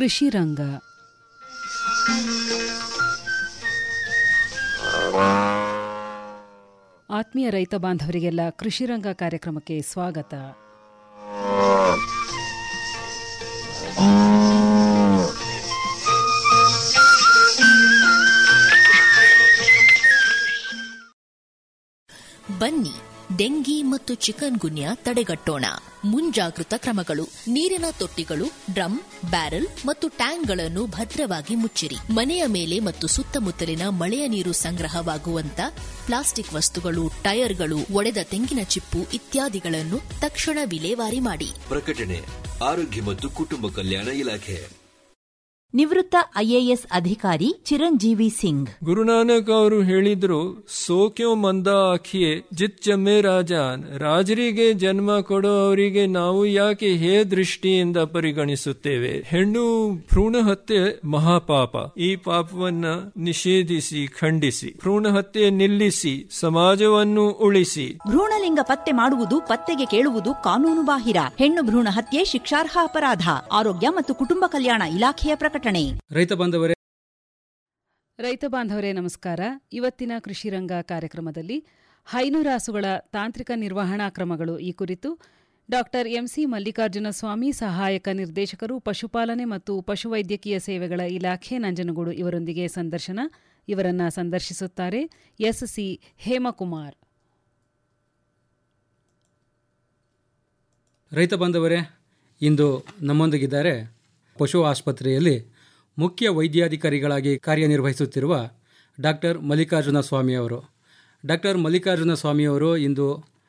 ಕೃಷಿ ರಂಗ ಆತ್ಮೀಯ ರೈತ ಬಾಂಧವರಿಗೆಲ್ಲ ಕೃಷಿ ರಂಗ ಕಾರ್ಯಕ್ರಮಕ್ಕೆ ಸ್ವಾಗತ ಬನ್ನಿ ಡೆಂಗಿ ಮತ್ತು ಚಿಕನ್ ಗುನ್ಯಾ ತಡೆಗಟ್ಟೋಣ ಮುಂಜಾಗೃತ ಕ್ರಮಗಳು ನೀರಿನ ತೊಟ್ಟಿಗಳು ಡ್ರಮ್ ಬ್ಯಾರೆಲ್ ಮತ್ತು ಟ್ಯಾಂಕ್ಗಳನ್ನು ಭದ್ರವಾಗಿ ಮುಚ್ಚಿರಿ ಮನೆಯ ಮೇಲೆ ಮತ್ತು ಸುತ್ತಮುತ್ತಲಿನ ಮಳೆಯ ನೀರು ಸಂಗ್ರಹವಾಗುವಂತ ಪ್ಲಾಸ್ಟಿಕ್ ವಸ್ತುಗಳು ಟೈರ್ಗಳು ಒಡೆದ ತೆಂಗಿನ ಚಿಪ್ಪು ಇತ್ಯಾದಿಗಳನ್ನು ತಕ್ಷಣ ವಿಲೇವಾರಿ ಮಾಡಿ ಪ್ರಕಟಣೆ ಆರೋಗ್ಯ ಮತ್ತು ಕುಟುಂಬ ಕಲ್ಯಾಣ ಇಲಾಖೆ ನಿವೃತ್ತ ಐಎಎಸ್ ಅಧಿಕಾರಿ ಚಿರಂಜೀವಿ ಸಿಂಗ್ ಗುರುನಾನಕ್ ಅವರು ಹೇಳಿದ್ರು ಸೋಕ್ಯೋ ಮಂದ ಆಖಿಯೇ ಜಿತ್ ಜಮ್ಮೆ ರಾಜಾನ್ ರಾಜರಿಗೆ ಜನ್ಮ ಕೊಡೋ ಅವರಿಗೆ ನಾವು ಯಾಕೆ ಹೇ ದೃಷ್ಟಿಯಿಂದ ಪರಿಗಣಿಸುತ್ತೇವೆ ಹೆಣ್ಣು ಭ್ರೂಣ ಹತ್ಯೆ ಮಹಾಪಾಪ ಈ ಪಾಪವನ್ನ ನಿಷೇಧಿಸಿ ಖಂಡಿಸಿ ಭ್ರೂಣ ಹತ್ಯೆ ನಿಲ್ಲಿಸಿ ಸಮಾಜವನ್ನು ಉಳಿಸಿ ಭ್ರೂಣಲಿಂಗ ಪತ್ತೆ ಮಾಡುವುದು ಪತ್ತೆಗೆ ಕೇಳುವುದು ಕಾನೂನು ಬಾಹಿರ ಹೆಣ್ಣು ಭ್ರೂಣ ಹತ್ಯೆ ಶಿಕ್ಷಾರ್ಹ ಅಪರಾಧ ಆರೋಗ್ಯ ಮತ್ತು ಕುಟುಂಬ ಕಲ್ಯಾಣ ಇಲಾಖೆಯ ಪ್ರಕಟಣೆ ರೈತ ಬಾಂಧವರೇ ರೈತ ಬಾಂಧವರೇ ನಮಸ್ಕಾರ ಇವತ್ತಿನ ಕೃಷಿ ರಂಗ ಕಾರ್ಯಕ್ರಮದಲ್ಲಿ ಹೈನುರಾಸುಗಳ ತಾಂತ್ರಿಕ ನಿರ್ವಹಣಾ ಕ್ರಮಗಳು ಈ ಕುರಿತು ಡಾಕ್ಟರ್ ಎಂಸಿ ಮಲ್ಲಿಕಾರ್ಜುನ ಸ್ವಾಮಿ ಸಹಾಯಕ ನಿರ್ದೇಶಕರು ಪಶುಪಾಲನೆ ಮತ್ತು ಪಶುವೈದ್ಯಕೀಯ ಸೇವೆಗಳ ಇಲಾಖೆ ನಂಜನಗೂಡು ಇವರೊಂದಿಗೆ ಸಂದರ್ಶನ ಇವರನ್ನ ಸಂದರ್ಶಿಸುತ್ತಾರೆ ಎಸ್ಸಿ ಹೇಮಕುಮಾರ್ ರೈತ ಬಾಂಧವರೇ ಇಂದು ನಮ್ಮೊಂದಿಗಿದ್ದಾರೆ ಪಶು ಆಸ್ಪತ್ರೆಯಲ್ಲಿ ಮುಖ್ಯ ವೈದ್ಯಾಧಿಕಾರಿಗಳಾಗಿ ಕಾರ್ಯನಿರ್ವಹಿಸುತ್ತಿರುವ ಡಾಕ್ಟರ್ ಮಲ್ಲಿಕಾರ್ಜುನ ಸ್ವಾಮಿಯವರು ಡಾಕ್ಟರ್ ಮಲ್ಲಿಕಾರ್ಜುನ ಸ್ವಾಮಿಯವರು ಇಂದು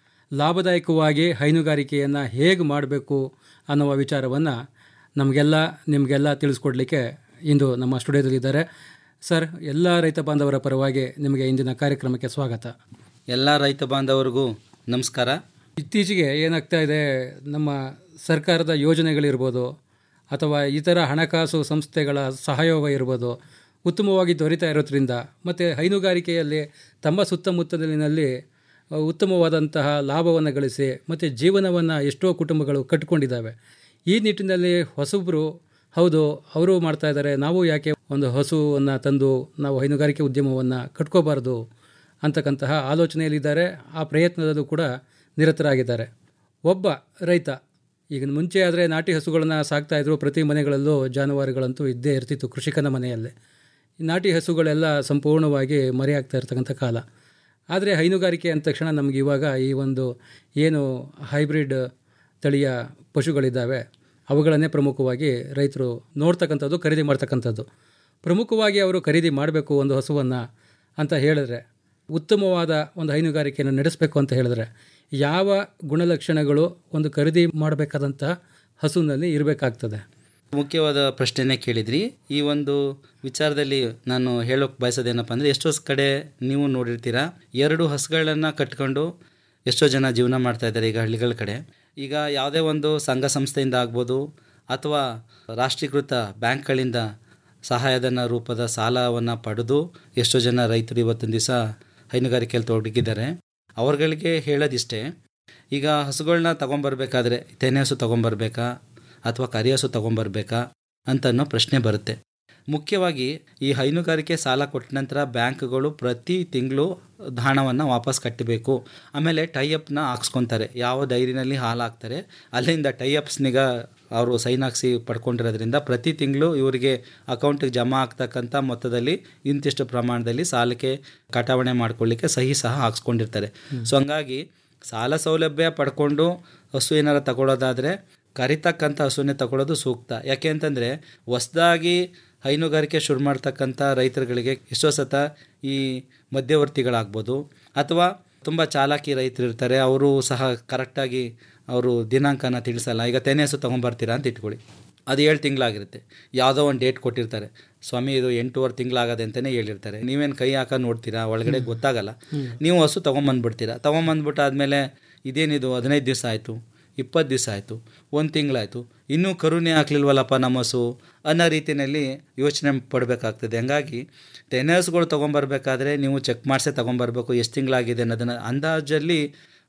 ಲಾಭದಾಯಕವಾಗಿ ಹೈನುಗಾರಿಕೆಯನ್ನು ಹೇಗೆ ಮಾಡಬೇಕು ಅನ್ನುವ ವಿಚಾರವನ್ನು ನಮಗೆಲ್ಲ ನಿಮಗೆಲ್ಲ ತಿಳಿಸ್ಕೊಡ್ಲಿಕ್ಕೆ ಇಂದು ನಮ್ಮ ಸ್ಟುಡಿಯೋದಲ್ಲಿದ್ದಾರೆ ಸರ್ ಎಲ್ಲ ರೈತ ಬಾಂಧವರ ಪರವಾಗಿ ನಿಮಗೆ ಇಂದಿನ ಕಾರ್ಯಕ್ರಮಕ್ಕೆ ಸ್ವಾಗತ ಎಲ್ಲ ರೈತ ಬಾಂಧವರಿಗೂ ನಮಸ್ಕಾರ ಇತ್ತೀಚೆಗೆ ಏನಾಗ್ತಾ ಇದೆ ನಮ್ಮ ಸರ್ಕಾರದ ಯೋಜನೆಗಳಿರ್ಬೋದು ಅಥವಾ ಇತರ ಹಣಕಾಸು ಸಂಸ್ಥೆಗಳ ಸಹಯೋಗ ಇರ್ಬೋದು ಉತ್ತಮವಾಗಿ ದೊರೀತಾ ಇರೋದ್ರಿಂದ ಮತ್ತು ಹೈನುಗಾರಿಕೆಯಲ್ಲಿ ತಮ್ಮ ಸುತ್ತಮುತ್ತಲಿನಲ್ಲಿ ಉತ್ತಮವಾದಂತಹ ಲಾಭವನ್ನು ಗಳಿಸಿ ಮತ್ತು ಜೀವನವನ್ನು ಎಷ್ಟೋ ಕುಟುಂಬಗಳು ಕಟ್ಟಿಕೊಂಡಿದ್ದಾವೆ ಈ ನಿಟ್ಟಿನಲ್ಲಿ ಹೊಸಬ್ರು ಹೌದು ಅವರು ಮಾಡ್ತಾ ಇದ್ದಾರೆ ನಾವು ಯಾಕೆ ಒಂದು ಹಸುವನ್ನು ತಂದು ನಾವು ಹೈನುಗಾರಿಕೆ ಉದ್ಯಮವನ್ನು ಕಟ್ಕೋಬಾರ್ದು ಅಂತಕ್ಕಂತಹ ಆಲೋಚನೆಯಲ್ಲಿದ್ದಾರೆ ಆ ಪ್ರಯತ್ನದಲ್ಲೂ ಕೂಡ ನಿರತರಾಗಿದ್ದಾರೆ ಒಬ್ಬ ರೈತ ಈಗ ಮುಂಚೆ ಆದರೆ ನಾಟಿ ಹಸುಗಳನ್ನು ಸಾಕ್ತಾ ಇದ್ರು ಪ್ರತಿ ಮನೆಗಳಲ್ಲೂ ಜಾನುವಾರುಗಳಂತೂ ಇದ್ದೇ ಇರ್ತಿತ್ತು ಕೃಷಿಕನ ಮನೆಯಲ್ಲೇ ಈ ನಾಟಿ ಹಸುಗಳೆಲ್ಲ ಸಂಪೂರ್ಣವಾಗಿ ಮರೆಯಾಗ್ತಾ ಇರ್ತಕ್ಕಂಥ ಕಾಲ ಆದರೆ ಹೈನುಗಾರಿಕೆ ಅಂದ ತಕ್ಷಣ ನಮಗೆ ಇವಾಗ ಈ ಒಂದು ಏನು ಹೈಬ್ರಿಡ್ ತಳಿಯ ಪಶುಗಳಿದ್ದಾವೆ ಅವುಗಳನ್ನೇ ಪ್ರಮುಖವಾಗಿ ರೈತರು ನೋಡ್ತಕ್ಕಂಥದ್ದು ಖರೀದಿ ಮಾಡ್ತಕ್ಕಂಥದ್ದು ಪ್ರಮುಖವಾಗಿ ಅವರು ಖರೀದಿ ಮಾಡಬೇಕು ಒಂದು ಹಸುವನ್ನು ಅಂತ ಹೇಳಿದ್ರೆ ಉತ್ತಮವಾದ ಒಂದು ಹೈನುಗಾರಿಕೆಯನ್ನು ನಡೆಸಬೇಕು ಅಂತ ಹೇಳಿದ್ರೆ ಯಾವ ಗುಣಲಕ್ಷಣಗಳು ಒಂದು ಖರೀದಿ ಮಾಡಬೇಕಾದಂತಹ ಹಸುವಿನಲ್ಲಿ ಇರಬೇಕಾಗ್ತದೆ ಮುಖ್ಯವಾದ ಪ್ರಶ್ನೆನೇ ಕೇಳಿದ್ರಿ ಈ ಒಂದು ವಿಚಾರದಲ್ಲಿ ನಾನು ಹೇಳೋಕೆ ಬಯಸೋದೇನಪ್ಪ ಅಂದರೆ ಎಷ್ಟೋ ಕಡೆ ನೀವು ನೋಡಿರ್ತೀರಾ ಎರಡು ಹಸುಗಳನ್ನು ಕಟ್ಕೊಂಡು ಎಷ್ಟೋ ಜನ ಜೀವನ ಮಾಡ್ತಾ ಇದ್ದಾರೆ ಈಗ ಹಳ್ಳಿಗಳ ಕಡೆ ಈಗ ಯಾವುದೇ ಒಂದು ಸಂಘ ಸಂಸ್ಥೆಯಿಂದ ಆಗ್ಬೋದು ಅಥವಾ ರಾಷ್ಟ್ರೀಕೃತ ಬ್ಯಾಂಕ್ಗಳಿಂದ ಸಹಾಯಧನ ರೂಪದ ಸಾಲವನ್ನು ಪಡೆದು ಎಷ್ಟೋ ಜನ ರೈತರು ಇವತ್ತಿನ ದಿವಸ ಹೈನುಗಾರಿಕೆಯಲ್ಲಿ ತೊಡಗಿದ್ದಾರೆ ಅವ್ರಗಳಿಗೆ ಹೇಳೋದಿಷ್ಟೇ ಈಗ ಹಸುಗಳನ್ನ ತೊಗೊಂಬರ್ಬೇಕಾದ್ರೆ ತೆನೆ ಹಸು ತೊಗೊಂಬರ್ಬೇಕಾ ಅಥವಾ ಕರಿ ಹಸು ತೊಗೊಂಬರ್ಬೇಕಾ ಅಂತ ಅನ್ನೋ ಪ್ರಶ್ನೆ ಬರುತ್ತೆ ಮುಖ್ಯವಾಗಿ ಈ ಹೈನುಗಾರಿಕೆ ಸಾಲ ಕೊಟ್ಟ ನಂತರ ಬ್ಯಾಂಕ್ಗಳು ಪ್ರತಿ ತಿಂಗಳು ಹಣವನ್ನು ವಾಪಸ್ ಕಟ್ಟಬೇಕು ಆಮೇಲೆ ಟೈಅಪ್ನ ಹಾಕ್ಸ್ಕೊತಾರೆ ಯಾವ ಡೈರಿನಲ್ಲಿ ಹಾಲು ಹಾಕ್ತಾರೆ ಅಲ್ಲಿಂದ ಟೈಅಪ್ಸ್ನಿಗ ಅವರು ಸೈನ್ ಹಾಕ್ಸಿ ಪಡ್ಕೊಂಡಿರೋದ್ರಿಂದ ಪ್ರತಿ ತಿಂಗಳು ಇವರಿಗೆ ಅಕೌಂಟಿಗೆ ಜಮಾ ಆಗ್ತಕ್ಕಂಥ ಮೊತ್ತದಲ್ಲಿ ಇಂತಿಷ್ಟು ಪ್ರಮಾಣದಲ್ಲಿ ಸಾಲಕ್ಕೆ ಕಟಾವಣೆ ಮಾಡ್ಕೊಳ್ಳಿಕ್ಕೆ ಸಹಿ ಸಹ ಹಾಕ್ಸ್ಕೊಂಡಿರ್ತಾರೆ ಸೊ ಹಂಗಾಗಿ ಸಾಲ ಸೌಲಭ್ಯ ಪಡ್ಕೊಂಡು ಹಸು ಏನಾರು ತಗೊಳ್ಳೋದಾದರೆ ಕರಿತಕ್ಕಂಥ ಹಸುನೇ ತಗೊಳ್ಳೋದು ಸೂಕ್ತ ಯಾಕೆ ಅಂತಂದರೆ ಹೊಸ್ದಾಗಿ ಹೈನುಗಾರಿಕೆ ಶುರು ಮಾಡ್ತಕ್ಕಂಥ ರೈತರುಗಳಿಗೆ ಎಷ್ಟೋ ಸತ ಈ ಮಧ್ಯವರ್ತಿಗಳಾಗ್ಬೋದು ಅಥವಾ ತುಂಬ ಚಾಲಾಕಿ ರೈತರು ಇರ್ತಾರೆ ಅವರು ಸಹ ಕರೆಕ್ಟಾಗಿ ಅವರು ದಿನಾಂಕನ ತಿಳಿಸಲ್ಲ ಈಗ ತೆನೆ ಹಸು ತೊಗೊಂಬರ್ತೀರಾ ಅಂತ ಇಟ್ಕೊಳ್ಳಿ ಅದು ಏಳು ತಿಂಗಳಾಗಿರುತ್ತೆ ಯಾವುದೋ ಒಂದು ಡೇಟ್ ಕೊಟ್ಟಿರ್ತಾರೆ ಸ್ವಾಮಿ ಇದು ಎಂಟೂವರೆ ತಿಂಗಳಾಗದೆ ಅಂತಲೇ ಹೇಳಿರ್ತಾರೆ ನೀವೇನು ಕೈ ಹಾಕ ನೋಡ್ತೀರಾ ಒಳಗಡೆ ಗೊತ್ತಾಗಲ್ಲ ನೀವು ಹಸು ತೊಗೊಂಬಂದ್ಬಿಡ್ತೀರಾ ತೊಗೊಂಬಂದ್ಬಿಟ್ಟು ಆದಮೇಲೆ ಇದೇನಿದು ಹದಿನೈದು ದಿವಸ ಆಯಿತು ಇಪ್ಪತ್ತು ದಿವಸ ಆಯಿತು ಒಂದು ತಿಂಗಳಾಯಿತು ಇನ್ನೂ ಕರುಣೆ ಹಾಕ್ಲಿಲ್ವಲ್ಲಪ್ಪ ನಮ್ಮ ಹಸು ಅನ್ನೋ ರೀತಿಯಲ್ಲಿ ಯೋಚನೆ ಪಡಬೇಕಾಗ್ತದೆ ಹಂಗಾಗಿ ತೆನೆ ಹಸುಗಳು ತೊಗೊಂಬರ್ಬೇಕಾದ್ರೆ ನೀವು ಚೆಕ್ ಮಾಡಿಸೇ ತೊಗೊಂಬರ್ಬೇಕು ಎಷ್ಟು ತಿಂಗಳಾಗಿದೆ ಅನ್ನೋದನ್ನು ಅಂದಾಜಲ್ಲಿ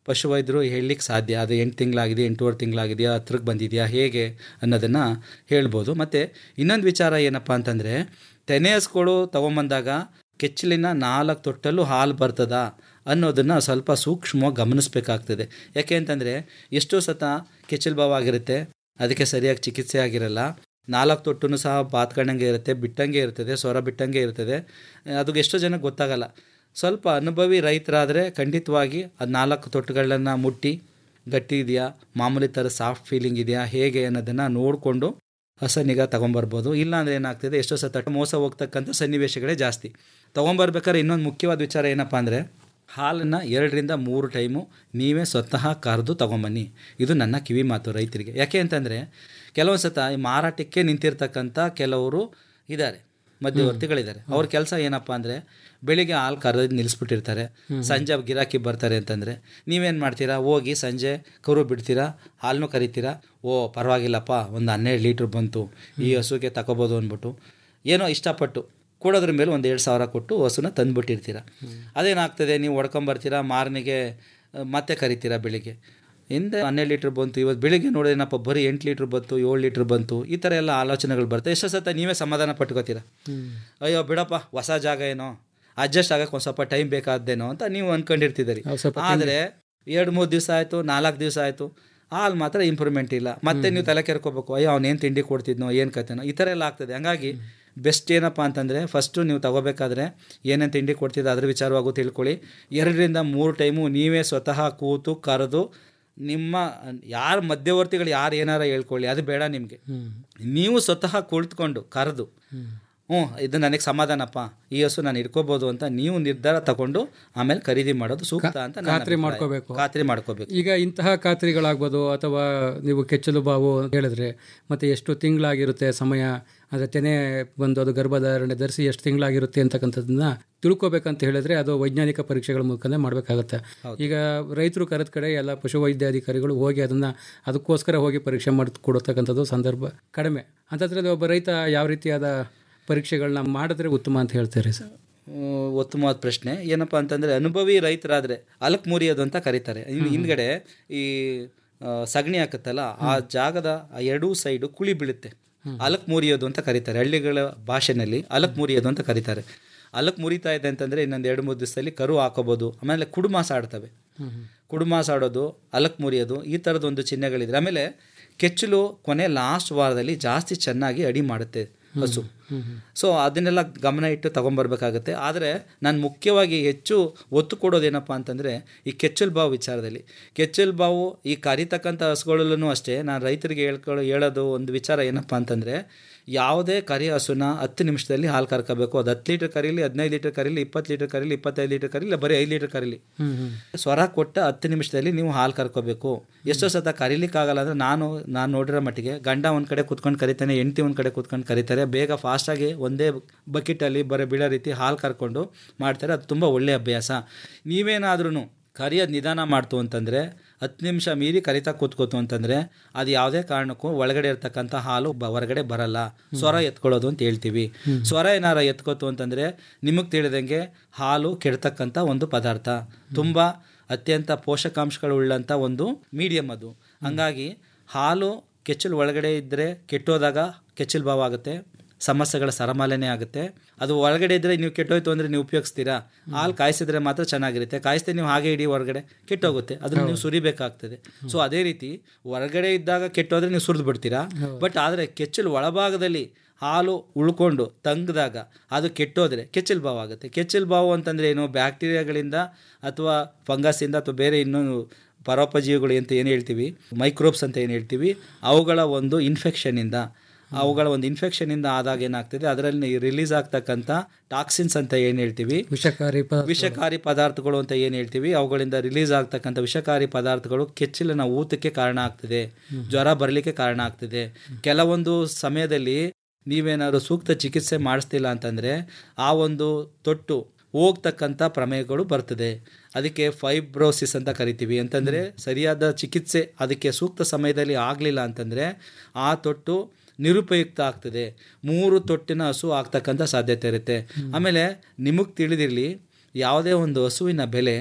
ಪಶುವೈದ್ಯರು ಹೇಳಲಿಕ್ಕೆ ಸಾಧ್ಯ ಅದು ಎಂಟು ತಿಂಗಳಾಗಿದೆ ಎಂಟೂವರೆ ತಿಂಗಳಾಗಿದೆಯಾ ಹತ್ರಕ್ಕೆ ಬಂದಿದೆಯಾ ಹೇಗೆ ಅನ್ನೋದನ್ನು ಹೇಳ್ಬೋದು ಮತ್ತು ಇನ್ನೊಂದು ವಿಚಾರ ಏನಪ್ಪ ಅಂತಂದರೆ ತೆನೆ ಹಸುಗಳು ತೊಗೊಂಬಂದಾಗ ಕೆಚ್ಚಲಿನ ನಾಲ್ಕು ತೊಟ್ಟಲು ಹಾಲು ಬರ್ತದಾ ಅನ್ನೋದನ್ನು ಸ್ವಲ್ಪ ಸೂಕ್ಷ್ಮವಾಗಿ ಗಮನಿಸಬೇಕಾಗ್ತದೆ ಯಾಕೆ ಅಂತಂದರೆ ಎಷ್ಟೋ ಸತ ಕೆಚ್ಚಲು ಬಾವು ಆಗಿರುತ್ತೆ ಅದಕ್ಕೆ ಸರಿಯಾಗಿ ಚಿಕಿತ್ಸೆ ಆಗಿರಲ್ಲ ನಾಲ್ಕು ತೊಟ್ಟೂ ಸಹ ಬಾತ್ಕೊಂಡಂಗೆ ಇರುತ್ತೆ ಬಿಟ್ಟಂಗೆ ಇರ್ತದೆ ಸ್ವರ ಬಿಟ್ಟಂಗೆ ಇರ್ತದೆ ಅದಕ್ಕೆ ಎಷ್ಟೋ ಜನಕ್ಕೆ ಗೊತ್ತಾಗಲ್ಲ ಸ್ವಲ್ಪ ಅನುಭವಿ ರೈತರಾದರೆ ಖಂಡಿತವಾಗಿ ಅದು ನಾಲ್ಕು ತೊಟ್ಟುಗಳನ್ನ ಮುಟ್ಟಿ ಗಟ್ಟಿ ಇದೆಯಾ ಮಾಮೂಲಿ ಥರ ಸಾಫ್ಟ್ ಫೀಲಿಂಗ್ ಇದೆಯಾ ಹೇಗೆ ಅನ್ನೋದನ್ನು ನೋಡಿಕೊಂಡು ಹೊಸ ನಿಗಾ ತೊಗೊಂಬರ್ಬೋದು ಇಲ್ಲ ಅಂದರೆ ಏನಾಗ್ತದೆ ಎಷ್ಟೋ ಸತ ಮೋಸ ಹೋಗ್ತಕ್ಕಂಥ ಸನ್ನಿವೇಶಗಳೇ ಜಾಸ್ತಿ ತೊಗೊಂಬರ್ಬೇಕಾದ್ರೆ ಇನ್ನೊಂದು ಮುಖ್ಯವಾದ ವಿಚಾರ ಏನಪ್ಪ ಅಂದರೆ ಹಾಲನ್ನು ಎರಡರಿಂದ ಮೂರು ಟೈಮು ನೀವೇ ಸ್ವತಃ ಕರೆದು ತೊಗೊಂಬನ್ನಿ ಇದು ನನ್ನ ಕಿವಿ ಮಾತು ರೈತರಿಗೆ ಯಾಕೆ ಅಂತಂದರೆ ಕೆಲವೊಂದು ಸತ ಈ ಮಾರಾಟಕ್ಕೆ ನಿಂತಿರ್ತಕ್ಕಂಥ ಕೆಲವರು ಇದ್ದಾರೆ ಮಧ್ಯವರ್ತಿಗಳಿದ್ದಾರೆ ಅವ್ರ ಕೆಲಸ ಏನಪ್ಪ ಅಂದರೆ ಬೆಳಿಗ್ಗೆ ಹಾಲು ಕರೆದು ನಿಲ್ಲಿಸ್ಬಿಟ್ಟಿರ್ತಾರೆ ಸಂಜೆ ಗಿರಾಕಿ ಬರ್ತಾರೆ ಅಂತಂದರೆ ನೀವೇನು ಮಾಡ್ತೀರಾ ಹೋಗಿ ಸಂಜೆ ಕರು ಬಿಡ್ತೀರಾ ಹಾಲನ್ನು ಕರಿತೀರಾ ಓ ಪರವಾಗಿಲ್ಲಪ್ಪ ಒಂದು ಹನ್ನೆರಡು ಲೀಟ್ರ್ ಬಂತು ಈ ಹಸುಗೆ ತಗೋಬೋದು ಅಂದ್ಬಿಟ್ಟು ಏನೋ ಇಷ್ಟಪಟ್ಟು ಕೊಡೋದ್ರ ಮೇಲೆ ಒಂದು ಎರಡು ಸಾವಿರ ಕೊಟ್ಟು ಹಸುನ ತಂದುಬಿಟ್ಟಿರ್ತೀರ ಅದೇನಾಗ್ತದೆ ನೀವು ಹೊಡ್ಕೊಂಬರ್ತೀರಾ ಮಾರನಿಗೆ ಮತ್ತೆ ಕರಿತೀರಾ ಬೆಳಿಗ್ಗೆ ಹಿಂದೆ ಹನ್ನೆರಡು ಲೀಟ್ರ್ ಬಂತು ಇವತ್ತು ಬೆಳಿಗ್ಗೆ ನೋಡೋದೇನಪ್ಪ ಬರೀ ಎಂಟು ಲೀಟ್ರ್ ಬಂತು ಏಳು ಲೀಟ್ರ್ ಬಂತು ಈ ಥರ ಎಲ್ಲ ಆಲೋಚನೆಗಳು ಬರ್ತವೆ ಎಷ್ಟೋ ಸತ ನೀವೇ ಸಮಾಧಾನ ಪಟ್ಕೋತೀರ ಅಯ್ಯೋ ಬಿಡಪ್ಪ ಹೊಸ ಜಾಗ ಏನೋ ಅಡ್ಜಸ್ಟ್ ಆಗಕ್ಕೆ ಒಂದು ಸ್ವಲ್ಪ ಟೈಮ್ ಬೇಕಾದ್ದೇನೋ ಅಂತ ನೀವು ಅಂದ್ಕೊಂಡಿರ್ತಿದ್ದೀರಿ ಆದರೆ ಎರಡು ಮೂರು ದಿವಸ ಆಯಿತು ನಾಲ್ಕು ದಿವಸ ಆಯಿತು ಹಾಲು ಮಾತ್ರ ಇಂಪ್ರೂವ್ಮೆಂಟ್ ಇಲ್ಲ ಮತ್ತೆ ನೀವು ತಲೆ ಕೆರ್ಕೋಬೇಕು ಅಯ್ಯೋ ಅವನೇನು ತಿಂಡಿ ಕೊಡ್ತಿದ್ನೋ ಏನು ಕತೆನೋ ಈ ಥರ ಎಲ್ಲ ಆಗ್ತದೆ ಹಂಗಾಗಿ ಬೆಸ್ಟ್ ಏನಪ್ಪ ಅಂತಂದರೆ ಫಸ್ಟು ನೀವು ತಗೋಬೇಕಾದ್ರೆ ಏನೇನು ತಿಂಡಿ ಕೊಡ್ತಿದ್ದ ಅದ್ರ ವಿಚಾರವಾಗೂ ತಿಳ್ಕೊಳ್ಳಿ ಎರಡರಿಂದ ಮೂರು ಟೈಮು ನೀವೇ ಸ್ವತಃ ಕೂತು ಕರೆದು ನಿಮ್ಮ ಯಾರು ಮಧ್ಯವರ್ತಿಗಳು ಯಾರು ಏನಾರ ಹೇಳ್ಕೊಳ್ಳಿ ಅದು ಬೇಡ ನಿಮಗೆ ನೀವು ಸ್ವತಃ ಕುಳಿತುಕೊಂಡು ಕರೆದು ಹ್ಞೂ ಇದು ನನಗೆ ಸಮಾಧಾನಪ್ಪ ಈ ಹಸು ನಾನು ಇಟ್ಕೋಬೋದು ಅಂತ ನೀವು ನಿರ್ಧಾರ ತಗೊಂಡು ಆಮೇಲೆ ಖರೀದಿ ಮಾಡೋದು ಸೂಕ್ತ ಅಂತ ನನ್ನ ಖಾತ್ರಿ ಅಭಿಪ್ರಾಯ. ಮಾಡ್ಕೋಬೇಕು. ಖಾತ್ರಿ ಮಾಡ್ಕೋಬೇಕು ಈಗ ಇಂತಹ ಖಾತ್ರಿಗಳಾಗ್ಬೋದು ಅಥವಾ ನೀವು ಕೆಚ್ಚಲು ಬಾವು ಅಂತ ಹೇಳಿದ್ರೆ ಮತ್ತೆ ಎಷ್ಟು ತಿಂಗಳಾಗಿರುತ್ತೆ ಸಮಯ ಅಂದರೆ ತೆನೆ ಬಂದು ಅದು ಗರ್ಭಧಾರಣೆ ಧರಿಸಿ ಎಷ್ಟು ತಿಂಗಳಾಗಿರುತ್ತೆ ಅಂತಕ್ಕಂಥದ್ದನ್ನ ತಿಳ್ಕೊಬೇಕಂತ ಹೇಳಿದ್ರೆ ಅದು ವೈಜ್ಞಾನಿಕ ಪರೀಕ್ಷೆಗಳ ಮೂಲಕನೇ ಮಾಡಬೇಕಾಗತ್ತೆ ಈಗ ರೈತರು ಕರೆದ ಕಡೆ ಎಲ್ಲ ಪಶುವೈದ್ಯಾಧಿಕಾರಿಗಳು ಹೋಗಿ ಅದನ್ನ ಅದಕ್ಕೋಸ್ಕರ ಹೋಗಿ ಪರೀಕ್ಷೆ ಮಾಡಿ ಕೊಡತಕ್ಕಂಥದ್ದು ಸಂದರ್ಭ ಕಡಿಮೆ ಅಂತಂದ್ರೆ ಒಬ್ಬ ರೈತ ಯಾವ ರೀತಿಯಾದ ಪರೀಕ್ಷೆಗಳನ್ನ ಮಾಡಿದ್ರೆ ಉತ್ತಮ ಅಂತ ಹೇಳ್ತಾರೆ ಸರ್ ಹ್ಮ್, ಉತ್ತಮವಾದ ಪ್ರಶ್ನೆ ಏನಪ್ಪ ಅಂತಂದರೆ ಅನುಭವಿ ರೈತರಾದರೆ ಅಲಕ್ ಮುರಿಯೋದು ಅಂತ ಕರೀತಾರೆ ಇನ್ನು ಹಿಂದ್ಗಡೆ ಈ ಆ, ಸಗಣಿ ಹಾಕತ್ತಲ್ಲ ಆ ಜಾಗದ ಆ ಎರಡೂ ಸೈಡು ಕುಳಿ ಬೀಳುತ್ತೆ ಅಲಕ್ ಮುರಿಯೋದು ಅಂತ ಕರೀತಾರೆ ಹಳ್ಳಿಗಳ ಭಾಷೆನಲ್ಲಿ ಅಲಕ್ ಮುರಿಯೋದು ಅಂತ ಕರೀತಾರೆ ಅಲಕ್ ಮುರಿತಾ ಇದೆ ಅಂತಂದರೆ ಇನ್ನೊಂದು ಎರಡು ಮೂರು ದಿವಸದಲ್ಲಿ ಕರು ಹಾಕೋಬೋದು ಆಮೇಲೆ ಕುಡುಮಾಸ ಆಡ್ತವೆ ಕುಡುಮಾಸ ಆಡೋದು ಅಲಕ್ ಮುರಿಯೋದು ಈ ಥರದ ಒಂದು ಚಿಹ್ನೆಗಳಿದೆ ಆಮೇಲೆ ಕೆಚ್ಚಲು ಕೊನೆ ಲಾಸ್ಟ್ ವಾರದಲ್ಲಿ ಜಾಸ್ತಿ ಚೆನ್ನಾಗಿ ಅಡಿ ಮಾಡುತ್ತೆ ಹಸು ಸೊ ಅದನ್ನೆಲ್ಲ ಗಮನ ಇಟ್ಟು ತಗೊಂಬರ್ಬೇಕಾಗತ್ತೆ ಆದರೆ ನಾನು ಮುಖ್ಯವಾಗಿ ಹೆಚ್ಚು ಒತ್ತು ಕೊಡೋದೇನಪ್ಪ ಅಂತಂದರೆ ಈ ಕೆಚ್ಚಲು ಬಾವು ವಿಚಾರದಲ್ಲಿ ಕೆಚ್ಚಲು ಬಾವು ಈ ಕರಿತಕ್ಕಂಥ ಹಸುಗಳಲ್ಲೂ ಅಷ್ಟೇ ನಾನು ರೈತರಿಗೆ ಹೇಳ್ಕೊಳ್ಳೋ ಹೇಳೋದು ಒಂದು ವಿಚಾರ ಏನಪ್ಪ ಅಂತಂದರೆ ಯಾವುದೇ ಕರಿ ಹಸುನ ಹತ್ತು ನಿಮಿಷದಲ್ಲಿ ಹಾಲು ಕರ್ಕೋಬೇಕು ಅದು ಹತ್ತು ಲೀಟ್ರ್ ಕರೀಲಿ ಹದಿನೈದು ಲೀಟ್ರ್ ಕರೀಲಿ ಇಪ್ಪತ್ತು ಲೀಟ್ರ್ ಕರೀಲಿ ಇಪ್ಪತ್ತೈದು ಲೀಟ್ರ್ ಕರೀಲಿ ಬರೀ ಐದು ಲೀಟ್ರ್ ಕರೀಲಿ ಸ್ವರ ಕೊಟ್ಟ ಹತ್ತು ನಿಮಿಷದಲ್ಲಿ ನೀವು ಹಾಲು ಕರ್ಕೋಬೇಕು ಎಷ್ಟೋ ಸತ ಕರೀಲಿಕ್ಕಾಗಲ್ಲ ಅಂದರೆ ನಾನು ನಾನು ನೋಡಿರೋ ಮಟ್ಟಿಗೆ ಗಂಡ ಒಂದು ಕಡೆ ಕುತ್ಕೊಂಡು ಕರಿತಾನೆ ಹೆಂಡತಿ ಒಂದು ಕಡೆ ಕುತ್ಕೊಂಡು ಕರೀತಾರೆ ಬೇಗ ಫಾಸ್ಟಾಗಿ ಒಂದೇ ಬಕೆಟಲ್ಲಿ ಬರೋ ಬೀಳೋ ರೀತಿ ಹಾಲು ಕರ್ಕೊಂಡು ಮಾಡ್ತಾರೆ ಅದು ತುಂಬ ಒಳ್ಳೆಯ ಅಭ್ಯಾಸ ನೀವೇನಾದ್ರೂ ಕರಿಯೋದು ನಿಧಾನ ಮಾಡ್ತು ಅಂತಂದರೆ ಹತ್ತು ನಿಮಿಷ ಮೀರಿ ಕರಿತಾ ಕೂತ್ಕೋತು ಅಂತಂದರೆ ಅದು ಯಾವುದೇ ಕಾರಣಕ್ಕೂ ಒಳಗಡೆ ಇರ್ತಕ್ಕಂಥ ಹಾಲು ಬ ಹೊರಗಡೆ ಬರಲ್ಲ ಸ್ವರ ಎತ್ಕೊಳ್ಳೋದು ಅಂತ ಹೇಳ್ತೀವಿ ಸ್ವರ ಏನಾರ ಎತ್ಕೋತು ಅಂತಂದರೆ ನಿಮಗೆ ತಿಳಿದಂಗೆ ಹಾಲು ಕೆಡ್ತಕ್ಕಂಥ ಒಂದು ಪದಾರ್ಥ ತುಂಬ ಅತ್ಯಂತ ಪೋಷಕಾಂಶಗಳುಳ್ಳಂಥ ಒಂದು ಮೀಡಿಯಮ್ ಅದು ಹಂಗಾಗಿ ಹಾಲು ಕೆಚ್ಚಲು ಒಳಗಡೆ ಇದ್ದರೆ ಕೆಟ್ಟೋದಾಗ ಕೆಚ್ಚಲು ಭಾವ ಆಗುತ್ತೆ ಸಮಸ್ಯೆಗಳ ಸರಮಾಲೆನೇ ಆಗುತ್ತೆ ಅದು ಒಳಗಡೆ ಇದ್ದರೆ ನೀವು ಕೆಟ್ಟೋಯ್ತು ಅಂದರೆ ನೀವು ಉಪಯೋಗಿಸ್ತೀರಾ ಹಾಲು ಕಾಯಿಸಿದ್ರೆ ಮಾತ್ರ ಚೆನ್ನಾಗಿರುತ್ತೆ ಕಾಯಿಸ್ದೆ ನೀವು ಹಾಗೆ ಇಡೀ ಹೊರಗಡೆ ಕೆಟ್ಟೋಗುತ್ತೆ ಅದನ್ನು ನೀವು ಸುರಿಬೇಕಾಗ್ತದೆ ಸೊ ಅದೇ ರೀತಿ ಹೊರಗಡೆ ಇದ್ದಾಗ ಕೆಟ್ಟೋದ್ರೆ ನೀವು ಸುರಿದು ಬಿಡ್ತೀರಾ ಬಟ್ ಆದರೆ ಕೆಚ್ಚಲು ಒಳಭಾಗದಲ್ಲಿ ಹಾಲು ಉಳ್ಕೊಂಡು ತಂಗಿದಾಗ ಅದು ಕೆಟ್ಟೋದ್ರೆ ಕೆಚ್ಚಲು ಬಾವು ಆಗುತ್ತೆ ಕೆಚ್ಚಲು ಬಾವು ಅಂತಂದರೆ ಏನು ಬ್ಯಾಕ್ಟೀರಿಯಾಗಳಿಂದ ಅಥವಾ ಫಂಗಸ್ಸಿಂದ ಅಥವಾ ಬೇರೆ ಇನ್ನೊಂದು ಪರೋಪಜೀವಿಗಳು ಅಂತ ಏನು ಹೇಳ್ತೀವಿ ಮೈಕ್ರೋಬ್ಸ್ ಅಂತ ಏನು ಹೇಳ್ತೀವಿ ಅವುಗಳ ಒಂದು ಇನ್ಫೆಕ್ಷನಿಂದ ಅವುಗಳ ಒಂದು ಇನ್ಫೆಕ್ಷನಿಂದ ಆದಾಗ ಏನಾಗ್ತದೆ ಅದರಲ್ಲಿ ರಿಲೀಸ್ ಆಗ್ತಕ್ಕಂಥ ಟಾಕ್ಸಿನ್ಸ್ ಅಂತ ಏನು ಹೇಳ್ತೀವಿ ವಿಷಕಾರಿ ಪದಾರ್ಥ ವಿಷಕಾರಿ ಪದಾರ್ಥಗಳು ಅಂತ ಏನು ಹೇಳ್ತೀವಿ ಅವುಗಳಿಂದ ರಿಲೀಸ್ ಆಗ್ತಕ್ಕಂಥ ವಿಷಕಾರಿ ಪದಾರ್ಥಗಳು ಕೆಚ್ಚಲಿನ ಊತಕ್ಕೆ ಕಾರಣ ಆಗ್ತದೆ ಜ್ವರ ಬರಲಿಕ್ಕೆ ಕಾರಣ ಆಗ್ತದೆ ಕೆಲವೊಂದು ಸಮಯದಲ್ಲಿ ನೀವೇನಾದ್ರು ಸೂಕ್ತ ಚಿಕಿತ್ಸೆ ಮಾಡಿಸ್ತಿಲ್ಲ ಅಂತಂದರೆ ಆ ಒಂದು ತೊಟ್ಟು ಹೋಗ್ತಕ್ಕಂಥ ಪ್ರಮೇಯಗಳು ಬರ್ತದೆ ಅದಕ್ಕೆ ಫೈಬ್ರೋಸಿಸ್ ಅಂತ ಕರಿತೀವಿ ಅಂತಂದರೆ ಸರಿಯಾದ ಚಿಕಿತ್ಸೆ ಅದಕ್ಕೆ ಸೂಕ್ತ ಸಮಯದಲ್ಲಿ ಆಗಲಿಲ್ಲ ಅಂತಂದರೆ ಆ ತೊಟ್ಟು ನಿರುಪಯುಕ್ತ ಆಗ್ತದೆ ಮೂರು ತೊಟ್ಟಿನ ಹಸು ಆಗ್ತಕ್ಕಂಥ ಸಾಧ್ಯತೆ ಇರುತ್ತೆ ಆಮೇಲೆ ನಿಮಗೆ ತಿಳಿದಿರಲಿ ಯಾವುದೇ ಒಂದು ಹಸುವಿನ ಬೆಲೆ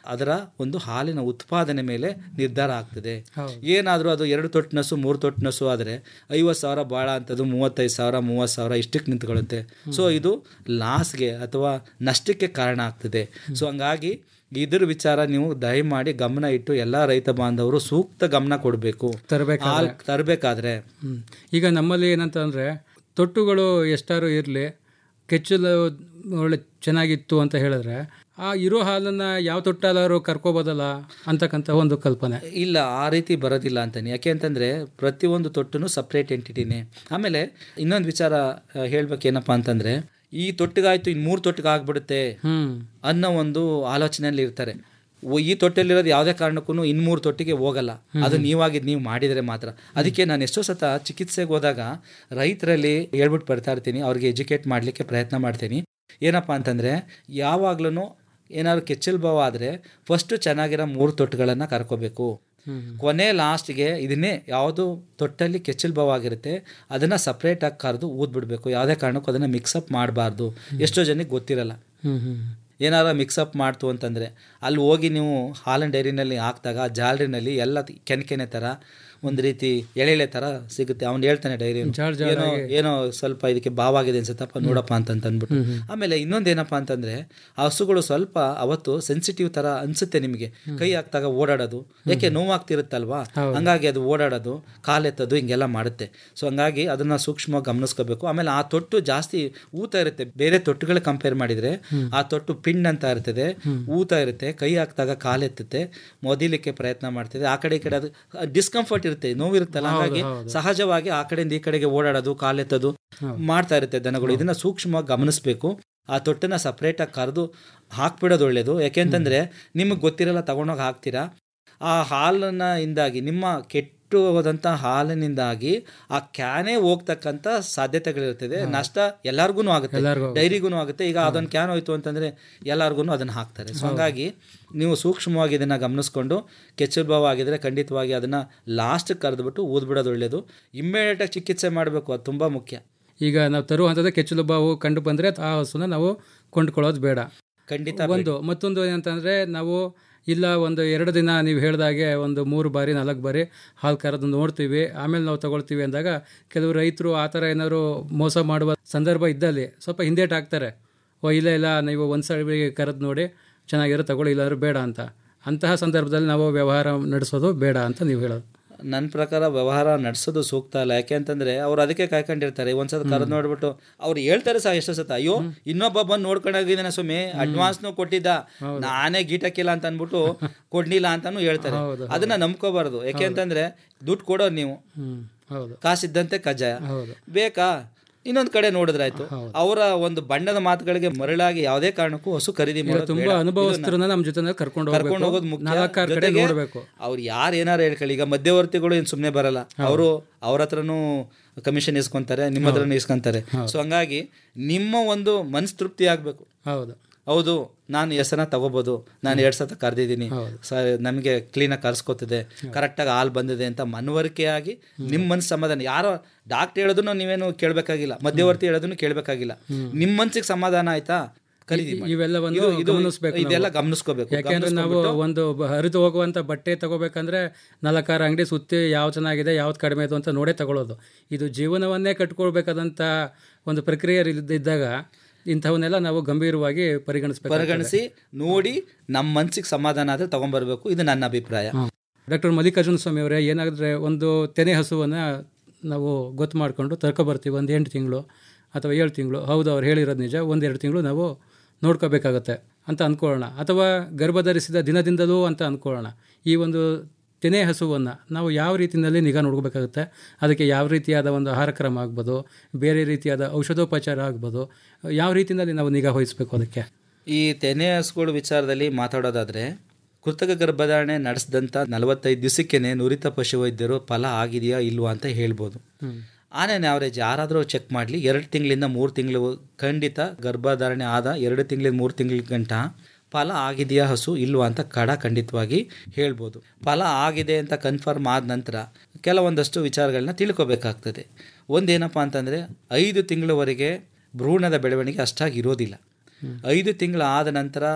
ಅದರ ಒಂದು ಹಾಲಿನ ಉತ್ಪಾದನೆ ಮೇಲೆ ನಿರ್ಧಾರ ಆಗ್ತದೆ ಏನಾದರೂ ಅದು ಎರಡು ತೊಟ್ಟು ನಸು ಮೂರು ತೊಟ್ಟು ನಸು ಆದರೆ ಐವತ್ತು ಸಾವಿರ ಭಾಳ ಅಂತದ್ದು ಮೂವತ್ತೈದು ಸಾವಿರ ಮೂವತ್ತು ಸಾವಿರ ಇಷ್ಟಕ್ಕೆ ನಿಂತ್ಕೊಳ್ಳುತ್ತೆ ಸೊ ಇದು ಲಾಸ್ಗೆ ಅಥವಾ ನಷ್ಟಕ್ಕೆ ಕಾರಣ ಆಗ್ತದೆ ಸೊ ಹಂಗಾಗಿ ಇದ್ರ ವಿಚಾರ ನೀವು ದಯಮಾಡಿ ಗಮನ ಇಟ್ಟು ಎಲ್ಲ ರೈತ ಬಾಂಧವರು ಸೂಕ್ತ ಗಮನ ಕೊಡಬೇಕು ತರಬೇಕಾದ್ರೆ ಹಾಲು ತರಬೇಕಾದ್ರೆ ಹ್ಮ್. ಈಗ ನಮ್ಮಲ್ಲಿ ಏನಂತಂದರೆ ತೊಟ್ಟುಗಳು ಎಷ್ಟಾರು ಇರಲಿ ಕೆಚ್ಚಲು ಒಳ್ಳೆ ಚೆನ್ನಾಗಿತ್ತು ಅಂತ ಹೇಳಿದ್ರೆ ಆ ಇರೋ ಹಾಲನ್ನು ಯಾವ ತೊಟ್ಟಾಲಾರು ಕರ್ಕೋಬೋದಲ್ಲ ಅಂತಕ್ಕಂಥ ಒಂದು ಕಲ್ಪನೆ ಇಲ್ಲ ಆ ರೀತಿ ಬರೋದಿಲ್ಲ ಅಂತಾನೆ ಯಾಕೆ ಅಂತಂದರೆ ಪ್ರತಿಯೊಂದು ತೊಟ್ಟುನು ಸಪ್ರೇಟ್ ಎಂಟಿಟಿನೇ ಆಮೇಲೆ ಇನ್ನೊಂದು ವಿಚಾರ ಹೇಳ್ಬೇಕೇನಪ್ಪ ಅಂತಂದರೆ ಈ ತೊಟ್ಟಿಗಾಯ್ತು ಇನ್ನು ಮೂರು ತೊಟ್ಟಿಗೆ ಆಗ್ಬಿಡುತ್ತೆ ಹ್ಮ್ ಅನ್ನೋ ಒಂದು ಆಲೋಚನೆಯಲ್ಲಿ ಇರ್ತಾರೆ ಓ, ಈ ತೊಟ್ಟೆಲಿರೋದು ಯಾವುದೇ ಕಾರಣಕ್ಕೂ ಇನ್ನು ಮೂರು ತೊಟ್ಟಿಗೆ ಹೋಗಲ್ಲ ಅದು ನೀವಾಗಿದ್ದು ನೀವು ಮಾಡಿದರೆ ಮಾತ್ರ ಅದಕ್ಕೆ ನಾನು ಎಷ್ಟೋ ಸತ ಚಿಕಿತ್ಸೆಗೆ ಹೋದಾಗ ರೈತರಲ್ಲಿ ಹೇಳ್ಬಿಟ್ಟು ಬರ್ತಾ ಇರ್ತೀನಿ ಅವ್ರಿಗೆ ಎಜುಕೇಟ್ ಮಾಡಲಿಕ್ಕೆ ಪ್ರಯತ್ನ ಮಾಡ್ತೀನಿ ಏನಪ್ಪ ಅಂತಂದರೆ ಯಾವಾಗ್ಲೂ ಏನಾದ್ರು ಕೆಚ್ಚಲ್ ಭಾವ ಆದರೆ ಫಸ್ಟು ಚೆನ್ನಾಗಿರೋ ಮೂರು ತೊಟ್ಟುಗಳನ್ನು ಕರ್ಕೋಬೇಕು ಕೊನೆ ಲಾಸ್ಟ್ಗೆ ಇದನ್ನೇ ಯಾವುದು ತೊಟ್ಟಲ್ಲಿ ಕೆಚ್ಚಲ್ ಭಾವ ಆಗಿರುತ್ತೆ ಅದನ್ನು ಸಪ್ರೇಟಾಗಿ ಕರೆದು ಊದ್ಬಿಡ್ಬೇಕು ಯಾವುದೇ ಕಾರಣಕ್ಕೂ ಅದನ್ನು ಮಿಕ್ಸಪ್ ಮಾಡಬಾರ್ದು ಎಷ್ಟೋ ಜನಕ್ಕೆ ಗೊತ್ತಿರಲ್ಲ ಹ್ಮ್ ಹ್ಮ್ ಏನಾರ ಮಿಕ್ಸಪ್ ಮಾಡ್ತು ಅಂತಂದರೆ ಅಲ್ಲಿ ಹೋಗಿ ನೀವು ಹಾಲಿನ ಡೈರಿನಲ್ಲಿ ಹಾಕಿದಾಗ ಆ ಜಾಲರಿನಲ್ಲಿ ಎಲ್ಲ ತಿ- ಕೆನೆ ಕೆನೆ ಥರ ಒಂದು ರೀತಿ ಎಳೆ ಎಳೆ ಥರ ಸಿಗುತ್ತೆ ಅವ್ನು ಹೇಳ್ತಾನೆ ಡೈರಿ ಜಾಳ್ ಏನೋ ಏನೋ ಸ್ವಲ್ಪ ಇದಕ್ಕೆ ಭಾವಾಗಿದೆ ಅನ್ಸುತ್ತಪ್ಪ ನೋಡಪ್ಪ ಅಂತ ಅಂದ್ಬಿಟ್ಟು ಆಮೇಲೆ ಇನ್ನೊಂದೇನಪ್ಪ ಅಂತಂದರೆ ಆ ಹಸುಗಳು ಸ್ವಲ್ಪ ಅವತ್ತು ಸೆನ್ಸಿಟಿವ್ ಥರ ಅನಿಸುತ್ತೆ ನಿಮಗೆ ಕೈ ಹಾಕ್ದಾಗ ಓಡಾಡೋದು ಯಾಕೆ ನೋವಾಗ್ತಿರುತ್ತಲ್ವಾ ಹಂಗಾಗಿ ಅದು ಓಡಾಡೋದು ಕಾಲೆತ್ತೋದು ಹಿಂಗೆಲ್ಲ ಮಾಡುತ್ತೆ ಸೊ ಹಂಗಾಗಿ ಅದನ್ನ ಸೂಕ್ಷ್ಮವಾಗಿ ಗಮನಿಸ್ಕೋಬೇಕು ಆಮೇಲೆ ಆ ತೊಟ್ಟು ಜಾಸ್ತಿ ಊತ ಇರುತ್ತೆ ಬೇರೆ ತೊಟ್ಟುಗಳ ಕಂಪೇರ್ ಮಾಡಿದರೆ ಆ ತೊಟ್ಟು ಪಿಂಡ್ ಅಂತ ಇರ್ತದೆ ಊತ ಇರುತ್ತೆ ಕೈ ಹಾಕಿದಾಗ ಕಾಲೆತ್ತುತ್ತೆ ಮೊದಿಲಿಕ್ಕೆ ಪ್ರಯತ್ನ ಮಾಡ್ತಿದೆ ಆ ಕಡೆ ಈ ಕಡೆ ಅದು ಡಿಸ್ಕಂಫರ್ಟ್ ಇರುತ್ತೆ ನೋವಿರುತ್ತಲ್ಲ ಹಾಗಾಗಿ ಸಹಜವಾಗಿ ಆ ಕಡೆಯಿಂದ ಈ ಕಡೆಗೆ ಓಡಾಡೋದು ಕಾಲೆತ್ತೋದು ಮಾಡ್ತಾ ಇರುತ್ತೆ ದನಗಳು ಇದನ್ನ ಸೂಕ್ಷ್ಮವಾಗಿ ಗಮನಿಸಬೇಕು ಆ ತೊಟ್ಟನ್ನ ಸಪ್ರೇಟಾಗಿ ಕರೆದು ಹಾಕ್ಬಿಡೋದು ಒಳ್ಳೇದು ಯಾಕೆಂತಂದ್ರೆ ನಿಮಗೆ ಗೊತ್ತಿರಲ್ಲ ತಗೊಂಡೋಗಿ ಹಾಕ್ತೀರಾ ಆ ಹಾಲನ್ನ ಇಂದಾಗಿ ನಿಮ್ಮ ಕೆಟ್ಟು ಹೋದಂಥ ಹಾಲಿನಿಂದಾಗಿ ಆ ಕ್ಯಾನೇ ಹೋಗ್ತಕ್ಕಂಥ ಸಾಧ್ಯತೆಗಳಿರ್ತದೆ ನಷ್ಟ ಎಲ್ಲರಿಗೂ ಆಗುತ್ತೆ ಡೈರಿಗೂ ಆಗುತ್ತೆ ಈಗ ಅದೊಂದು ಕ್ಯಾನ್ ಹೋಯ್ತು ಅಂತಂದ್ರೆ ಎಲ್ಲರಿಗೂ ಅದನ್ನ ಹಾಕ್ತಾರೆ ಸೊ ಹಂಗಾಗಿ ನೀವು ಸೂಕ್ಷ್ಮವಾಗಿ ಇದನ್ನ ಗಮನಿಸ್ಕೊಂಡು ಕೆಚ್ಚಲು ಭಾವ ಆಗಿದ್ರೆ ಖಂಡಿತವಾಗಿ ಅದನ್ನ ಲಾಸ್ಟ್ ಕರೆದ್ಬಿಟ್ಟು ಊದ್ಬಿಡೋದು ಒಳ್ಳೇದು ಇಮ್ಮಿಡಿಯೇಟಾಗಿ ಚಿಕಿತ್ಸೆ ಮಾಡಬೇಕು ಅದು ತುಂಬಾ ಮುಖ್ಯ ಈಗ ನಾವು ತರುವ ಹಂತದ ಕೆಚ್ಚಲು ಬಾವು ಕಂಡು ಬಂದರೆ ಆ ಹಸುನ ನಾವು ಕೊಂಡ್ಕೊಳ್ಳೋದು ಬೇಡ ಖಂಡಿತ ಒಂದು ಮತ್ತೊಂದು ಏನಂತಂದರೆ ನಾವು ಇಲ್ಲ ಒಂದು ಎರಡು ದಿನ ನೀವು ಹೇಳ್ದಾಗೆ ಒಂದು ಮೂರು ಬಾರಿ ನಾಲ್ಕು ಬಾರಿ ಹಾಲು ಕರೆದು ನೋಡ್ತೀವಿ ಆಮೇಲೆ ನಾವು ತಗೊಳ್ತೀವಿ ಅಂದಾಗ ಕೆಲವು ರೈತರು ಆ ಥರ ಏನಾದ್ರು ಮೋಸ ಮಾಡುವ ಸಂದರ್ಭ ಇದ್ದಲ್ಲಿ ಸ್ವಲ್ಪ ಹಿಂದೇಟ್ ಹಾಕ್ತಾರೆ ಓ ಇಲ್ಲ ಇಲ್ಲ ನೀವು ಒಂದು ಸಲ ಕರೆದು ನೋಡಿ ಚೆನ್ನಾಗಿರೋ ತಗೊಳ್ಳಿ ಇಲ್ಲಾದ್ರೂ ಬೇಡ ಅಂತ ಅಂತಹ ಸಂದರ್ಭದಲ್ಲಿ ನಾವು ವ್ಯವಹಾರ ನಡೆಸೋದು ಬೇಡ ಅಂತ ನೀವು ಹೇಳೋದು ನನ್ನ ಪ್ರಕಾರ ವ್ಯವಹಾರ ನಡೆಸೋದು ಸೂಕ್ತ ಅಲ್ಲ ಯಾಕೆ ಅಂತಂದ್ರೆ ಅವ್ರು ಅದಕ್ಕೆ ಕಾಯ್ಕೊಂಡಿರ್ತಾರೆ ಒಂದ್ಸಲ ಕರೆದು ನೋಡ್ಬಿಟ್ಟು ಅವ್ರು ಹೇಳ್ತಾರೆ ಸಹ ಎಷ್ಟೋ ಸತ ಅಯ್ಯೋ ಇನ್ನೊಬ್ಬ ಬಂದು ನೋಡ್ಕೊಂಡೋಗಿದ್ದಾನೆ ಸ್ವಾಮಿ ಅಡ್ವಾನ್ಸ್ನು ಕೊಟ್ಟಿದ್ದ ನಾನೇ ಗೀಟಕ್ಕಿಲ್ಲ ಅಂತ ಅಂದ್ಬಿಟ್ಟು ಕೊಡ್ಲಿಲ್ಲ ಅಂತಾನು ಹೇಳ್ತಾರೆ ಅದನ್ನ ನಂಬ್ಕೋಬಾರ್ದು ಯಾಕೆ ಅಂತಂದ್ರೆ ದುಡ್ಡು ಕೊಡೋರು ನೀವು ಹ್ಞೂ ಹೌದು ಕಾಸಿದ್ದಂತೆ ಕಜ್ಜಾಯ ಬೇಕಾ ಇನ್ನೊಂದ್ ಕಡೆ ನೋಡಿದ್ರಾಯ್ತು ಅವರ ಒಂದು ಬಣ್ಣದ ಮಾತುಗಳಿಗೆ ಮರಳಾಗಿ ಯಾವುದೇ ಕಾರಣಕ್ಕೂ ಹಸು ಖರೀದಿ ಮಾಡೋದು ತುಂಬಾ ಬೇಡ. ಅನುಭವಸ್ಥರನ್ನ ನಮ್ಮ ಜೊತೆ ಕರ್ಕೊಂಡು ಕರ್ಕೊಂಡು ಹೋಗೋದು ಮುಖ್ಯ ನಾಲ್ಕಾರು ಕಡೆ ಜೊತೆಗೆ ನೋಡಬೇಕು ಅವ್ರು ಯಾರು ಏನಾರು ಹೇಳ್ಕೊಳ್ಳಿ ಈಗ ಮಧ್ಯವರ್ತಿಗಳು ಏನು ಸುಮ್ಮನೆ ಬರಲ್ಲ ಅವರು ಅವ್ರ ಹತ್ರನೂ ಕಮಿಷನ್ ಇಸ್ಕೊಂತಾರೆ ನಿಮ್ಮ ಹತ್ರನೂ ಇಸ್ಕೊಂತಾರೆ ಸೊ ಹಂಗಾಗಿ ನಿಮ್ಮ ಒಂದು ಮನಸ್ ತೃಪ್ತಿ ಆಗ್ಬೇಕು ಹೌದು ಹೌದು ನಾನು ಹೆಸರನ್ನ ತಗೋಬೋದು ನಾನು ಎರಡು ಸತ ಕರೆದಿದ್ದೀನಿ ಸ ನಮಗೆ ಕ್ಲೀನಾಗಿ ಕರ್ಸ್ಕೊತಿದೆ ಕರೆಕ್ಟಾಗಿ ಹಾಲು ಬಂದಿದೆ ಅಂತ ಮನವರಿಕೆಯಾಗಿ ನಿಮ್ಮ ಮನ್ಸು ಸಮಾಧಾನ ಯಾರೋ ಡಾಕ್ಟರ್ ಹೇಳೋದನ್ನು ನೀವೇನು ಕೇಳಬೇಕಾಗಿಲ್ಲ ಮಧ್ಯವರ್ತಿ ಹೇಳೋದನ್ನು ಕೇಳಬೇಕಾಗಿಲ್ಲ ನಿಮ್ಮ ಮನ್ಸಿಗೆ ಸಮಾಧಾನ ಆಯ್ತಾ ಖರೀದಿ ಮಾಡಿ. ಇವೆಲ್ಲವನ್ನು ಇದು- ಇದು- ಗಮನಿಸ್ಬೇಕು ಇದೆಲ್ಲ ಗಮನಿಸ್ಕೋಬೇಕು ಯಾಕೆಂದ್ರೆ ನಾವು ಒಂದು ಬ- ಹರಿದು ಹೋಗುವಂಥ ಬಟ್ಟೆ ತಗೋಬೇಕಂದ್ರೆ ನಾಲ್ಕಾರು ಅಂಗಡಿ ಸುತ್ತಿ ಯಾವ್ದು ಚೆನ್ನಾಗಿದೆ ಯಾವ್ದು ಕಡಿಮೆ ಇದು ಅಂತ ನೋಡೇ ತಗೊಳ್ಳೋದು ಇದು ಜೀವನವನ್ನೇ ಕಟ್ಕೊಳ್ಬೇಕಾದಂಥ ಒಂದು ಪ್ರಕ್ರಿಯೆ ಇದ್ದಾಗ ಇಂಥವನ್ನೆಲ್ಲ ನಾವು ಗಂಭೀರವಾಗಿ ಪರಿಗಣಿಸ್ಬೇಕು ಪರಿಗಣಿಸಿ ನೋಡಿ ನಮ್ಮ ಮನ್ಸಿಗೆ ಸಮಾಧಾನ ಆದರೆ ತಗೊಂಡ್ಬರ್ಬೇಕು ಇದು ನನ್ನ ಅಭಿಪ್ರಾಯ ಡಾಕ್ಟರ್ ಮಲ್ಲಿಕಾರ್ಜುನ ಸ್ವಾಮಿ ಅವರೇ ಏನಾದರೆ ಒಂದು ತೆನೆ ಹಸುವನ್ನು ನಾವು ಗೊತ್ತು ಮಾಡಿಕೊಂಡು ತರ್ಕೊಬರ್ತೀವಿ ಒಂದು ಎಂಟು ತಿಂಗಳು ಅಥವಾ ಏಳು ತಿಂಗಳು ಹೌದು ಅವ್ರು ಹೇಳಿರೋದು ನಿಜ ಒಂದೆರಡು ತಿಂಗಳು ನಾವು ನೋಡ್ಕೋಬೇಕಾಗತ್ತೆ ಅಂತ ಅಂದ್ಕೊಳ್ಳೋಣ ಅಥವಾ ಗರ್ಭಧರಿಸಿದ ದಿನದಿಂದಲೂ ಅಂತ ಅಂದ್ಕೊಳ್ಳೋಣ ಈ ಒಂದು ತೆನೆ ಹಸುವನ್ನು ನಾವು ಯಾವ ರೀತಿಯಲ್ಲಿ ನಿಗಾ ನೋಡ್ಕೋಬೇಕಾಗುತ್ತೆ ಅದಕ್ಕೆ ಯಾವ ರೀತಿಯಾದ ಒಂದು ಆಹಾರ ಕ್ರಮ ಆಗ್ಬೋದು ಬೇರೆ ರೀತಿಯಾದ ಔಷಧೋಪಚಾರ ಆಗ್ಬೋದು ಯಾವ ರೀತಿಯಲ್ಲಿ ನಾವು ನಿಗಾ ವಹಿಸಬೇಕು ಅದಕ್ಕೆ ಈ ತೆನೆ ಹಸುಗಳ ವಿಚಾರದಲ್ಲಿ ಮಾತಾಡೋದಾದ್ರೆ ಕೃತಕ ಗರ್ಭಧಾರಣೆ ನಡೆಸಿದಂಥ ನಲವತ್ತೈದು ದಿವಸಕ್ಕೇನೆ ನುರಿತ ಪಶುವೈದ್ಯರು ಫಲ ಆಗಿದೆಯಾ ಇಲ್ವಾ ಅಂತ ಹೇಳ್ಬೋದು ಆನೇನೆ ಅವರೇಜ್ ಯಾರಾದರೂ ಚೆಕ್ ಮಾಡಲಿ ಎರಡು ತಿಂಗಳಿಂದ ಮೂರು ತಿಂಗಳು ಖಂಡಿತ ಗರ್ಭಧಾರಣೆ ಆದ ಎರಡು ತಿಂಗಳಿಂದ ಮೂರು ತಿಂಗಳ ಗಂಟ ಫಲ ಆಗಿದೆಯಾ ಹಸು ಇಲ್ವಾ ಅಂತ ಕಡ ಖಂಡಿತವಾಗಿ ಹೇಳ್ಬೋದು ಫಲ ಆಗಿದೆ ಅಂತ ಕನ್ಫರ್ಮ್ ಆದ ನಂತರ ಕೆಲವೊಂದಷ್ಟು ವಿಚಾರಗಳನ್ನ ತಿಳ್ಕೊಬೇಕಾಗ್ತದೆ ಒಂದೇನಪ್ಪ ಅಂತಂದರೆ ಐದು ತಿಂಗಳವರೆಗೆ ಭ್ರೂಣದ ಬೆಳವಣಿಗೆ ಅಷ್ಟಾಗಿ ಇರೋದಿಲ್ಲ ಐದು ತಿಂಗಳು ಆದ ನಂತರ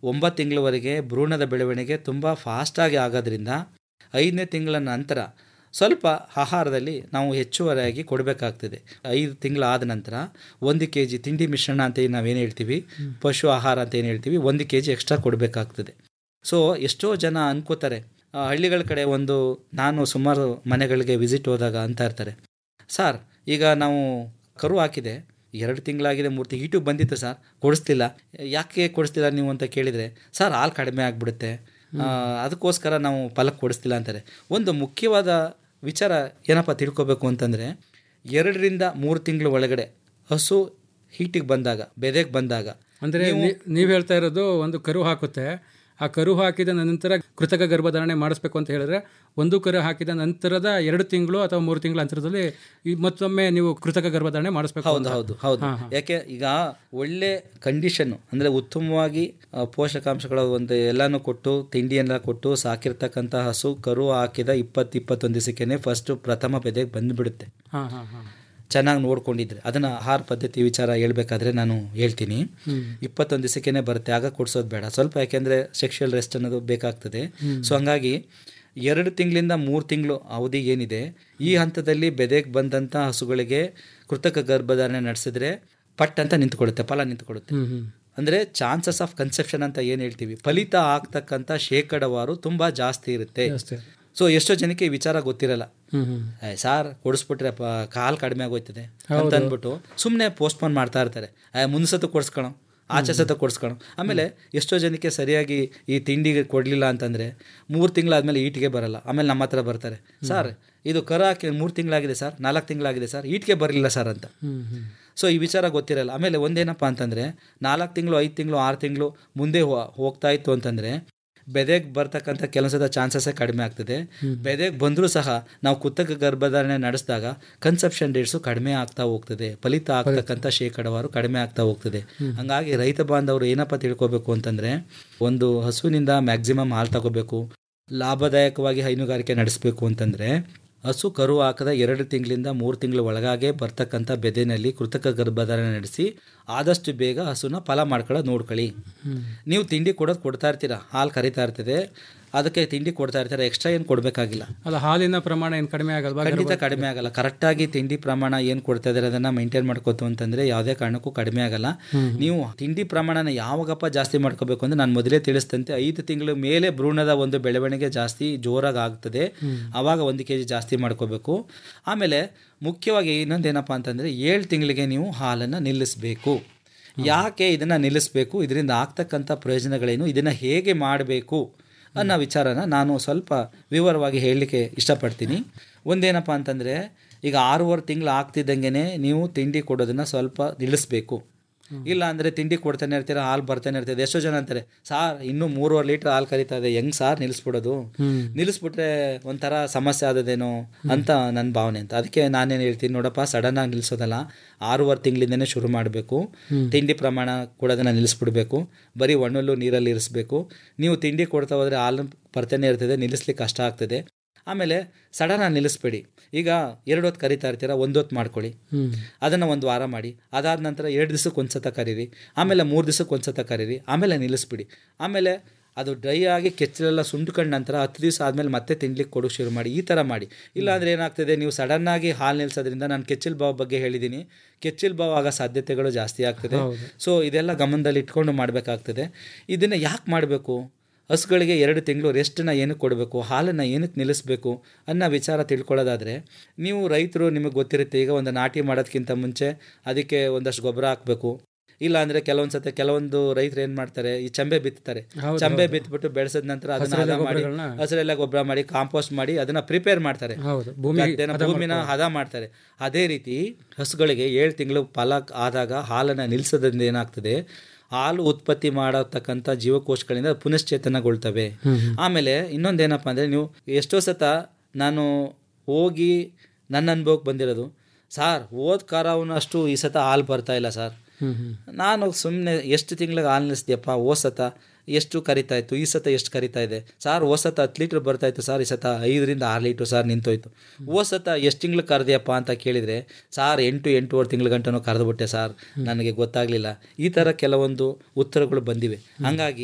ಒಂಬತ್ತು ತಿಂಗಳವರೆಗೆ ಭ್ರೂಣದ ಬೆಳವಣಿಗೆ ತುಂಬ ಫಾಸ್ಟಾಗಿ ಆಗೋದ್ರಿಂದ ಐದನೇ ತಿಂಗಳ ನಂತರ ಸ್ವಲ್ಪ ಆಹಾರದಲ್ಲಿ ನಾವು ಹೆಚ್ಚುವರಿಯಾಗಿ ಕೊಡಬೇಕಾಗ್ತದೆ ಐದು ತಿಂಗಳಾದ ನಂತರ ಒಂದು ಕೆ ಜಿ ತಿಂಡಿ ಮಿಶ್ರಣ ಅಂತ ಏನು ನಾವೇನು ಹೇಳ್ತೀವಿ ಪಶು ಆಹಾರ ಅಂತ ಏನು ಹೇಳ್ತೀವಿ ಒಂದು ಕೆ ಜಿ ಎಕ್ಸ್ಟ್ರಾ ಕೊಡಬೇಕಾಗ್ತದೆ ಸೊ ಎಷ್ಟೋ ಜನ ಅನ್ಕೋತಾರೆ ಆ, ಹಳ್ಳಿಗಳ ಕಡೆ ಒಂದು ನಾನು ಸುಮಾರು ಮನೆಗಳಿಗೆ ವಿಸಿಟ್ ಹೋದಾಗ ಅಂತ ಇರ್ತಾರೆ ಸರ್ ಈಗ ನಾವು ಕರು ಹಾಕಿದೆ ಎರಡು ತಿಂಗಳಾಗಿದೆ ಮೂರು ತಿಂಗಳು ಹೀಟು ಬಂದಿತ್ತು ಸರ್ ಕೊಡಿಸ್ತಿಲ್ಲ ಯಾಕೆ ಕೊಡಿಸ್ತಿಲ್ಲ ನೀವು ಅಂತ ಕೇಳಿದರೆ ಸರ್ ಹಾಲು ಕಡಿಮೆ ಆಗಿಬಿಡುತ್ತೆ ಅದಕ್ಕೋಸ್ಕರ ನಾವು ಫಲಕ್ಕೆ ಕೊಡಿಸ್ತಿಲ್ಲ ಅಂತಾರೆ ಒಂದು ಮುಖ್ಯವಾದ ವಿಚಾರ ಏನಪ್ಪ ತಿಳ್ಕೊಬೇಕು ಅಂತಂದರೆ ಎರಡರಿಂದ ಮೂರು ತಿಂಗಳ ಒಳಗಡೆ ಹಸು ಹೀಟಿಗೆ ಬಂದಾಗ ಬೆದೆಗೆ ಬಂದಾಗ ಅಂದರೆ ನೀವು ಹೇಳ್ತಾ ಇರೋದು ಒಂದು ಕರು ಹಾಕುತ್ತೆ ಆ ಕರು ಹಾಕಿದ ನಂತರ ಕೃತಕ ಗರ್ಭಧಾರಣೆ ಮಾಡಿಸ್ಬೇಕು ಅಂತ ಹೇಳಿದ್ರೆ ಒಂದು ಕರು ಹಾಕಿದ ನಂತರದ ಎರಡು ತಿಂಗಳು ಅಥವಾ ಮೂರು ತಿಂಗಳ ಅಂತರದಲ್ಲಿ ಈ ಮತ್ತೊಮ್ಮೆ ನೀವು ಕೃತಕ ಗರ್ಭಧಾರಣೆ ಮಾಡಿಸ್ಬೇಕು ಹೌದು ಅಂತ. ಹೌದು ಹೌದು ಯಾಕೆ ಈಗ ಒಳ್ಳೆ ಕಂಡೀಷನ್ ಅಂದ್ರೆ ಉತ್ತಮವಾಗಿ ಆ, ಪೋಷಕಾಂಶಗಳ ಒಂದು ಎಲ್ಲಾನು ಕೊಟ್ಟು ತಿಂಡಿಯೆಲ್ಲ ಕೊಟ್ಟು ಸಾಕಿರ್ತಕ್ಕಂಥ ಹಸು ಕರು ಹಾಕಿದ ಇಪ್ಪತ್ತು ಇಪ್ಪತ್ತೊಂದು ದಿವಸಕ್ಕೇನೆ ಫಸ್ಟ್ ಪ್ರಥಮ ಬೆದೆಗೆ ಬಂದ್ಬಿಡುತ್ತೆ ಹಾ ಹಾ ಹಾ ಚೆನ್ನಾಗಿ ನೋಡ್ಕೊಂಡಿದ್ರೆ ಅದನ್ನ ಆಹಾರ ಪದ್ಧತಿ ವಿಚಾರ ಹೇಳ್ಬೇಕಾದ್ರೆ ನಾನು ಹೇಳ್ತೀನಿ ಇಪ್ಪತ್ತೊಂದು ದಿವಸಕ್ಕೇನೆ ಬರುತ್ತೆ ಆಗ ಕೊಡ್ಸೋದು ಬೇಡ ಸ್ವಲ್ಪ ಯಾಕೆಂದ್ರೆ ಸೆಕ್ಷುವಲ್ ರೆಸ್ಟ್ ಅನ್ನೋದು ಬೇಕಾಗ್ತದೆ ಸೊ ಹಂಗಾಗಿ ಎರಡು ತಿಂಗಳಿಂದ ಮೂರು ತಿಂಗಳು ಅವಧಿ ಏನಿದೆ ಈ ಹಂತದಲ್ಲಿ ಬೆದೆಗೆ ಬಂದಂಥ ಹಸುಗಳಿಗೆ ಕೃತಕ ಗರ್ಭಧಾರಣೆ ನಡೆಸಿದ್ರೆ ಪಟ್ ಅಂತ ನಿಂತ್ಕೊಳ್ಳುತ್ತೆ ಫಲ ನಿಂತ್ಕೊಳ್ಳುತ್ತೆ ಅಂದ್ರೆ ಚಾನ್ಸಸ್ ಆಫ್ ಕನ್ಸೆಪ್ಷನ್ ಅಂತ ಏನು ಹೇಳ್ತೀವಿ ಫಲಿತ ಆಗ್ತಕ್ಕಂಥ ಶೇಕಡವಾರು ತುಂಬಾ ಜಾಸ್ತಿ ಇರುತ್ತೆ ಅಷ್ಟೇ ಸೊ ಎಷ್ಟೋ ಜನಕ್ಕೆ ಈ ವಿಚಾರ ಗೊತ್ತಿರಲ್ಲ ಹ್ಮ್ ಹ್ಮ್ ಏ, ಸಾರ್ ಕೊಡಿಸ್ಬಿಟ್ರೆ ಪ ಕಾಲು ಕಡಿಮೆ ಆಗೋಯ್ತದೆ ಅಂತ ಅಂದ್ಬಿಟ್ಟು ಸುಮ್ಮನೆ ಪೋಸ್ಟ್ಪೋನ್ ಮಾಡ್ತಾ ಇರ್ತಾರೆ ಮುಂದ್ಸತ ಕೊಡ್ಸ್ಕೊಳೋ ಆಚೆ ಸತ ಕೊಡ್ಸ್ಕೊಳೋ ಆಮೇಲೆ ಎಷ್ಟೋ ಜನಕ್ಕೆ ಸರಿಯಾಗಿ ಈ ತಿಂಡಿಗೆ ಕೊಡಲಿಲ್ಲ ಅಂತಂದರೆ ಮೂರು ತಿಂಗಳಾದ್ಮೇಲೆ ಈಟಿಗೆ ಬರಲ್ಲ ಆಮೇಲೆ ನಮ್ಮ ಹತ್ರ ಬರ್ತಾರೆ ಸರ್ ಇದು ಕರ ಹಾಕಿ ಮೂರು ತಿಂಗಳಾಗಿದೆ ಸರ್ ನಾಲ್ಕು ತಿಂಗಳಾಗಿದೆ ಸರ್ ಈಟಿಗೆ ಬರಲಿಲ್ಲ ಸರ್ ಅಂತ ಹ್ಮ್ ಹ್ಮ್ ಸೊ ಈ ವಿಚಾರ ಗೊತ್ತಿರಲ್ಲ ಆಮೇಲೆ ಒಂದೇನಪ್ಪ ಅಂತಂದರೆ ನಾಲ್ಕು ತಿಂಗಳು ಐದು ತಿಂಗಳು ಆರು ತಿಂಗಳು ಮುಂದೆ ಹೋ- ಹೋಗ್ತಾ ಇತ್ತು ಅಂತಂದರೆ ಬೆದೆಗೆ ಬರ್ತಕ್ಕಂಥ ಕೆಲಸದ ಚಾನ್ಸಸ್ಸೇ ಕಡಿಮೆ ಆಗ್ತದೆ ಬೆದೆಗೆ ಬಂದರೂ ಸಹ ನಾವು ಕುತ್ತಕ ಗರ್ಭಧಾರಣೆ ನಡೆಸಿದಾಗ ಕನ್ಸೆಪ್ಷನ್ ಡೇಟ್ಸು ಕಡಿಮೆ ಆಗ್ತಾ ಹೋಗ್ತದೆ ಫಲಿತ ಆಗ್ತಕ್ಕಂಥ ಶೇಕಡವಾರು ಕಡಿಮೆ ಆಗ್ತಾ ಹೋಗ್ತದೆ ಹಂಗಾಗಿ ರೈತ ಬಾಂಧವರು ಏನಪ್ಪ ತಿಳ್ಕೊಬೇಕು ಅಂತಂದರೆ ಒಂದು ಹಸುವಿನಿಂದ ಮ್ಯಾಕ್ಸಿಮಮ್ ಹಾಲು ತಗೋಬೇಕು ಲಾಭದಾಯಕವಾಗಿ ಹೈನುಗಾರಿಕೆ ನಡೆಸಬೇಕು ಅಂತಂದರೆ ಹಸು ಕರು ಹಾಕದ ಎರಡು ತಿಂಗಳಿಂದ ಮೂರು ತಿಂಗಳ ಒಳಗಾಗೆ ಬರ್ತಕ್ಕಂಥ ಬೆದೆನಲ್ಲಿ ಕೃತಕ ಗರ್ಭಧಾರಣೆ ನಡೆಸಿ ಆದಷ್ಟು ಬೇಗ ಹಸುನ ಫಲ ಮಾಡ್ಕೊಳ್ಳೋದು ನೋಡ್ಕೊಳ್ಳಿ ನೀವು ತಿಂಡಿ ಕೊಡೋದು ಕೊಡ್ತಾ ಇರ್ತೀರಾ ಹಾಲು ಕರಿತಾ ಇರ್ತದೆ ಅದಕ್ಕೆ ತಿಂಡಿ ಕೊಡ್ತಾ ಇರ್ತಾರೆ ಎಕ್ಸ್ಟ್ರಾ ಏನು ಕೊಡಬೇಕಾಗಿಲ್ಲ ಅಲ್ಲ ಹಾಲಿನ ಪ್ರಮಾಣ ಏನು ಕಡಿಮೆ ಆಗಲ್ವಾ ಖಂಡಿತ ಕಡಿಮೆ ಆಗಲ್ಲ ಕರೆಕ್ಟಾಗಿ ತಿಂಡಿ ಪ್ರಮಾಣ ಏನು ಕೊಡ್ತಾ ಇದ್ದಾರೆ ಅದನ್ನ ಮೇಂಟೈನ್ ಮಾಡ್ಕೋತು ಅಂತಂದ್ರೆ ಯಾವುದೇ ಕಾರಣಕ್ಕೂ ಕಡಿಮೆ ಆಗಲ್ಲ ನೀವು ತಿಂಡಿ ಪ್ರಮಾಣನ ಯಾವಾಗಪ್ಪ ಜಾಸ್ತಿ ಮಾಡ್ಕೋಬೇಕು ಅಂದ್ರೆ ನಾನು ಮೊದಲೇ ತಿಳಿಸ್ತಂತೆ ಐದು ತಿಂಗಳ ಮೇಲೆ ಭ್ರೂಣದ ಒಂದು ಬೆಳವಣಿಗೆ ಜಾಸ್ತಿ ಜೋರಾಗಿ ಆಗ್ತದೆ ಆವಾಗ ಒಂದು ಕೆ ಜಿ ಜಾಸ್ತಿ ಮಾಡ್ಕೋಬೇಕು ಆಮೇಲೆ ಮುಖ್ಯವಾಗಿ ಇನ್ನೊಂದೇನಪ್ಪ ಅಂತಂದ್ರೆ ಏಳು ತಿಂಗಳಿಗೆ ನೀವು ಹಾಲನ್ನು ನಿಲ್ಲಿಸಬೇಕು ಯಾಕೆ ಇದನ್ನ ನಿಲ್ಲಿಸಬೇಕು ಇದರಿಂದ ಆಗ್ತಕ್ಕಂಥ ಪ್ರಯೋಜನಗಳೇನು ಇದನ್ನ ಹೇಗೆ ಮಾಡಬೇಕು ಅನ್ನೋ ವಿಚಾರನ ನಾನು ಸ್ವಲ್ಪ ವಿವರವಾಗಿ ಹೇಳಲಿಕ್ಕೆ ಇಷ್ಟಪಡ್ತೀನಿ ಒಂದೇನಪ್ಪ ಅಂತಂದರೆ ಈಗ ಆರೂವರೆ ತಿಂಗಳು ಆಗ್ತಿದ್ದಂಗೆ ನೀವು ತಿಂಡಿ ಕೊಡೋದನ್ನ ಸ್ವಲ್ಪ ನಿಲ್ಲಿಸ್ಬೇಕು ಇಲ್ಲ ಅಂದರೆ ತಿಂಡಿ ಕೊಡ್ತಾನೆ ಇರ್ತೀರ ಹಾಲು ಬರ್ತಾನೆ ಇರ್ತದೆ ಎಷ್ಟೋ ಜನ ಅಂತಾರೆ ಸಾರ್ ಇನ್ನೂ ಮೂರುವರೆ ಲೀಟ್ರ್ ಹಾಲು ಕರಿತಾ ಇದೆ ಹೆಂಗ್ ಸಾರ್ ನಿಲ್ಲಿಸ್ಬಿಡೋದು ನಿಲ್ಲಿಸ್ಬಿಟ್ರೆ ಒಂಥರ ಸಮಸ್ಯೆ ಆದದೇನೋ ಅಂತ ನನ್ನ ಭಾವನೆ ಅಂತ ಅದಕ್ಕೆ ನಾನೇನು ಹೇಳ್ತೀನಿ ನೋಡಪ್ಪ ಸಡನ್ ಆಗಿ ನಿಲ್ಲಿಸೋದಲ್ಲ ಆರೂವರೆ ತಿಂಗಳಿಂದನೇ ಶುರು ಮಾಡಬೇಕು ತಿಂಡಿ ಪ್ರಮಾಣ ಕೊಡೋದನ್ನ ನಿಲ್ಲಿಸ್ಬಿಡ್ಬೇಕು ಬರೀ ಒಣ್ಣಲ್ಲೂ ನೀರಲ್ಲಿ ಇರಿಸ್ಬೇಕು ನೀವು ತಿಂಡಿ ಕೊಡ್ತಾ ಹೋದರೆ ಹಾಲು ಬರ್ತಾನೆ ಇರ್ತದೆ ನಿಲ್ಲಿಸ್ಲಿಕ್ಕೆ ಕಷ್ಟ ಆಗ್ತದೆ ಆಮೇಲೆ ಸಡನ್ ಆಗಿ ನಿಲ್ಲಿಸ್ಬೇಡಿ ಈಗ ಎರಡು ಹೊತ್ತು ಕರಿತಾ ಇರ್ತೀರ ಒಂದು ಹೊತ್ತು ಮಾಡ್ಕೊಳ್ಳಿ ಅದನ್ನು ಒಂದು ವಾರ ಮಾಡಿ ಅದಾದ ನಂತರ ಎರಡು ದಿವಸಕ್ಕೆ ಒಂದು ಸತ ಕರೀರಿ ಆಮೇಲೆ ಮೂರು ದಿವಸಕ್ಕೆ ಒಂದು ಸತ ಕರೀರಿ ಆಮೇಲೆ ನಿಲ್ಲಿಸ್ಬಿಡಿ ಆಮೇಲೆ ಅದು ಡ್ರೈ ಆಗಿ ಕೆಚ್ಚಲೆಲ್ಲ ಸುಂಡ್ಕೊಂಡ ನಂತರ ಹತ್ತು ದಿವಸ ಆದಮೇಲೆ ಮತ್ತೆ ತಿನ್ಲಿಕ್ಕೆ ಕೊಡೋಕೆ ಶುರು ಮಾಡಿ ಈ ಥರ ಮಾಡಿ ಇಲ್ಲಾಂದ್ರೆ ಏನಾಗ್ತದೆ ನೀವು ಸಡನ್ನಾಗಿ ಹಾಲು ನಿಲ್ಲಿಸೋದ್ರಿಂದ ನಾನು ಕೆಚ್ಚಲ್ ಬಾವು ಬಗ್ಗೆ ಹೇಳಿದ್ದೀನಿ ಕೆಚ್ಚಲ್ ಬಾವು ಆಗೋ ಸಾಧ್ಯತೆಗಳು ಜಾಸ್ತಿ ಆಗ್ತದೆ ಸೊ ಇದೆಲ್ಲ ಗಮನದಲ್ಲಿ ಇಟ್ಕೊಂಡು ಮಾಡಬೇಕಾಗ್ತದೆ ಇದನ್ನು ಯಾಕೆ ಮಾಡಬೇಕು ಹಸುಗಳಿಗೆ ಎರಡು ತಿಂಗಳು ರೆಸ್ಟನ್ನ ಏನಕ್ಕೆ ಕೊಡಬೇಕು ಹಾಲನ್ನು ಏನಕ್ಕೆ ನಿಲ್ಲಿಸಬೇಕು ಅನ್ನೋ ವಿಚಾರ ತಿಳ್ಕೊಳ್ಳೋದಾದರೆ ನೀವು ರೈತರು ನಿಮಗೆ ಗೊತ್ತಿರುತ್ತೆ ಈಗ ಒಂದು ನಾಟಿ ಮಾಡೋದಕ್ಕಿಂತ ಮುಂಚೆ ಅದಕ್ಕೆ ಒಂದಷ್ಟು ಗೊಬ್ಬರ ಹಾಕಬೇಕು ಇಲ್ಲ ಅಂದ್ರೆ ಕೆಲವೊಂದು ಸತಿ ಕೆಲವೊಂದು ರೈತರು ಏನ್ ಮಾಡ್ತಾರೆ ಈ ಚಂಬೆ ಬಿತ್ತಾರೆ ಚಂಬೆ ಬಿತ್ಬಿಟ್ಟು ಬೆಳೆಸಿದ ನಂತರ ಅದನ್ನ ಹದ ಮಾಡಿ ಹಸಿರೆಲ್ಲ ಗೊಬ್ಬರ ಮಾಡಿ ಕಾಂಪೋಸ್ಟ್ ಮಾಡಿ ಅದನ್ನ ಪ್ರಿಪೇರ್ ಮಾಡ್ತಾರೆ ಹೌದು ಭೂಮಿ ಗದ್ದೆನ ಭೂಮಿನ ಹದ ಮಾಡ್ತಾರೆ ಅದೇ ರೀತಿ ಹಸುಗಳಿಗೆ ಏಳು ತಿಂಗಳು ಫಲ ಆದಾಗ ಹಾಲನ್ನು ನಿಲ್ಲಿಸೋದ್ರಿಂದ ಏನಾಗ್ತದೆ ಹಾಲು ಉತ್ಪತ್ತಿ ಮಾಡತಕ್ಕಂಥ ಜೀವಕೋಶಗಳಿಂದ ಪುನಶ್ಚೇತನಗೊಳ್ತವೆ ಆಮೇಲೆ ಇನ್ನೊಂದೇನಪ್ಪ ಅಂದರೆ ನೀವು ಎಷ್ಟೋ ಸತ ನಾನು ಹೋಗಿ ನನ್ನ ಅನುಭವಕ್ಕೆ ಬಂದಿರೋದು ಸಾರ್ ಓದ್ ಕಾರ ಅಷ್ಟು ಈ ಸತ ಹಾಲು ಬರ್ತಾ ಇಲ್ಲ ಸರ್ ನಾನು ಸುಮ್ಮನೆ ಎಷ್ಟು ತಿಂಗಳಿಗೆ ಹಾಲು ನಿಲ್ಲಿಸ್ದ್ಯಪ್ಪ ಓ ಸತ ಎಷ್ಟು ಕರಿತಾ ಇತ್ತು ಈ ಸತ ಎಷ್ಟು ಕರಿತಾ ಇದೆ ಸಾರ್ ಓ ಸತ ಹತ್ತು ಲೀಟ್ರ್ ಬರ್ತಾ ಇತ್ತು ಸರ್ ಈ ಸತ ಐದರಿಂದ ಆರು ಲೀಟ್ರ್ ಸಾರ್ ನಿಂತೋಯ್ತು ಓ ಸತ ಎಷ್ಟು ತಿಂಗಳು ಕರೆದ್ಯಪ್ಪ ಅಂತ ಕೇಳಿದರೆ ಸಾರ್ ಎಂಟು ಎಂಟೂವರೆ ತಿಂಗಳ ಗಂಟನೂ ಕರೆದುಬಿಟ್ಟೆ ಸಾರ್ ನನಗೆ ಗೊತ್ತಾಗಲಿಲ್ಲ ಈ ಥರ ಕೆಲವೊಂದು ಉತ್ತರಗಳು ಬಂದಿವೆ ಹಂಗಾಗಿ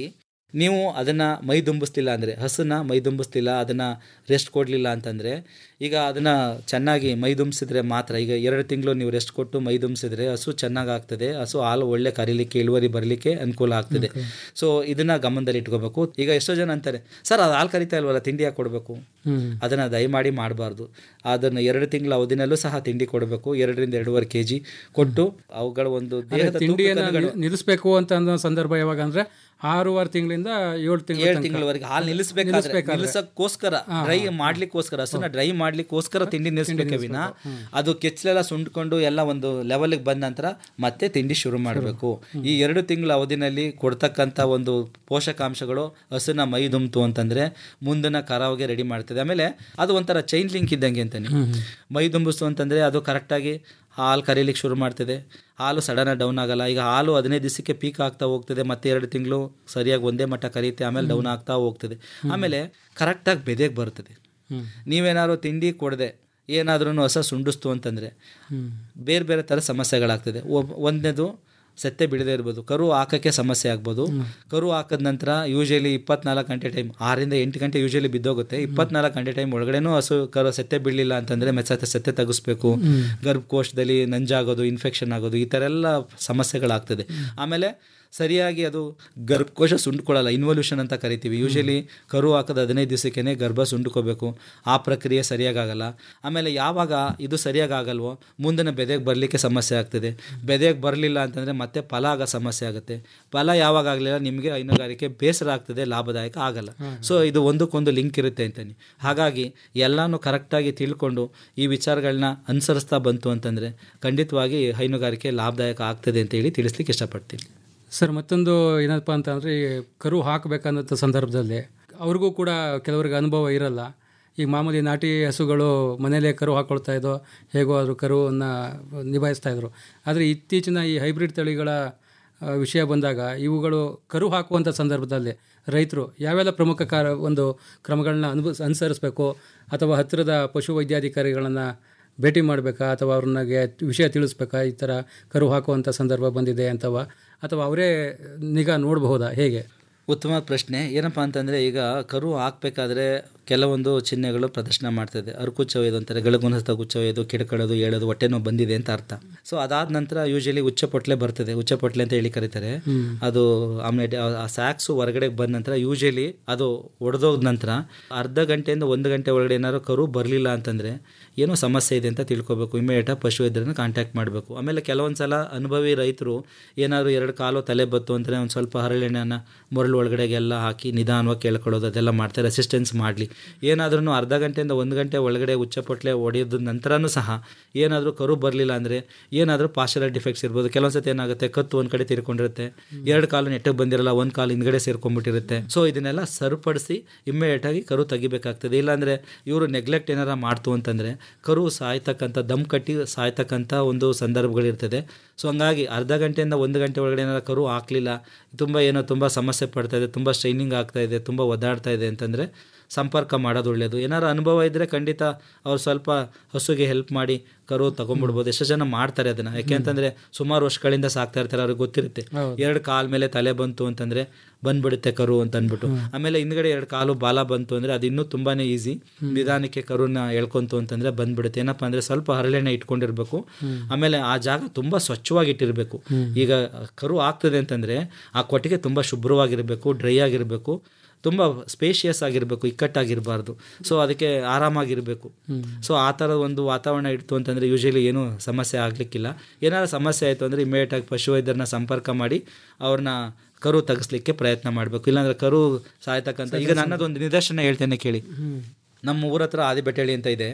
ನೀವು ಅದನ್ನ ಮೈ ದುಂಬಿಸ್ತಿಲ್ಲ ಅಂದರೆ ಹಸುನ ಮೈ ದುಂಬಿಸ್ತಿಲ್ಲ ಅದನ್ನ ರೆಸ್ಟ್ ಕೊಡಲಿಲ್ಲ ಅಂತಂದರೆ ಈಗ ಅದನ್ನ ಚೆನ್ನಾಗಿ ಮೈ ದುಂಬಿಸಿದ್ರೆ ಮಾತ್ರ ಈಗ ಎರಡು ತಿಂಗಳು ನೀವು ರೆಸ್ಟ್ ಕೊಟ್ಟು ಮೈ ದುಂಬಿಸಿದ್ರೆ ಹಸು ಚೆನ್ನಾಗಿ ಆಗ್ತದೆ ಹಸು ಹಾಲು ಒಳ್ಳೆ ಕರೀಲಿಕ್ಕೆ ಇಳುವರಿ ಬರಲಿಕ್ಕೆ ಅನುಕೂಲ ಆಗ್ತದೆ ಸೊ ಇದನ್ನ ಗಮನದಲ್ಲಿ ಇಟ್ಕೋಬೇಕು ಈಗ ಎಷ್ಟೋ ಜನ ಅಂತಾರೆ ಸರ್ ಅದು ಹಾಲು ಕರಿತಾ ಇಲ್ವಲ್ಲ ತಿಂಡಿ ಯಾಕೆ ಕೊಡಬೇಕು ಅದನ್ನ ದಯಮಾಡಿ ಮಾಡಬಾರ್ದು ಅದನ್ನು ಎರಡು ತಿಂಗಳ ಅವಧಿನಲ್ಲೂ ಸಹ ತಿಂಡಿ ಕೊಡಬೇಕು ಎರಡರಿಂದ ಎರಡೂವರೆ ಕೆ ಜಿ ಕೊಟ್ಟು ಅವುಗಳ ಒಂದು ದೇಹದ ತಿಂಡಿಯನ್ನು ತೂಕದ ನಿ- ನಿಲ್ಲಿಸ್ಬೇಕು ಅಂತ ಅನ್ನೋ ಸಂದರ್ಭ ಯಾವಾಗ ಅಂದ್ರೆ ಆರೂವರೆ ತಿಂಗಳಿಂದ ಏಳು ತಿಂಗಳು ಏಳು ತಿಂಗಳವರೆಗೆ ಹಾಲು ನಿಲ್ಲಿಸಬೇಕಾದ್ರೆ ನಿಲ್ಲಿಸಕ್ಕೋಸ್ಕರ ಡ್ರೈ ಮಾಡ್ಲಿಕ್ಕೋಸ್ಕರ ಹಸುನ ಡ್ರೈ ಮಾಡ್ಲಿಕ್ಕೋಸ್ಕರ ತಿಂಡಿ ನಿಲ್ಲಿಸ್ಬೇಕೆ ವಿನ ಅದು ಕೆಚ್ಚಲೆಲ್ಲ ಸುಂಡ್ಕೊಂಡು ಎಲ್ಲ ಒಂದು ಲೆವೆಲ್ಗೆ ಬಂದ ನಂತರ ಮತ್ತೆ ತಿಂಡಿ ಶುರು ಮಾಡಬೇಕು ಈ ಎರಡು ತಿಂಗಳ ಅವಧಿನಲ್ಲಿ ಕೊಡ್ತಕ್ಕಂಥ ಒಂದು ಪೋಷಕಾಂಶಗಳು ಹಸುನ ಮೈ ದುಮ್ತು ಅಂತಂದ್ರೆ ಮುಂದಿನ ಕರಾವಿಗೆ ರೆಡಿ ಮಾಡ್ತದೆ ಆಮೇಲೆ ಅದು ಒಂಥರ ಚೈನ್ ಲಿಂಕ್ ಇದ್ದಂಗೆ ಅಂತಾನೆ ಮೈ ದುಂಬಿಸ್ತು ಅಂತಂದ್ರೆ ಅದು ಕರೆಕ್ಟಾಗಿ ಹಾಲು ಕರೀಲಿಕ್ಕೆ ಶುರು ಮಾಡ್ತದೆ ಹಾಲು ಸಡನ್ ಡೌನ್ ಆಗಲ್ಲ ಈಗ ಹಾಲು ಹದಿನೈದು ದಿವಸಕ್ಕೆ ಪೀಕ್ ಆಗ್ತಾ ಹೋಗ್ತದೆ ಮತ್ತೆ ಎರಡು ತಿಂಗಳು ಸರಿಯಾಗಿ ಒಂದೇ ಮಟ್ಟ ಕರೀತೆ ಆಮೇಲೆ ಡೌನ್ ಆಗ್ತಾ ಹೋಗ್ತದೆ ಆಮೇಲೆ ಕರೆಕ್ಟಾಗಿ ಬೆದೆಗೆ ಬರ್ತದೆ ನೀವೇನಾದ್ರು ತಿಂಡಿ ಕೊಡದೆ ಏನಾದ್ರೂ ಹೊಸ ಸುಂಡಿಸ್ತು ಅಂತಂದರೆ ಬೇರೆ ಬೇರೆ ಥರ ಸಮಸ್ಯೆಗಳಾಗ್ತದೆ ಒಬ್ ಒಂದನೇದು ಸತ್ತೆ ಬಿಡದೇ ಇರ್ಬೋದು ಕರು ಹಾಕೋಕ್ಕೆ ಸಮಸ್ಯೆ ಆಗ್ಬೋದು ಕರು ಹಾಕಿದ ನಂತರ ಯೂಶಲಿ ಇಪ್ಪತ್ನಾಲ್ಕು ಗಂಟೆ ಟೈಮ್ ಆರಿಂದ ಎಂಟು ಗಂಟೆ ಯೂಶಲಿ ಬಿದ್ದೋಗುತ್ತೆ ಇಪ್ಪತ್ನಾಲ್ಕು ಗಂಟೆ ಟೈಮ್ ಒಳಗಡೆನೂ ಹಸು ಕರು ಸತ್ತೆ ಬಿಡಲಿಲ್ಲ ಅಂತಂದರೆ ಮೆಚ್ಚ ಸತ್ತೆ ತೆಗಿಸ್ಬೇಕು ಗರ್ಭಕೋಶದಲ್ಲಿ ನಂಜಾಗೋದು ಇನ್ಫೆಕ್ಷನ್ ಆಗೋದು ಈ ಥರ ಎಲ್ಲ ಸಮಸ್ಯೆಗಳಾಗ್ತದೆ ಆಮೇಲೆ ಸರಿಯಾಗಿ ಅದು ಗರ್ಭಕೋಶ ಸುಂಡ್ಕೊಳ್ಳಲ್ಲ ಇನ್ವಲ್ಯೂಷನ್ ಅಂತ ಕರಿತೀವಿ ಯೂಶಲಿ ಕರು ಹಾಕೋದು ಹದಿನೈದು ದಿವಸಕ್ಕೇ ಗರ್ಭ ಸುಂಡ್ಕೋಬೇಕು ಆ ಪ್ರಕ್ರಿಯೆ ಸರಿಯಾಗಲ್ಲ ಆಮೇಲೆ ಯಾವಾಗ ಇದು ಸರಿಯಾಗಲ್ವೋ ಮುಂದಿನ ಬೆದೆಗೆ ಬರಲಿಕ್ಕೆ ಸಮಸ್ಯೆ ಆಗ್ತದೆ ಬೆದೆಗೆ ಬರಲಿಲ್ಲ ಅಂತಂದರೆ ಮತ್ತೆ ಫಲ ಆಗೋ ಸಮಸ್ಯೆ ಆಗುತ್ತೆ ಫಲ ಯಾವಾಗ ಆಗಲಿಲ್ಲ ನಿಮಗೆ ಹೈನುಗಾರಿಕೆ ಬೇಸರ ಆಗ್ತದೆ ಲಾಭದಾಯಕ ಆಗಲ್ಲ ಸೊ ಇದು ಒಂದಕ್ಕೊಂದು ಲಿಂಕ್ ಇರುತ್ತೆ ಅಂತಾನೆ ಹಾಗಾಗಿ ಎಲ್ಲನೂ ಕರೆಕ್ಟಾಗಿ ತಿಳ್ಕೊಂಡು ಈ ವಿಚಾರಗಳನ್ನ ಅನುಸರಿಸ್ತಾ ಬಂತು ಅಂತಂದರೆ ಖಂಡಿತವಾಗಿ ಹೈನುಗಾರಿಕೆ ಲಾಭದಾಯಕ ಆಗ್ತದೆ ಅಂತ ಹೇಳಿ ತಿಳಿಸ್ಲಿಕ್ಕೆ ಇಷ್ಟಪಡ್ತೀನಿ ಸರ್ ಮತ್ತೊಂದು ಏನಪ್ಪ ಅಂತ ಅಂದರೆ ಈ ಕರು ಹಾಕಬೇಕನ್ನೋ ಸಂದರ್ಭದಲ್ಲಿ ಅವ್ರಿಗೂ ಕೂಡ ಕೆಲವ್ರಿಗೆ ಅನುಭವ ಇರಲ್ಲ ಈಗ ಮಾಮೂಲಿ ನಾಟಿ ಹಸುಗಳು ಮನೇಲೇ ಕರು ಹಾಕೊಳ್ತಾ ಇದ್ದೋ ಹೇಗೋ ಅದ್ರ ಕರುವನ್ನು ನಿಭಾಯಿಸ್ತಾ ಇದ್ರು ಆದರೆ ಇತ್ತೀಚಿನ ಈ ಹೈಬ್ರಿಡ್ ತಳಿಗಳ ಆ, ವಿಷಯ ಬಂದಾಗ ಇವುಗಳು ಕರು ಹಾಕುವಂಥ ಸಂದರ್ಭದಲ್ಲಿ ರೈತರು ಯಾವೆಲ್ಲ ಪ್ರಮುಖ ಕಾರ ಒಂದು ಕ್ರಮಗಳನ್ನ ಅನುಭವ ಅನುಸರಿಸಬೇಕು ಅಥವಾ ಹತ್ತಿರದ ಪಶು ವೈದ್ಯಾಧಿಕಾರಿಗಳನ್ನು ಭೇಟಿ ಮಾಡಬೇಕಾ ಅಥವಾ ಅವ್ರನ್ನಾಗೆ ವಿಷಯ ತಿಳಿಸ್ಬೇಕಾ ಈ ಥರ ಕರು ಹಾಕುವಂಥ ಸಂದರ್ಭ ಬಂದಿದೆ ಅಂತವ ಅಥವಾ ಅವರೇ ನಿಗಾ ನೋಡಬಹುದಾ ಹೇಗೆ ಉತ್ತಮ ಪ್ರಶ್ನೆ ಏನಪ್ಪ ಅಂತಂದರೆ ಈಗ ಕರು ಹಾಕಬೇಕಾದ್ರೆ ಕೆಲವೊಂದು ಚಿಹ್ನೆಗಳು ಪ್ರದರ್ಶನ ಮಾಡ್ತದೆ ಅರ್ಕುಚ್ಚೊಯ್ಯೋದು ಅಂತಾರೆ ಗಳಗುನಸ್ತ ಗುಚ್ಚೊಯ್ಯೋದು ಕಿಡ್ಕೊಳ್ಳೋದು ಹೇಳೋದು ಹೊಟ್ಟೆ ನೋವು ಬಂದಿದೆ ಅಂತ ಅರ್ಥ ಸೊ ಅದಾದ ನಂತರ ಯೂಶಲಿ ಉಚ್ಚಪೊಟ್ಲೆ ಬರ್ತದೆ ಉಚ್ಚಪೊಟ್ಲೆ ಅಂತ ಹೇಳಿ ಕರೀತಾರೆ ಅದು ಆಮೇಲೆ ಆ ಸ್ಯಾಕ್ಸು ಹೊರಗಡೆ ಬಂದ ನಂತರ ಯೂಶಲಿ ಅದು ಒಡೆದೋದ ನಂತರ ಅರ್ಧ ಗಂಟೆಯಿಂದ ಒಂದು ಗಂಟೆ ಒಳಗಡೆ ಏನಾದ್ರು ಕರು ಬರಲಿಲ್ಲ ಅಂತಂದರೆ ಏನೋ ಸಮಸ್ಯೆ ಇದೆ ಅಂತ ತಿಳ್ಕೊಬೇಕು ಇಮಿಡಿಯೇಟಾಗಿ ಪಶು ವೈದ್ಯರನ್ನ ಕಾಂಟ್ಯಾಕ್ಟ್ ಮಾಡಬೇಕು ಆಮೇಲೆ ಕೆಲವೊಂದು ಸಲ ಅನುಭವಿ ರೈತರು ಏನಾದ್ರು ಎರಡು ಕಾಲು ತಲೆ ಬತ್ತು ಅಂತಲೇ ಒಂದು ಸ್ವಲ್ಪ ಹರಳೆಣ್ಣೆನ ಮೊರಳು ಒಳಗಡೆಗೆಲ್ಲ ಹಾಕಿ ನಿಧಾನವಾಗಿ ಕೇಳ್ಕೊಳ್ಳೋದು ಅದೆಲ್ಲ ಮಾಡ್ತಾರೆ ಅಸಿಸ್ಟೆನ್ಸ್ ಮಾಡಲಿ ಏನಾದ್ರೂ ಅರ್ಧ ಗಂಟೆಯಿಂದ ಒಂದು ಗಂಟೆ ಒಳಗಡೆ ಉಚ್ಚಪೊಟ್ಲೆ ಹೊಡೆಯೋದ ನಂತರನೂ ಸಹ ಏನಾದರೂ ಕರು ಬರಲಿಲ್ಲ ಅಂದರೆ ಏನಾದರೂ ಪಾಶ್ಚರಲ್ ಡಿಫೆಕ್ಟ್ಸ್ ಇರ್ಬೋದು ಕೆಲವೊಂದು ಸತಿ ಏನಾಗುತ್ತೆ ಕತ್ತು ಒಂದು ಕಡೆ ತಿರ್ಕೊಂಡಿರುತ್ತೆ ಎರಡು ಕಾಲು ನೆಟ್ಟಗೆ ಬಂದಿರಲ್ಲ ಒಂದು ಕಾಲು ಹಿಂದ್ಗಡೆ ಸೇರ್ಕೊಂಡ್ಬಿಟ್ಟಿರುತ್ತೆ ಸೊ ಇದನ್ನೆಲ್ಲ ಸರಿಪಡಿಸಿ ಇಮ್ಮಿಡಿಯೇಟಾಗಿ ಕರು ತೆಗಿಬೇಕಾಗ್ತದೆ ಇಲ್ಲಾಂದರೆ ಇವರು ನೆಗ್ಲೆಕ್ಟ್ ಏನಾರ ಮಾಡ್ತು ಅಂತಂದರೆ ಕರು ಸಾಯ್ತಕ್ಕಂಥ ದಮ್ ಕಟ್ಟಿ ಸಾಯ್ತಕ್ಕಂಥ ಒಂದು ಸಂದರ್ಭಗಳಿರ್ತದೆ ಸೊ ಹಂಗಾಗಿ ಅರ್ಧ ಗಂಟೆಯಿಂದ ಒಂದು ಗಂಟೆ ಒಳಗಡೆ ಏನಾರ ಕರು ಹಾಕಲಿಲ್ಲ ತುಂಬ ಏನೋ ತುಂಬ ಸಮಸ್ಯೆ ಪಡ್ತಾ ಇದೆ ತುಂಬ ಸ್ಟ್ರೈನಿಂಗ್ ಆಗ್ತಾ ಇದೆ ತುಂಬ ಒದ್ದಾಡ್ತಾ ಇದೆ ಅಂತಂದರೆ ಸಂಪರ್ಕ ಮಾಡೋದು ಒಳ್ಳೆಯದು ಏನಾರು ಅನುಭವ ಇದ್ದರೆ ಖಂಡಿತ ಅವ್ರು ಸ್ವಲ್ಪ ಹಸುಗೆ ಹೆಲ್ಪ್ ಮಾಡಿ ಕರು ತಗೊಂಡ್ಬಿಡ್ಬೋದು ಎಷ್ಟೋ ಜನ ಮಾಡ್ತಾರೆ ಅದನ್ನು ಯಾಕೆಂತಂದರೆ ಸುಮಾರು ವರ್ಷಗಳಿಂದ ಸಾಕ್ತಾ ಇರ್ತಾರೆ ಅವ್ರಿಗೆ ಗೊತ್ತಿರುತ್ತೆ ಎರಡು ಕಾಲ ಮೇಲೆ ತಲೆ ಬಂತು ಅಂತಂದರೆ ಬಂದ್ಬಿಡುತ್ತೆ ಕರು ಅಂತ ಅಂದ್ಬಿಟ್ಟು ಆಮೇಲೆ ಹಿಂದ್ಗಡೆ ಎರಡು ಕಾಲು ಬಾಲ ಬಂತು ಅಂದರೆ ಅದು ಇನ್ನೂ ತುಂಬಾ ಈಸಿ ನಿಧಾನಕ್ಕೆ ಕರುನ ಎಳ್ಕೊಂತು ಅಂತಂದರೆ ಬಂದ್ಬಿಡುತ್ತೆ ಏನಪ್ಪ ಅಂದರೆ ಸ್ವಲ್ಪ ಹರಳೆಣ್ಣೆ ಇಟ್ಕೊಂಡಿರ್ಬೇಕು ಆಮೇಲೆ ಆ ಜಾಗ ತುಂಬ ಸ್ವಚ್ಛವಾಗಿ ಇಟ್ಟಿರಬೇಕು ಈಗ ಕರು ಆಗ್ತದೆ ಅಂತಂದರೆ ಆ ಕೊಟ್ಟಿಗೆ ತುಂಬ ಶುಭ್ರವಾಗಿರಬೇಕು ಡ್ರೈ ಆಗಿರಬೇಕು ತುಂಬ ಸ್ಪೇಷಿಯಸ್ ಆಗಿರಬೇಕು ಇಕ್ಕಟ್ಟಾಗಿರಬಾರ್ದು ಸೊ ಅದಕ್ಕೆ ಆರಾಮಾಗಿರಬೇಕು ಸೊ ಆ ಥರದ ಒಂದು ವಾತಾವರಣ ಇಡ್ತು ಅಂತಂದರೆ ಯೂಶಲಿ ಏನೂ ಸಮಸ್ಯೆ ಆಗಲಿಕ್ಕಿಲ್ಲ ಏನಾದ್ರು ಸಮಸ್ಯೆ ಆಯಿತು ಅಂದರೆ ಇಮಿಡಿಯೇಟಾಗಿ ಪಶುವೈದ್ಯರನ್ನ ಸಂಪರ್ಕ ಮಾಡಿ ಅವ್ರನ್ನ ಕರು ತೆಗಿಸ್ಲಿಕ್ಕೆ ಪ್ರಯತ್ನ ಮಾಡಬೇಕು ಇಲ್ಲಾಂದ್ರೆ ಕರು ಸಾಯ್ತಕ್ಕಂಥ ಈಗ ನನ್ನದೊಂದು ನಿದರ್ಶನ ಹೇಳ್ತೇನೆ ಕೇಳಿ ನಮ್ಮ ಊರ ಹತ್ರ ಆದಿಬೆಟ್ಟಳ್ಳಿ ಅಂತ ಇದೆ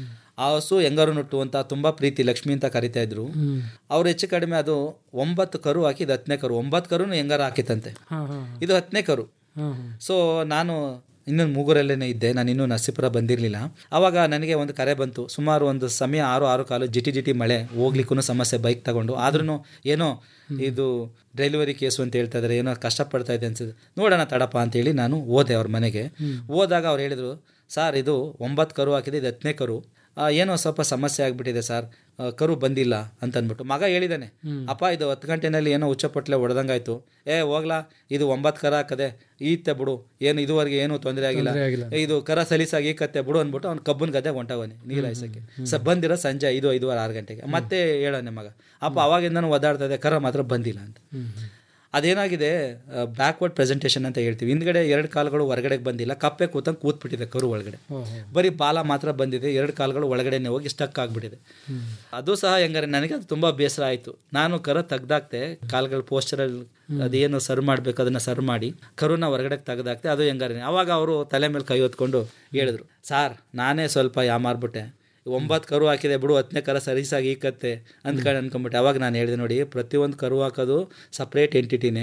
ಆ ಹಸು ಹೆಂಗಾರು ನುಟ್ಟು ಅಂತ ತುಂಬಾ ಪ್ರೀತಿ ಲಕ್ಷ್ಮಿ ಅಂತ ಕರಿತಾ ಇದ್ರು ಅವ್ರು ಹೆಚ್ಚು ಕಡಿಮೆ ಅದು ಒಂಬತ್ತು ಕರು ಹಾಕಿ ಇದು ಹತ್ತನೇ ಕರು ಒಂಬತ್ತು ಕರುನು ಹೆಂಗಾರು ಹಾಕಿತ್ತಂತೆ ಇದು ಹತ್ತನೇ ಕರು ಸೊ ನಾನು ಇನ್ನೊಂದು ಮೂಗೂರಲ್ಲೇ ಇದ್ದೆ ನಾನು ಇನ್ನೂ ನರಸೀಪುರ ಬಂದಿರಲಿಲ್ಲ ಆವಾಗ ನನಗೆ ಒಂದು ಕರೆ ಬಂತು ಸುಮಾರು ಒಂದು ಸಮಯ ಆರು ಆರು ಕಾಲು ಜಿಟಿ ಜಿಟಿ ಮಳೆ ಹೋಗ್ಲಿಕ್ಕೂ ಸಮಸ್ಯೆ ಬೈಕ್ ತಗೊಂಡು ಆದ್ರೂ ಏನೋ ಇದು ಡೆಲಿವರಿ ಕೇಸು ಅಂತ ಹೇಳ್ತಾ ಇದ್ದಾರೆ ಏನೋ ಕಷ್ಟಪಡ್ತಾ ಇದೆ ಅನ್ಸಿದೆ ನೋಡೋಣ ತಡಪ್ಪ ಅಂತೇಳಿ ನಾನು ಹೋದೆ ಅವ್ರ ಮನೆಗೆ ಹೋದಾಗ ಅವ್ರು ಹೇಳಿದರು ಸರ್ ಇದು ಒಂಬತ್ತು ಕರು ಹಾಕಿದೆ ಇದು ಹತ್ತನೇ ಕರು ಆ, ಏನೋ ಸ್ವಲ್ಪ ಸಮಸ್ಯೆ ಆಗಿಬಿಟ್ಟಿದೆ ಸರ್ ಆ, ಕರು ಬಂದಿಲ್ಲ ಅಂತ ಅಂದ್ಬಿಟ್ಟು ಮಗ ಹೇಳಿದಾನೆ ಅಪ್ಪ ಇದು ಹತ್ತು ಗಂಟೆನಲ್ಲಿ ಏನೋ ಉಚ್ಚಪಟ್ಲೆ ಹೊಡೆದಂಗಾಯ್ತು ಏ ಹೋಗ್ಲಾ ಇದು ಒಂಬತ್ತು ಕರ ಹಾಕದೆ ಈತ್ತೆ ಬಿಡು ಏನು ಇದುವರೆಗೆ ಏನು ತೊಂದರೆ ಆಗಿಲ್ಲ ಇದು ಕರ ಸಲೀಸಾಗಿ ಈಕತ್ತೆ ಬಿಡು ಅಂದ್ಬಿಟ್ಟು ಅವ್ನು ಕಬ್ಬನ್ ಗದ್ದೆ ಹೊಂಟವನೆ ನೀರು ಹಾಯ್ಸಕ್ಕೆ ಸ ಬಂದಿರೋ ಸಂಜೆ ಐದು ಐದುವರೆ ಆರು ಗಂಟೆಗೆ ಮತ್ತೆ ಹೇಳೋನೆ ಮಗ ಅಪ್ಪ ಅವಾಗಿಂದನೂ ಒದ್ದಾಡ್ತಾ ಇದೆ ಕರ ಮಾತ್ರ ಬಂದಿಲ್ಲ ಅಂತ ಅದೇನಾಗಿದೆ ಬ್ಯಾಕ್ವರ್ಡ್ ಪ್ರೆಸೆಂಟೇಷನ್ ಅಂತ ಹೇಳ್ತೀವಿ ಹಿಂದ್ಗಡೆ ಎರಡು ಕಾಲುಗಳು ಹೊರಗಡೆಗೆ ಬಂದಿಲ್ಲ ಕಪ್ಪೆ ಕೂತಂಗೆ ಕೂತ್ಬಿಟ್ಟಿದೆ ಕರು ಒಳಗಡೆ ಬರೀ ಬಾಲ ಮಾತ್ರ ಬಂದಿದೆ ಎರಡು ಕಾಲುಗಳು ಒಳಗಡೆನೆ ಹೋಗಿ ಸ್ಟಕ್ ಆಗ್ಬಿಟ್ಟಿದೆ ಅದು ಸಹ ಹೆಂಗಾರೆ ನನಗೆ ಅದು ತುಂಬಾ ಬೇಸರ ಆಯಿತು ನಾನು ಕರ ತೆಗ್ದಾಕ್ತೆ ಕಾಲುಗಳ ಪೋಸ್ಚರಲ್ಲಿ ಅದೇನು ಸರ್ವ್ ಮಾಡಬೇಕು ಅದನ್ನ ಸರ್ವ್ ಮಾಡಿ ಕರುನ ಹೊರಗಡೆ ತೆಗ್ದಾಕ್ತೆ ಅದು ಹೆಂಗಾರೆ ಅವಾಗ ಅವರು ತಲೆ ಮೇಲೆ ಕೈ ಹೊತ್ಕೊಂಡು ಹೇಳಿದ್ರು ಸಾರ್ ನಾನೇ ಸ್ವಲ್ಪ ಯಾಮಾರ್ಬಿಟ್ಟೆ ಒಂಬತ್ತು ಕರು ಹಾಕಿದೆ ಬಿಡು ಹತ್ತನೇ ಕರ ಸರಿಸಾಗಿ ಈಕತ್ತೆ ಅಂದ್ಕೊಂಡು ಅನ್ಕೊಂಬಿಟ್ಟೆ ಅವಾಗ ನಾನು ಹೇಳಿದೆ ನೋಡಿ ಪ್ರತಿಯೊಂದು ಕರು ಹಾಕೋದು ಸಪ್ರೇಟ್ ಎಂಟಿಟಿನೇ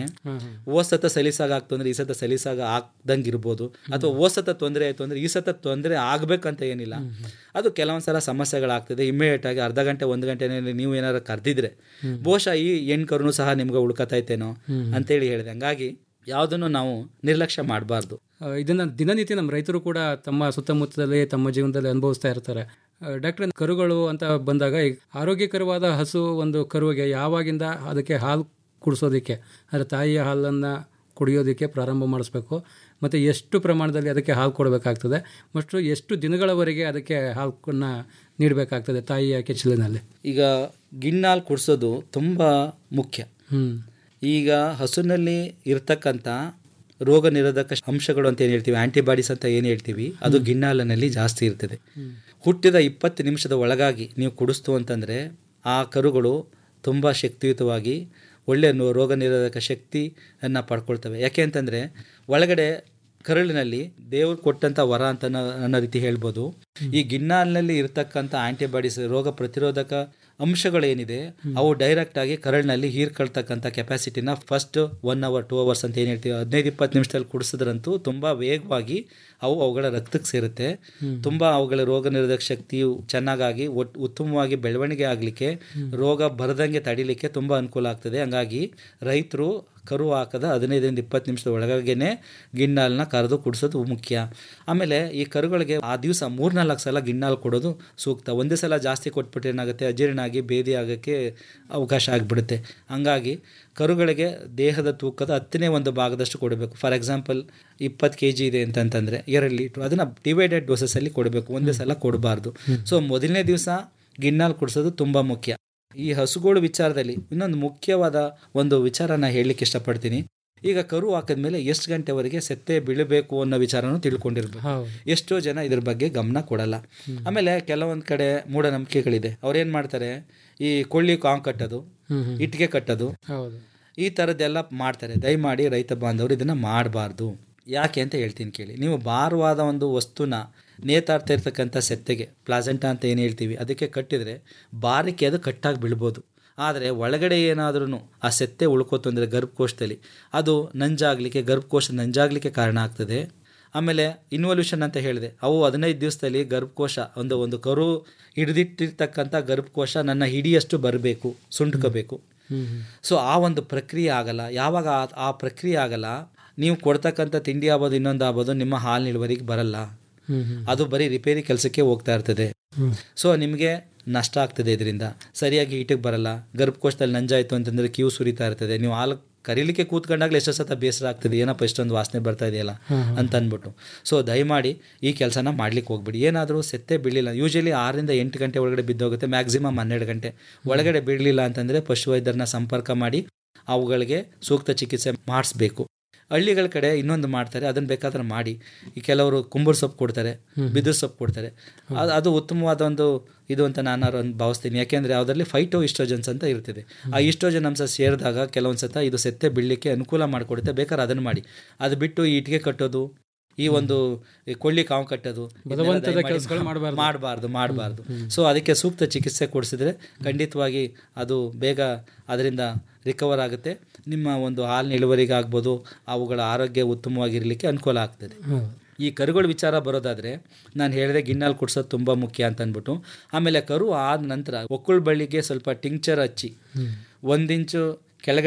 ಓಸತ ಸಲೀಸಾಗ ಆಗ್ತು ಅಂದ್ರೆ ಈ ಸತ ಸಲೀಸಾಗ ಆಗ್ದಂಗೆ ಇರ್ಬೋದು ಅಥವಾ ಓಸತ ತೊಂದರೆ ಆಯ್ತು ಅಂದ್ರೆ ಈ ಸತ ತೊಂದರೆ ಆಗ್ಬೇಕಂತ ಏನಿಲ್ಲ ಅದು ಕೆಲವೊಂದು ಸಲ ಸಮಸ್ಯೆಗಳಾಗ್ತದೆ ಇಮಿಡಿಯೇಟ್ ಆಗಿ ಅರ್ಧ ಗಂಟೆ ಒಂದು ಗಂಟೆನಲ್ಲಿ ನೀವು ಏನಾರು ಕರೆದಿದ್ರೆ ಬಹುಶಃ ಈ ಹೆಣ್ಣು ಕರುನು ಸಹ ನಿಮ್ಗೆ ಉಳ್ಕತೈತೇನೋ ಅಂತೇಳಿ ಹೇಳಿದೆ ಹಂಗಾಗಿ ಯಾವುದನ್ನು ನಾವು ನಿರ್ಲಕ್ಷ್ಯ ಮಾಡಬಾರ್ದು ಆ, ಇದನ್ನ ದಿನನಿತ್ಯ ನಮ್ಮ ರೈತರು ಕೂಡ ತಮ್ಮ ಸುತ್ತಮುತ್ತದಲ್ಲಿ ತಮ್ಮ ಜೀವನದಲ್ಲಿ ಅನುಭವಿಸ್ತಾ ಇರ್ತಾರೆ ಡಾಕ್ಟರ್ ಕರುಗಳು ಅಂತ ಬಂದಾಗ ಈಗ ಆರೋಗ್ಯಕರವಾದ ಹಸು ಒಂದು ಕರುವಿಗೆ ಯಾವಾಗಿಂದ ಅದಕ್ಕೆ ಹಾಲು ಕುಡಿಸೋದಕ್ಕೆ ಅಂದರೆ ತಾಯಿಯ ಹಾಲನ್ನು ಕುಡಿಯೋದಕ್ಕೆ ಪ್ರಾರಂಭ ಮಾಡಿಸ್ಬೇಕು ಮತ್ತು ಎಷ್ಟು ಪ್ರಮಾಣದಲ್ಲಿ ಅದಕ್ಕೆ ಹಾಲು ಕೊಡಬೇಕಾಗ್ತದೆ ಮತ್ತು ಎಷ್ಟು ದಿನಗಳವರೆಗೆ ಅದಕ್ಕೆ ಹಾಲನ್ನು ನೀಡಬೇಕಾಗ್ತದೆ ತಾಯಿಯ ಕೆಚ್ಚಲಿನಲ್ಲಿ ಈಗ ಗಿಣ್ಣಾಲ್ ಕುಡಿಸೋದು ತುಂಬ ಮುಖ್ಯ ಹ್ಞೂ ಈಗ ಹಸುನಲ್ಲಿ ಇರ್ತಕ್ಕಂಥ ರೋಗ ನಿರೋಧಕ ಅಂಶಗಳು ಅಂತ ಏನು ಹೇಳ್ತೀವಿ ಆಂಟಿಬಾಡೀಸ್ ಅಂತ ಏನು ಹೇಳ್ತೀವಿ ಅದು ಗಿಣ್ಣಾಲಿನಲ್ಲಿ ಜಾಸ್ತಿ ಇರ್ತದೆ ಹುಟ್ಟಿದ ಇಪ್ಪತ್ತು ನಿಮಿಷದ ಒಳಗಾಗಿ ನೀವು ಕುಡಿಸ್ತು ಅಂತಂದರೆ ಆ ಕರುಗಳು ತುಂಬ ಶಕ್ತಿಯುತವಾಗಿ ಒಳ್ಳೆಯ ನೋ- ರೋಗ ನಿರೋಧಕ ಶಕ್ತಿಯನ್ನು ಪಡ್ಕೊಳ್ತವೆ ಯಾಕೆ ಅಂತಂದರೆ ಒಳಗಡೆ ಕರಳಿನಲ್ಲಿ ದೇವರು ಕೊಟ್ಟಂಥ ವರ ಅಂತ ಅನ್ನೋ- ಅನ್ನೋ ರೀತಿ ಹೇಳ್ಬೋದು ಈ ಗಿಣ್ಣಾಲಿನಲ್ಲಿ ಇರ್ತಕ್ಕಂಥ ಆಂಟಿಬಾಡೀಸ್ ರೋಗ ಪ್ರತಿರೋಧಕ ಅಂಶಗಳೇನಿದೆ ಅವು ಡೈರೆಕ್ಟ್ ಆಗಿ ಕರಳಿನಲ್ಲಿ ಹೀರ್ಕೊಳ್ತಕ್ಕಂಥ ಕೆಪಾಸಿಟಿನ first one hour two hours ಅಂತ ಏನು ಹೇಳ್ತೀವಿ ಹದಿನೈದು ಇಪ್ಪತ್ತು ನಿಮಿಷದಲ್ಲಿ ಕುಡಿಸಿದ್ರಂತೂ ತುಂಬ ವೇಗವಾಗಿ ಅವು ಅವುಗಳ ರಕ್ತಕ್ಕೆ ಸೇರುತ್ತೆ ತುಂಬ ಅವುಗಳ ರೋಗ ನಿರೋಧಕ ಶಕ್ತಿಯು ಚೆನ್ನಾಗಾಗಿ ಒಟ್ ಉತ್ತಮವಾಗಿ ಬೆಳವಣಿಗೆ ಆಗಲಿಕ್ಕೆ ರೋಗ ಬರದಂಗೆ ತಡಿಲಿಕ್ಕೆ ತುಂಬ ಅನುಕೂಲ ಆಗ್ತದೆ ಹಂಗಾಗಿ ರೈತರು ಕರು ಹಾಕದ ಹದಿನೈದರಿಂದ ಇಪ್ಪತ್ತು ನಿಮಿಷದ ಒಳಗಾಗೇನೆ ಗಿಣ್ಣಾಲನ್ನ ಕರೆದು ಕುಡಿಸೋದು ಮುಖ್ಯ ಆಮೇಲೆ ಈ ಕರುಗಳಿಗೆ ಆ ದಿವಸ ಮೂರ್ನಾಲ್ಕು ಸಲ ಗಿಣ್ಣಾಲು ಕೊಡೋದು ಸೂಕ್ತ ಒಂದೇ ಸಲ ಜಾಸ್ತಿ ಕೊಟ್ಬಿಟ್ರೆ ಏನಾಗುತ್ತೆ ಅಜೀರ್ಣ ಆಗಿ ಬೇದಿ ಆಗೋಕ್ಕೆ ಅವಕಾಶ ಆಗಿಬಿಡುತ್ತೆ ಹಂಗಾಗಿ ಕರುಗಳಿಗೆ ದೇಹದ ತೂಕದ ಹತ್ತನೇ ಒಂದು ಭಾಗದಷ್ಟು ಕೊಡಬೇಕು ಫಾರ್ ಎಕ್ಸಾಂಪಲ್ ಇಪ್ಪತ್ತು ಕೆ ಜಿ ಇದೆ ಅಂತಂತಂದರೆ ಎರಡು ಲೀಟ್ರು ಅದನ್ನು ಡಿವೈಡೆಡ್ ಡೋಸಸಲ್ಲಿ ಕೊಡಬೇಕು ಒಂದೇ ಸಲ ಕೊಡಬಾರ್ದು ಸೊ ಮೊದಲನೇ ದಿವಸ ಗಿಣ್ಣಾಲು ಕುಡಿಸೋದು ತುಂಬ ಮುಖ್ಯ ಈ ಹಸುಗಳು ವಿಚಾರದಲ್ಲಿ ಇನ್ನೊಂದು ಮುಖ್ಯವಾದ ಒಂದು ವಿಚಾರನ ಹೇಳಲಿಕ್ಕೆ ಇಷ್ಟಪಡ್ತೀನಿ ಈಗ ಕರು ಹಾಕಿದ್ಮೇಲೆ ಎಷ್ಟು ಗಂಟೆವರೆಗೆ ಸೆತ್ತೆ ಬೀಳಬೇಕು ಅನ್ನೋ ವಿಚಾರನೂ ತಿಳ್ಕೊಂಡಿರ್ಬೇಕು ಎಷ್ಟೋ ಜನ ಇದ್ರ ಬಗ್ಗೆ ಗಮನ ಕೊಡಲ್ಲ ಆಮೇಲೆ ಕೆಲವೊಂದು ಕಡೆ ಮೂಢನಂಬಿಕೆಗಳಿದೆ ಅವ್ರೇನು ಮಾಡ್ತಾರೆ ಈ ಕೊಳ್ಳಿ ಕಾಂಗ್ ಕಟ್ಟೋದು ಇಟ್ಟಿಗೆ ಕಟ್ಟೋದು ಹೌದು ಈ ಥರದ್ದೆಲ್ಲ ಮಾಡ್ತಾರೆ ದಯಮಾಡಿ ರೈತ ಬಾಂಧವರು ಇದನ್ನು ಮಾಡಬಾರ್ದು ಯಾಕೆ ಅಂತ ಹೇಳ್ತೀನಿ ಕೇಳಿ ನೀವು ಭಾರವಾದ ಒಂದು ವಸ್ತುನ ನೇತಾಡ್ತಾ ಇರ್ತಕ್ಕಂಥ ಸೆತ್ತೆಗೆ ಪ್ಲಾಸೆಂಟಾ ಅಂತ ಏನು ಹೇಳ್ತೀವಿ ಅದಕ್ಕೆ ಕಟ್ಟಿದರೆ ಬಾರಕ್ಕೆ ಅದು ಕಟ್ಟಾಗಿ ಬೀಳ್ಬೋದು ಆದರೆ ಒಳಗಡೆ ಏನಾದ್ರೂ ಆ ಸೆತ್ತೆ ಉಳ್ಕೋತು ಅಂದರೆ ಗರ್ಭಕೋಶದಲ್ಲಿ ಅದು ನಂಜಾಗಲಿಕ್ಕೆ ಗರ್ಭಕೋಶ ನಂಜಾಗಲಿಕ್ಕೆ ಕಾರಣ ಆಗ್ತದೆ ಆಮೇಲೆ ಇನ್ವಲ್ಯೂಷನ್ ಅಂತ ಹೇಳಿದೆ ಅವು ಹದಿನೈದು ದಿವಸದಲ್ಲಿ ಗರ್ಭಕೋಶ ಒಂದು ಒಂದು ಕರು ಹಿಡಿದಿಟ್ಟಿರ್ತಕ್ಕಂಥ ಗರ್ಭಕೋಶ ನನ್ನ ಹಿಡಿಯಷ್ಟು ಬರಬೇಕು ಸುಂಟ್ಕೋಬೇಕು ಸೊ ಆ ಒಂದು ಪ್ರಕ್ರಿಯೆ ಆಗಲ್ಲ ಯಾವಾಗ ಆ- ಆ ಪ್ರಕ್ರಿಯೆ ಆಗಲ್ಲ ನೀವು ಕೊಡ್ತಕ್ಕಂಥ ತಿಂಡಿ ಆಗ್ಬೋದು ಇನ್ನೊಂದು ಆಗ್ಬೋದು ನಿಮ್ಮ ಹಾಲಿನ ಇಳುವರಿಗೆ ಬರಲ್ಲ ಅದು ಬರೀ ರಿಪೇರಿ ಕೆಲಸಕ್ಕೆ ಹೋಗ್ತಾ ಇರ್ತದೆ ಸೊ ನಿಮಗೆ ನಷ್ಟ ಆಗ್ತದೆ ಇದರಿಂದ ಸರಿಯಾಗಿ ಹೀಟಿಗೆ ಬರಲ್ಲ ಗರ್ಭಕೋಶದಲ್ಲಿ ನಂಜಾಯಿತು ಅಂತಂದ್ರೆ ಕ್ಯೂ ಸುರಿತಾ ಇರ್ತದೆ ನೀವು ಹಾಲು ಕರೀಲಿಕ್ಕೆ ಕೂತ್ಕೊಂಡಾಗಲೇ ಎಷ್ಟೋ ಸತ ಬೇಸರ ಆಗ್ತದೆ ಏನಪ್ಪ ಇಷ್ಟೊಂದು ವಾಸನೆ ಬರ್ತಾ ಇದೆಯಲ್ಲ ಅಂತ ಅಂದ್ಬಿಟ್ಟು ಸೊ ದಯಮಾಡಿ ಈ ಕೆಲಸನ ಮಾಡ್ಲಿಕ್ಕೆ ಹೋಗ್ಬಿಡಿ ಏನಾದರೂ ಸೆತ್ತೆ ಬೀಳಿಲ್ಲ ಯೂಶಲಿ ಆರರಿಂದ ಎಂಟು ಗಂಟೆ ಒಳಗಡೆ ಬಿದ್ದೋಗುತ್ತೆ ಮ್ಯಾಕ್ಸಿಮಮ್ ಹನ್ನೆರಡು ಗಂಟೆ ಒಳಗಡೆ ಬೀಳಲಿಲ್ಲ ಅಂತಂದರೆ ಪಶುವೈದ್ಯರನ್ನ ಸಂಪರ್ಕ ಮಾಡಿ ಅವುಗಳಿಗೆ ಸೂಕ್ತ ಚಿಕಿತ್ಸೆ ಮಾಡಿಸ್ಬೇಕು ಹಳ್ಳಿಗಳ ಕಡೆ ಇನ್ನೊಂದು ಮಾಡ್ತಾರೆ ಅದನ್ನ ಬೇಕಾದ್ರೆ ಮಾಡಿ ಈ ಕೆಲವರು ಕುಂಬಳ ಸೊಪ್ಪು ಕೊಡ್ತಾರೆ ಬಿದಿರು ಸೊಪ್ಪು ಕೊಡ್ತಾರೆ ಅದು ಅದು ಉತ್ತಮವಾದ ಒಂದು ಇದು ಅಂತ ನಾನು ಒಂದು ಭಾವಿಸ್ತೀನಿ ಯಾಕೆಂದರೆ ಅದರಲ್ಲಿ ಫೈಟೋ ಇಸ್ಟ್ರೋಜನ್ಸ್ ಅಂತ ಇರ್ತದೆ ಆ ಇಸ್ಟ್ರೋಜನ್ ಅಂಶ ಸೇರಿದಾಗ ಕೆಲವೊಂದು ಸತ ಇದು ಸೆತ್ತೆ ಬೀಳಲಿಕ್ಕೆ ಅನುಕೂಲ ಮಾಡಿಕೊಡುತ್ತೆ ಬೇಕಾದ್ರೆ ಅದನ್ನು ಮಾಡಿ ಅದು ಬಿಟ್ಟು ಈ ಇಟ್ಟಿಗೆ ಕಟ್ಟೋದು ಈ ಒಂದು ಈ ಕೊಳ್ಳಿ ಕಾವು ಕಟ್ಟೋದು ಬಲವಂತದ ಕೆಲ್ಸಗಳು ಮಾಡ್ಬಾರ್ದು. ಮಾಡಬಾರ್ದು ಮಾಡಬಾರ್ದು ಸೊ ಅದಕ್ಕೆ ಸೂಕ್ತ ಚಿಕಿತ್ಸೆ ಕೊಡಿಸಿದ್ರೆ ಖಂಡಿತವಾಗಿ ಅದು ಬೇಗ ಅದರಿಂದ ರಿಕವರ್ ಆಗುತ್ತೆ ನಿಮ್ಮ ಒಂದು ಹಾಲಿನ ಇಳುವರಿಗಾಗ್ಬೋದು ಅವುಗಳ ಆರೋಗ್ಯ ಉತ್ತಮವಾಗಿರಲಿಕ್ಕೆ ಅನುಕೂಲ ಆಗ್ತದೆ ಈ ಕರುಗಳ ವಿಚಾರ ಬರೋದಾದರೆ ನಾನು ಹೇಳಿದೆ ಗಿಣ್ಣಾಲ್ ಕುಡ್ಸೋದು ತುಂಬ ಮುಖ್ಯ ಅಂತ ಅಂದ್ಬಿಟ್ಟು ಆಮೇಲೆ ಕರು ಆದ ನಂತರ ಒಕ್ಕುಳ ಬಳ್ಳಿಗೆ ಸ್ವಲ್ಪ ಟಿಂಕ್ಚರ್ ಹಚ್ಚಿ ಒಂದು ಇಂಚು ಕೆಳಗಡೆ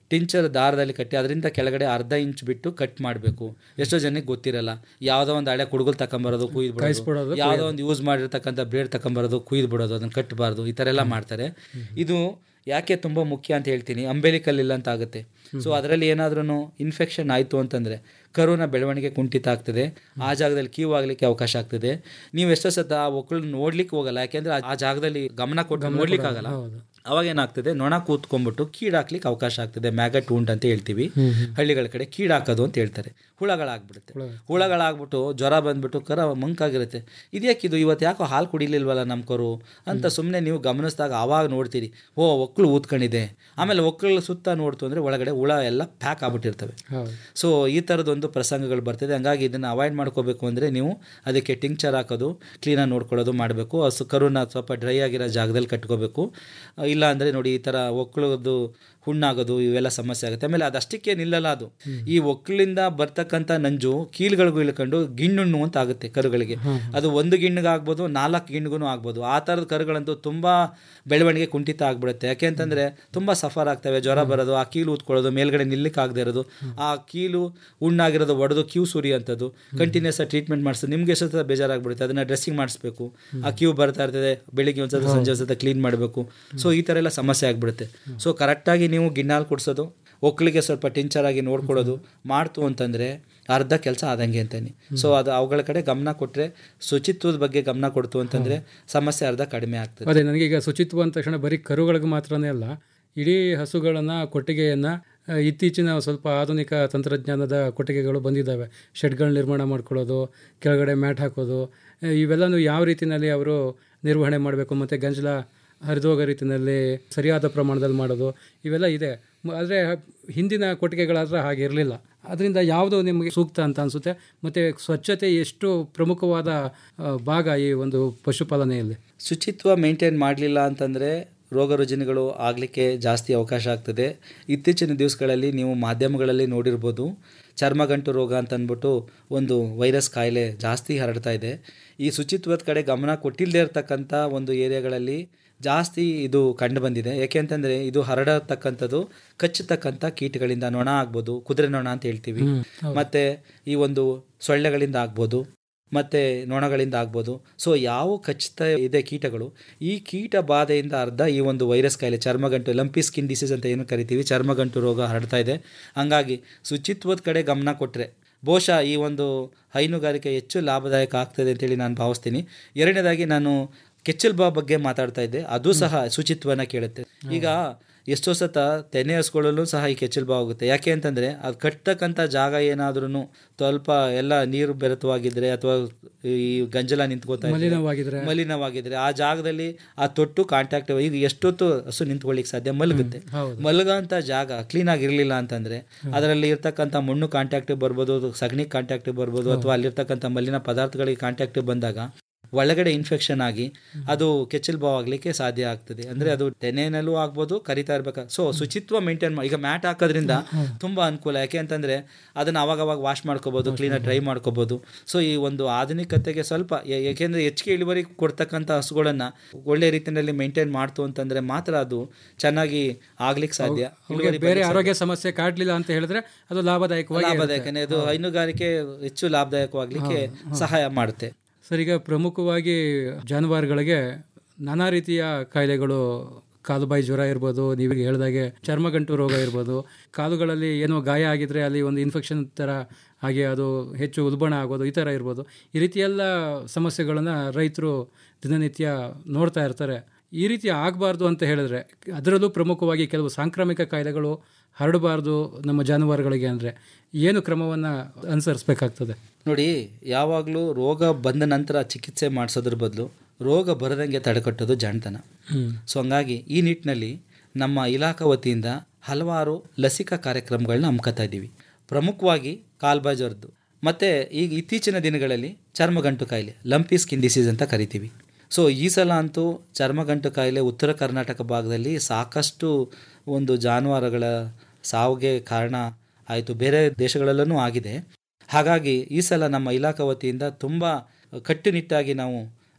ಟಿಂಚರ್ ದಾರದಲ್ಲಿ ಕಟ್ಟಿ ಅದರಿಂದ ಕೆಳಗಡೆ ಅರ್ಧ ಇಂಚ್ ಬಿಟ್ಟು ಕಟ್ ಮಾಡಬೇಕು ಎಷ್ಟೋ ಜನಕ್ಕೆ ಗೊತ್ತಿರಲ್ಲ ಯಾವುದೋ ಒಂದು ಹಳೆ ಕುಡುಗಲ್ ತಗೊಂಬರೋದು ಕುಯ್ದು ಕಾಯಿಸ್ಬಿಡೋದು, ಬಿಡೋದು ಯಾವುದೋ ಒಂದು ಯೂಸ್ ಮಾಡಿರ್ತಕ್ಕಂಥ ಬ್ಲೇಡ್ ತಗೊಂಬರೋದು ಕುಯ್ದು ಬಿಡೋದು ಅದನ್ನು ಕಟ್ಟಬಾರ್ದು ಈ ಥರ ಎಲ್ಲ ಮಾಡ್ತಾರೆ ಇದು ಯಾಕೆ ತುಂಬ ಮುಖ್ಯ ಅಂತ ಹೇಳ್ತೀನಿ ಅಂಬೇಲಿಕಲ್ ಇಲ್ಲ ಅಂತ ಆಗುತ್ತೆ ಸೊ ಅದರಲ್ಲಿ ಏನಾದ್ರೂ ಇನ್ಫೆಕ್ಷನ್ ಆಯಿತು ಅಂತಂದರೆ ಕರುನ ಬೆಳವಣಿಗೆ ಕುಂಠಿತ ಆಗ್ತದೆ ಆ ಜಾಗದಲ್ಲಿ ಕೀವು ಆಗ್ಲಿಕ್ಕೆ ಅವಕಾಶ ಆಗ್ತದೆ ನೀವು ಎಷ್ಟೋ ಸತ ಆ ಒಕ್ಕಳು ನೋಡ್ಲಿಕ್ಕೆ ಹೋಗಲ್ಲ ಯಾಕೆಂದ್ರೆ ಆ- ಆ ಜಾಗದಲ್ಲಿ ಗಮನ ಕೊಟ್ಟು ನೋಡ್ಲಿಕ್ಕೆ ಆಗಲ್ಲ ಅವಾಗ ಏನಾಗ್ತದೆ ನೊಣ ಕೂತ್ಕೊಂಡ್ಬಿಟ್ಟು ಕೀಡಾಕ್ಲಿಕ್ಕೆ ಅವಕಾಶ ಆಗ್ತದೆ ಮ್ಯಾಗಟ್ ಉಂಡ್ ಅಂತ ಹೇಳ್ತೀವಿ ಹಳ್ಳಿಗಳ ಕಡೆ ಕೀಡಾಕೋದು ಅಂತ ಹೇಳ್ತಾರೆ ಹುಳಗಳಾಗ್ಬಿಡುತ್ತೆ ಹುಳಗಳಾಗ್ಬಿಟ್ಟು ಜ್ವರ ಬಂದ್ಬಿಟ್ಟು ಕರ ಮಂಕಾಗಿರುತ್ತೆ ಇದ್ಯಾಕಿದು ಇವತ್ತು ಯಾಕೋ ಹಾಲು ಕುಡಿಲಿಲ್ವಲ್ಲ ನಮ್ಮ ಕರು ಅಂತ ಸುಮ್ಮನೆ ನೀವು ಗಮನಿಸಿದಾಗ ಆವಾಗ ನೋಡ್ತೀರಿ ಓ ಒಕ್ಕಳು ಊದ್ಕೊಂಡಿದೆ ಆಮೇಲೆ ಒಕ್ಕಳ ಸುತ್ತ ನೋಡ್ತು ಅಂದರೆ ಒಳಗಡೆ ಹುಳ ಎಲ್ಲ ಪ್ಯಾಕ್ ಆಗ್ಬಿಟ್ಟಿರ್ತವೆ ಹೌದು ಸೊ ಈ ಥರದೊಂದು ಪ್ರಸಂಗಗಳು ಬರ್ತದೆ ಹಂಗಾಗಿ ಇದನ್ನು ಅವಾಯ್ಡ್ ಮಾಡ್ಕೋಬೇಕು ಅಂದರೆ ನೀವು ಅದಕ್ಕೆ ಟಿಂಕ್ಚರ್ ಹಾಕೋದು ಕ್ಲೀನಾಗಿ ನೋಡ್ಕೊಳ್ಳೋದು ಮಾಡಬೇಕು ಹಸು ಕರುನ ಸ್ವಲ್ಪ ಡ್ರೈ ಆಗಿರೋ ಜಾಗದಲ್ಲಿ ಕಟ್ಕೋಬೇಕು ಇಲ್ಲ ಅಂದರೆ ನೋಡಿ ಈ ಥರ ಒಕ್ಕಳದು ಹುಣ್ಣಾಗೋದು ಇವೆಲ್ಲ ಸಮಸ್ಯೆ ಆಗುತ್ತೆ ಆಮೇಲೆ ಅದಷ್ಟಕ್ಕೆ ನಿಲ್ಲಲ್ಲ ಅದು ಈ ಒಕ್ಕಳಿಂದ ಬರ್ತಕ್ಕಂಥ ನಂಜು ಕೀಲುಗಳಿಗೂ ಇಳ್ಕೊಂಡು ಗಿಣ್ಣುಣ್ಣು ಅಂತ ಆಗುತ್ತೆ ಕರುಗಳಿಗೆ ಅದು ಒಂದು ಗಿಣ್ಣಿಗೆ ಆಗ್ಬೋದು ನಾಲ್ಕು ಗಿಣ್ಣಿಗೂ ಆಗ್ಬೋದು ಆ ಥರದ ಕರುಗಳಂತೂ ತುಂಬ ಬೆಳವಣಿಗೆ ಕುಂಠಿತ ಆಗ್ಬಿಡುತ್ತೆ ಯಾಕೆ ಅಂತಂದರೆ ತುಂಬ ಸಫರ್ ಆಗ್ತವೆ ಜ್ವರ ಬರೋದು ಆ ಕೀಲು ಊದ್ಕೊಳ್ಳೋದು ಮೇಲ್ಗಡೆ ನಿಲ್ಲಕ್ಕೆ ಆಗದೆ ಇರೋದು ಆ ಕೀಲು ಹುಣ್ಣಾಗಿರೋದು ಒಡೆದು ಕ್ಯೂ ಸುರಿಯೋಂಥದ್ದು ಕಂಟಿನ್ಯೂಸ್ ಆಗಿ ಟ್ರೀಟ್ಮೆಂಟ್ ಮಾಡಿಸೋದು ನಿಮ್ಗೆ ಎಷ್ಟೊತ್ತ ಬೇಜಾರಾಗ್ಬಿಡುತ್ತೆ ಅದನ್ನ ಡ್ರೆಸ್ಸಿಂಗ್ ಮಾಡಿಸ್ಬೇಕು ಆ ಕ್ಯೂ ಬರ್ತಾ ಇರ್ತದೆ ಬೆಳಿಗ್ಗೆ ಒಂದ್ಸತ ಸಂಜೆ ಒಂದ್ಸತ ಕ್ಲೀನ್ ಮಾಡಬೇಕು ಸೊ ಈ ಥರ ಎಲ್ಲ ಸಮಸ್ಯೆ ಆಗ್ಬಿಡುತ್ತೆ ಸೊ ಕರೆಕ್ಟಾಗಿ ನೀವು ಗಿಣ್ಣಾಲ್ ಕುಡಿಸೋದು ಒಕ್ಕಳಿಗೆ ಸ್ವಲ್ಪ ಟಿಂಚರ್ ಆಗಿ ನೋಡ್ಕೊಳ್ಳೋದು ಮಾಡ್ತು ಅಂತಂದರೆ ಅರ್ಧ ಕೆಲಸ ಆದಂಗೆ ಅಂತಾನೆ ಸೊ ಅದು ಅವುಗಳ ಕಡೆ ಗಮನ ಕೊಟ್ಟರೆ ಶುಚಿತ್ವದ ಬಗ್ಗೆ ಗಮನ ಕೊಡ್ತು ಅಂತಂದರೆ ಸಮಸ್ಯೆ ಅರ್ಧ ಕಡಿಮೆ ಆಗ್ತದೆ ಅದೇ ನನಗೀಗ ಶುಚಿತ್ವ ಅಂದ ತಕ್ಷಣ ಬರೀ ಕರುಗಳಿಗೆ ಮಾತ್ರನೇ ಅಲ್ಲ ಇಡೀ ಹಸುಗಳನ್ನು ಕೊಟ್ಟಿಗೆಯನ್ನು ಇತ್ತೀಚಿನ ಸ್ವಲ್ಪ ಆಧುನಿಕ ತಂತ್ರಜ್ಞಾನದ ಕೊಟ್ಟಿಗೆಗಳು ಬಂದಿದ್ದಾವೆ ಶೆಡ್ಗಳ ನಿರ್ಮಾಣ ಮಾಡ್ಕೊಳ್ಳೋದು ಕೆಳಗಡೆ ಮ್ಯಾಟ್ ಹಾಕೋದು ಆ, ಇವೆಲ್ಲನೂ ಯಾವ ರೀತಿಯಲ್ಲಿ ಅವರು ನಿರ್ವಹಣೆ ಮಾಡಬೇಕು ಮತ್ತು ಗಂಜಲ ಹರಿದೋಗೋ ರೀತಿಯಲ್ಲಿ ಸರಿಯಾದ ಪ್ರಮಾಣದಲ್ಲಿ ಮಾಡೋದು ಇವೆಲ್ಲ ಇದೆ ಆದರೆ ಹಿಂದಿನ ಕೊಟ್ಟಿಗೆಗಳಾದ್ರೆ ಹಾಗೆ ಇರಲಿಲ್ಲ ಅದರಿಂದ ಯಾವುದು ನಿಮಗೆ ಸೂಕ್ತ ಅಂತ ಅನಿಸುತ್ತೆ ಮತ್ತು ಸ್ವಚ್ಛತೆ ಎಷ್ಟು ಪ್ರಮುಖವಾದ ಆ, ಭಾಗ ಈ ಒಂದು ಪಶುಪಾಲನೆಯಲ್ಲಿ ಶುಚಿತ್ವ ಮೇಂಟೈನ್ ಮಾಡಲಿಲ್ಲ ಅಂತಂದರೆ ರೋಗ ರುಜಿನಗಳು ಆಗಲಿಕ್ಕೆ ಜಾಸ್ತಿ ಅವಕಾಶ ಆಗ್ತದೆ ಇತ್ತೀಚಿನ ದಿವಸಗಳಲ್ಲಿ ನೀವು ಮಾಧ್ಯಮಗಳಲ್ಲಿ ನೋಡಿರ್ಬೋದು ಚರ್ಮಗಂಟು ರೋಗ ಅಂತ ಅಂದ್ಬಿಟ್ಟು ಒಂದು ವೈರಸ್ ಕಾಯಿಲೆ ಜಾಸ್ತಿ ಹರಡ್ತಾ ಇದೆ ಈ ಶುಚಿತ್ವದ ಕಡೆ ಗಮನ ಕೊಟ್ಟಿಲ್ಲದೆ ಇರತಕ್ಕಂಥ ಒಂದು ಏರಿಯಾಗಳಲ್ಲಿ ಜಾಸ್ತಿ ಇದು ಕಂಡು ಬಂದಿದೆ ಯಾಕೆ ಅಂತಂದರೆ ಇದು ಹರಡತಕ್ಕಂಥದ್ದು ಕಚ್ಚತಕ್ಕಂಥ ಕೀಟಗಳಿಂದ ನೊಣ ಆಗ್ಬೋದು ಕುದುರೆ ನೊಣ ಅಂತ ಹೇಳ್ತೀವಿ ಮತ್ತು ಈ ಒಂದು ಸೊಳ್ಳೆಗಳಿಂದ ಆಗ್ಬೋದು ಮತ್ತು ನೊಣಗಳಿಂದ ಆಗ್ಬೋದು ಸೊ ಯಾವ ಕಚ್ಚುತ್ತಾ ಇದೆ ಕೀಟಗಳು ಈ ಕೀಟ ಬಾಧೆಯಿಂದ ಅರ್ಧ ಈ ಒಂದು ವೈರಸ್ ಕಾಯಿಲೆ ಚರ್ಮಗಂಟು ಲಂಪಿ ಸ್ಕಿನ್ ಡಿಸೀಸ್ ಅಂತ ಏನು ಕರಿತೀವಿ ಚರ್ಮಗಂಟು ರೋಗ ಹರಡ್ತಾ ಇದೆ ಹಂಗಾಗಿ ಶುಚಿತ್ವದ ಕಡೆ ಗಮನ ಕೊಟ್ಟರೆ ಬಹುಶಃ ಈ ಒಂದು ಹೈನುಗಾರಿಕೆ ಹೆಚ್ಚು ಲಾಭದಾಯಕ ಆಗ್ತದೆ ಅಂತೇಳಿ ನಾನು ಭಾವಿಸ್ತೀನಿ ಎರಡನೇದಾಗಿ ನಾನು ಕೆಚ್ಚಲ್ ಬಾ ಬಗ್ಗೆ ಮಾತಾಡ್ತಾ ಇದ್ದೆ ಅದು ಸಹ ಶುಚಿತ್ವನ ಕೇಳುತ್ತೆ ಈಗ ಎಷ್ಟೋ ಸತ ತೆನೆ ಹಸ್ಕೊಳ್ಳಲು ಸಹ ಈ ಕೆಚ್ಚಲ್ ಬಾ ಹೋಗುತ್ತೆ ಯಾಕೆ ಅಂತಂದರೆ ಅದು ಕಟ್ತಕ್ಕಂಥ ಜಾಗ ಏನಾದ್ರೂ ಸ್ವಲ್ಪ ಎಲ್ಲ ನೀರು ಬೆರೆತವಾಗಿದ್ದರೆ ಅಥವಾ ಈ ಗಂಜಲ ನಿಂತ್ಕೋತಾ ಇದ್ರೆ, ಮಲಿನವಾಗಿದ್ರೆ. ಮಲಿನವಾಗಿದ್ರೆ ಆ ಜಾಗದಲ್ಲಿ ಆ ತೊಟ್ಟು ಕಾಂಟ್ಯಾಕ್ಟ್ ಈಗ ಎಷ್ಟೊತ್ತು ಹಸು ನಿಂತ್ಕೊಳ್ಳಿಕ್ಕೆ ಸಾಧ್ಯ ಮಲಗುತ್ತೆ ಮಲಗಂತ ಜಾಗ ಕ್ಲೀನ್ ಆಗಿರಲಿಲ್ಲ ಅಂತಂದ್ರೆ ಅದರಲ್ಲಿ ಇರ್ತಕ್ಕಂಥ ಮಣ್ಣು ಕಾಂಟ್ಯಾಕ್ಟ್ ಬರ್ಬೋದು ಸಗಣಿ ಕಾಂಟ್ಯಾಕ್ಟ್ ಬರ್ಬೋದು ಅಥವಾ ಅಲ್ಲಿರ್ತಕ್ಕಂಥ ಮಲಿನ ಪದಾರ್ಥಗಳಿಗೆ ಕಾಂಟ್ಯಾಕ್ಟ್ ಬಂದಾಗ ಒಳಗಡೆ ಇನ್ಫೆಕ್ಷನ್ ಆಗಿ ಅದು ಕೆಚ್ಚಲ್ ಬಾವ್ ಆಗ್ಲಿಕ್ಕೆ ಸಾಧ್ಯ ಆಗ್ತದೆ ಅಂದ್ರೆ ಅದು ತೆನೆನಲ್ಲೂ ಆಗ್ಬೋದು ಕರಿತಾ ಇರ್ಬೇಕು ಸೊ ಶುಚಿತ್ವ ಮೇಂಟೈನ್ ಮಾಡಿ ಈಗ ಮ್ಯಾಟ್ ಹಾಕೋದ್ರಿಂದ ತುಂಬಾ ಅನುಕೂಲ ಯಾಕೆ ಅಂತಂದ್ರೆ ಅದನ್ನ ಅವಾಗ ಅವಾಗ ವಾಶ್ ಮಾಡ್ಕೋಬಹುದು ಕ್ಲೀನಾಗಿ ಡ್ರೈ ಮಾಡ್ಕೋಬಹುದು ಸೊ ಈ ಒಂದು ಆಧುನಿಕತೆಗೆ ಸ್ವಲ್ಪ ಯಾ- ಯಾಕೆಂದ್ರೆ ಹೆಚ್ಚಿಗೆ ಇಳುವರಿ ಕೊಡ್ತಕ್ಕಂಥ ಹಸುಗಳನ್ನ ಒಳ್ಳೆ ರೀತಿಯಲ್ಲಿ ಮೇಂಟೈನ್ ಮಾಡ್ತು ಅಂತಂದ್ರೆ ಮಾತ್ರ ಅದು ಚೆನ್ನಾಗಿ ಆಗ್ಲಿಕ್ಕೆ ಸಾಧ್ಯ ಅವ್ರಿಗೆ ಇಳುವರಿ ಬೇರೆ ಆರೋಗ್ಯ ಸಮಸ್ಯೆ ಕಾಡ್ಲಿಲ್ಲ ಅಂತ ಹೇಳಿದ್ರೆ ಅದು ಲಾಭದಾಯಕವಾಗಿ ಲಾಭದಾಯಕನೇ ಇದು ಹೈನುಗಾರಿಕೆ ಹೆಚ್ಚು ಲಾಭದಾಯಕವಾಗ್ಲಿಕ್ಕೆ ಸಹಾಯ ಮಾಡುತ್ತೆ ಸರ್ ಈಗ ಪ್ರಮುಖವಾಗಿ ಜಾನುವಾರುಗಳಿಗೆ ನಾನಾ ರೀತಿಯ ಕಾಯಿಲೆಗಳು ಕಾಲುಬಾಯಿ ಜ್ವರ ಇರ್ಬೋದು ನೀವು ಹೇಳಿದಾಗೆ ಚರ್ಮಗಂಟು ರೋಗ ಇರ್ಬೋದು ಕಾಲುಗಳಲ್ಲಿ ಏನೋ ಗಾಯ ಆಗಿದ್ರೆ ಅಲ್ಲಿ ಒಂದು ಇನ್ಫೆಕ್ಷನ್ ಥರ ಹಾಗೆ ಅದು ಹೆಚ್ಚು ಉಲ್ಬಣ ಆಗೋದು ಈ ಥರ ಇರ್ಬೋದು ಈ ರೀತಿ ಎಲ್ಲ ಸಮಸ್ಯೆಗಳನ್ನು ರೈತರು ದಿನನಿತ್ಯ ನೋಡ್ತಾ ಇರ್ತಾರೆ ಈ ರೀತಿ ಆಗಬಾರ್ದು ಅಂತ ಹೇಳಿದ್ರೆ ಅದರಲ್ಲೂ ಪ್ರಮುಖವಾಗಿ ಕೆಲವು ಸಾಂಕ್ರಾಮಿಕ ಕಾಯಿಲೆಗಳು ಹರಡಬಾರ್ದು ನಮ್ಮ ಜಾನುವಾರುಗಳಿಗೆ ಅಂದರೆ ಏನು ಕ್ರಮವನ್ನು ಅನುಸರಿಸಬೇಕಾಗ್ತದೆ ನೋಡಿ ಯಾವಾಗಲೂ ರೋಗ ಬಂದ ನಂತರ ಚಿಕಿತ್ಸೆ ಮಾಡಿಸೋದ್ರ ಬದಲು ರೋಗ ಬರದಂಗೆ ತಡೆಗಟ್ಟೋದು ಜಾಣತನ ಸೊ ಹಂಗಾಗಿ ಈ ನಿಟ್ಟಿನಲ್ಲಿ ನಮ್ಮ ಇಲಾಖಾ ವತಿಯಿಂದ ಹಲವಾರು ಲಸಿಕಾ ಕಾರ್ಯಕ್ರಮಗಳನ್ನ ಹಮ್ಮಿಕೊತಾ ಇದ್ದೀವಿ ಪ್ರಮುಖವಾಗಿ ಕಾಲ್ಬಾಯಿ ಜ್ವರದ್ದು ಮತ್ತು ಈಗ ಇತ್ತೀಚಿನ ದಿನಗಳಲ್ಲಿ ಚರ್ಮಗಂಟು ಕಾಯಿಲೆ ಲಂಪಿ ಸ್ಕಿನ್ ಡಿಸೀಸ್ ಅಂತ ಕರಿತೀವಿ ಸೊ ಈ ಸಲ ಅಂತೂ ಚರ್ಮಗಂಟು ಕಾಯಿಲೆ ಉತ್ತರ ಕರ್ನಾಟಕ ಭಾಗದಲ್ಲಿ ಸಾಕಷ್ಟು ಒಂದು ಜಾನುವಾರುಗಳ ಸಾವಿಗೆ ಕಾರಣ ಆಯಿತು ಬೇರೆ ದೇಶಗಳಲ್ಲೂ ಆಗಿದೆ ಹಾಗಾಗಿ ಈ ಸಲ ನಮ್ಮ ಇಲಾಖಾ ವತಿಯಿಂದ ತುಂಬ ಕಟ್ಟುನಿಟ್ಟಾಗಿ ನಾವು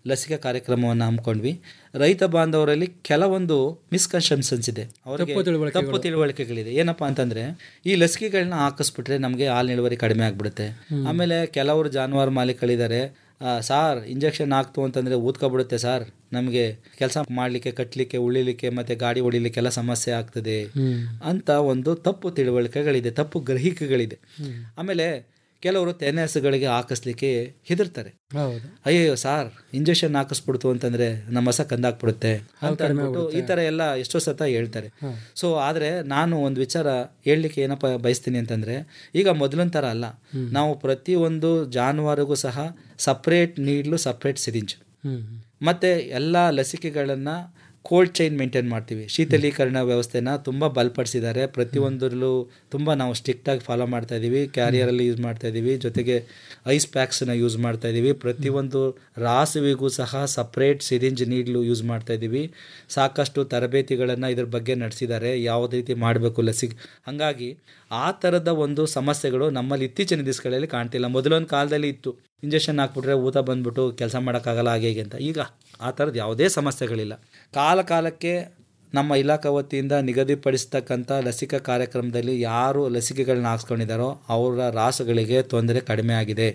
ಲಸಿಕಾ ಕಾರ್ಯಕ್ರಮವನ್ನು ಹಮ್ಮಿಕೊಂಡ್ವಿ ರೈತ ಬಾಂಧವರಲ್ಲಿ ಕೆಲವೊಂದು ಮಿಸ್ಕನ್ಸೆಪ್ಷನ್ಸ್ ಇದೆ ಅವರಿಗೆ ತಪ್ಪು ತಿಳುವಳಿಕೆಗಳು. ತಪ್ಪು ತಿಳುವಳಿಕೆಗಳಿದೆ ಏನಪ್ಪಾ ಅಂತಂದ್ರೆ ಈ ಲಸಿಕೆಗಳನ್ನ ಹಾಕಿಸ್ಬಿಟ್ರೆ ನಮಗೆ ಹಾಲು ಇಳುವರಿ ಕಡಿಮೆ ಆಗ್ಬಿಡುತ್ತೆ ಆಮೇಲೆ ಕೆಲವರು ಜಾನುವಾರು ಮಾಲೀಕರಿದ್ದಾರೆ ಆ, ಸಾರ್ ಇಂಜೆಕ್ಷನ್ ಹಾಕ್ತು ಅಂತಂದ್ರೆ ಊದ್ಕೊಬಿಡುತ್ತೆ ಸಾರ್ ನಮಗೆ ಕೆಲಸ ಮಾಡಲಿಕ್ಕೆ ಕಟ್ಟಲಿಕ್ಕೆ ಉಳಿಲಿಕ್ಕೆ ಮತ್ತೆ ಗಾಡಿ ಹೊಡಿಲಿಕ್ಕೆಲ್ಲ ಸಮಸ್ಯೆ ಆಗ್ತದೆ ಅಂತ ಒಂದು ತಪ್ಪು ತಿಳುವಳಿಕೆಗಳಿದೆ ತಪ್ಪು ಗ್ರಹಿಕೆಗಳಿದೆ ಆಮೇಲೆ ಕೆಲವರು ತೆನೆಹಸುಗಳಿಗೆ ಹಾಕಿಸ್ಲಿಕ್ಕೆ ಹೆದರ್ತಾರೆ ಹೌದು ಅಯ್ಯೋ ಸಾರ್ ಇಂಜೆಕ್ಷನ್ ಹಾಕಿಸ್ಬಿಡ್ತು ಅಂತಂದ್ರೆ ನಮ್ಮ ಹಸ ಕಂದಾಕ್ಬಿಡುತ್ತೆ ಅಂತ ಅಂದ್ಬಿಟ್ಟು ಈ ತರ ಎಲ್ಲ ಎಷ್ಟೋ ಸತ ಹೇಳ್ತಾರೆ ಸೊ ಆದ್ರೆ ನಾನು ಒಂದು ವಿಚಾರ ಹೇಳಲಿಕ್ಕೆ ಏನಪ್ಪ ಬಯಸ್ತೀನಿ ಅಂತಂದ್ರೆ ಈಗ ಮೊದಲಿನ ಥರ ಅಲ್ಲ ನಾವು ಪ್ರತಿಯೊಂದು ಜಾನುವಾರಿಗೂ ಸಹ separate needle separate syringe hmm ಮತ್ತೆ ಎಲ್ಲ ಲಸಿಕೆಗಳನ್ನು ಕೋಲ್ಡ್ ಚೈನ್ ಮೇಂಟೈನ್ ಮಾಡ್ತೀವಿ ಶೀತಲೀಕರಣ ವ್ಯವಸ್ಥೆನ ತುಂಬ ಬಲಪಡಿಸಿದ್ದಾರೆ ಪ್ರತಿಯೊಂದರಲ್ಲೂ ತುಂಬ ನಾವು ಸ್ಟ್ರಿಕ್ಟಾಗಿ ಫಾಲೋ ಮಾಡ್ತಾ ಇದ್ದೀವಿ ಕ್ಯಾರಿಯರಲ್ಲಿ ಯೂಸ್ ಮಾಡ್ತಾ ಇದ್ದೀವಿ ಜೊತೆಗೆ ಐಸ್ ಪ್ಯಾಕ್ಸನ್ನ ಯೂಸ್ ಮಾಡ್ತಾ ಇದ್ದೀವಿ ಪ್ರತಿಯೊಂದು ರಾಸುವಿಗೂ ಸಹ ಸಪ್ರೇಟ್ ಸಿರಿಂಜ್ ನೀಡ್ಲು ಯೂಸ್ ಮಾಡ್ತಾ ಇದ್ದೀವಿ ಸಾಕಷ್ಟು ತರಬೇತಿಗಳನ್ನು ಇದ್ರ ಬಗ್ಗೆ ನಡೆಸಿದ್ದಾರೆ ಯಾವ ರೀತಿ ಮಾಡಬೇಕು ಲಸಿಕೆ ಹಾಗಾಗಿ ಆ ಥರದ ಒಂದು ಸಮಸ್ಯೆಗಳು ನಮ್ಮಲ್ಲಿ ಇತ್ತೀಚಿನ ದಿವಸಗಳಲ್ಲಿ ಕಾಣ್ತಿಲ್ಲ ಮೊದಲೊಂದು ಕಾಲದಲ್ಲಿ ಇತ್ತು ಇಂಜೆಕ್ಷನ್ ಹಾಕ್ಬಿಟ್ರೆ ಊತ ಬಂದ್ಬಿಟ್ಟು ಕೆಲಸ ಮಾಡೋಕ್ಕಾಗಲ್ಲ ಹಾಗೆ ಹೀಗೆ ಅಂತ ಈಗ ಆ ಥರದ್ದು ಯಾವುದೇ ಸಮಸ್ಯೆಗಳಿಲ್ಲ ಕಾಲ ಕಾಲಕ್ಕೆ ನಮ್ಮ ಇಲಾಖಾ ವತಿಯಿಂದ ನಿಗದಿಪಡಿಸ್ತಕ್ಕಂಥ ಲಸಿಕಾ ಕಾರ್ಯಕ್ರಮದಲ್ಲಿ ಯಾರು ಲಸಿಕೆಗಳನ್ನ ಹಾಕ್ಸ್ಕೊಂಡಿದ್ದಾರೋ ಅವರ ರಾಸುಗಳಿಗೆ ತೊಂದರೆ ಕಡಿಮೆ ಆಗಿದೆ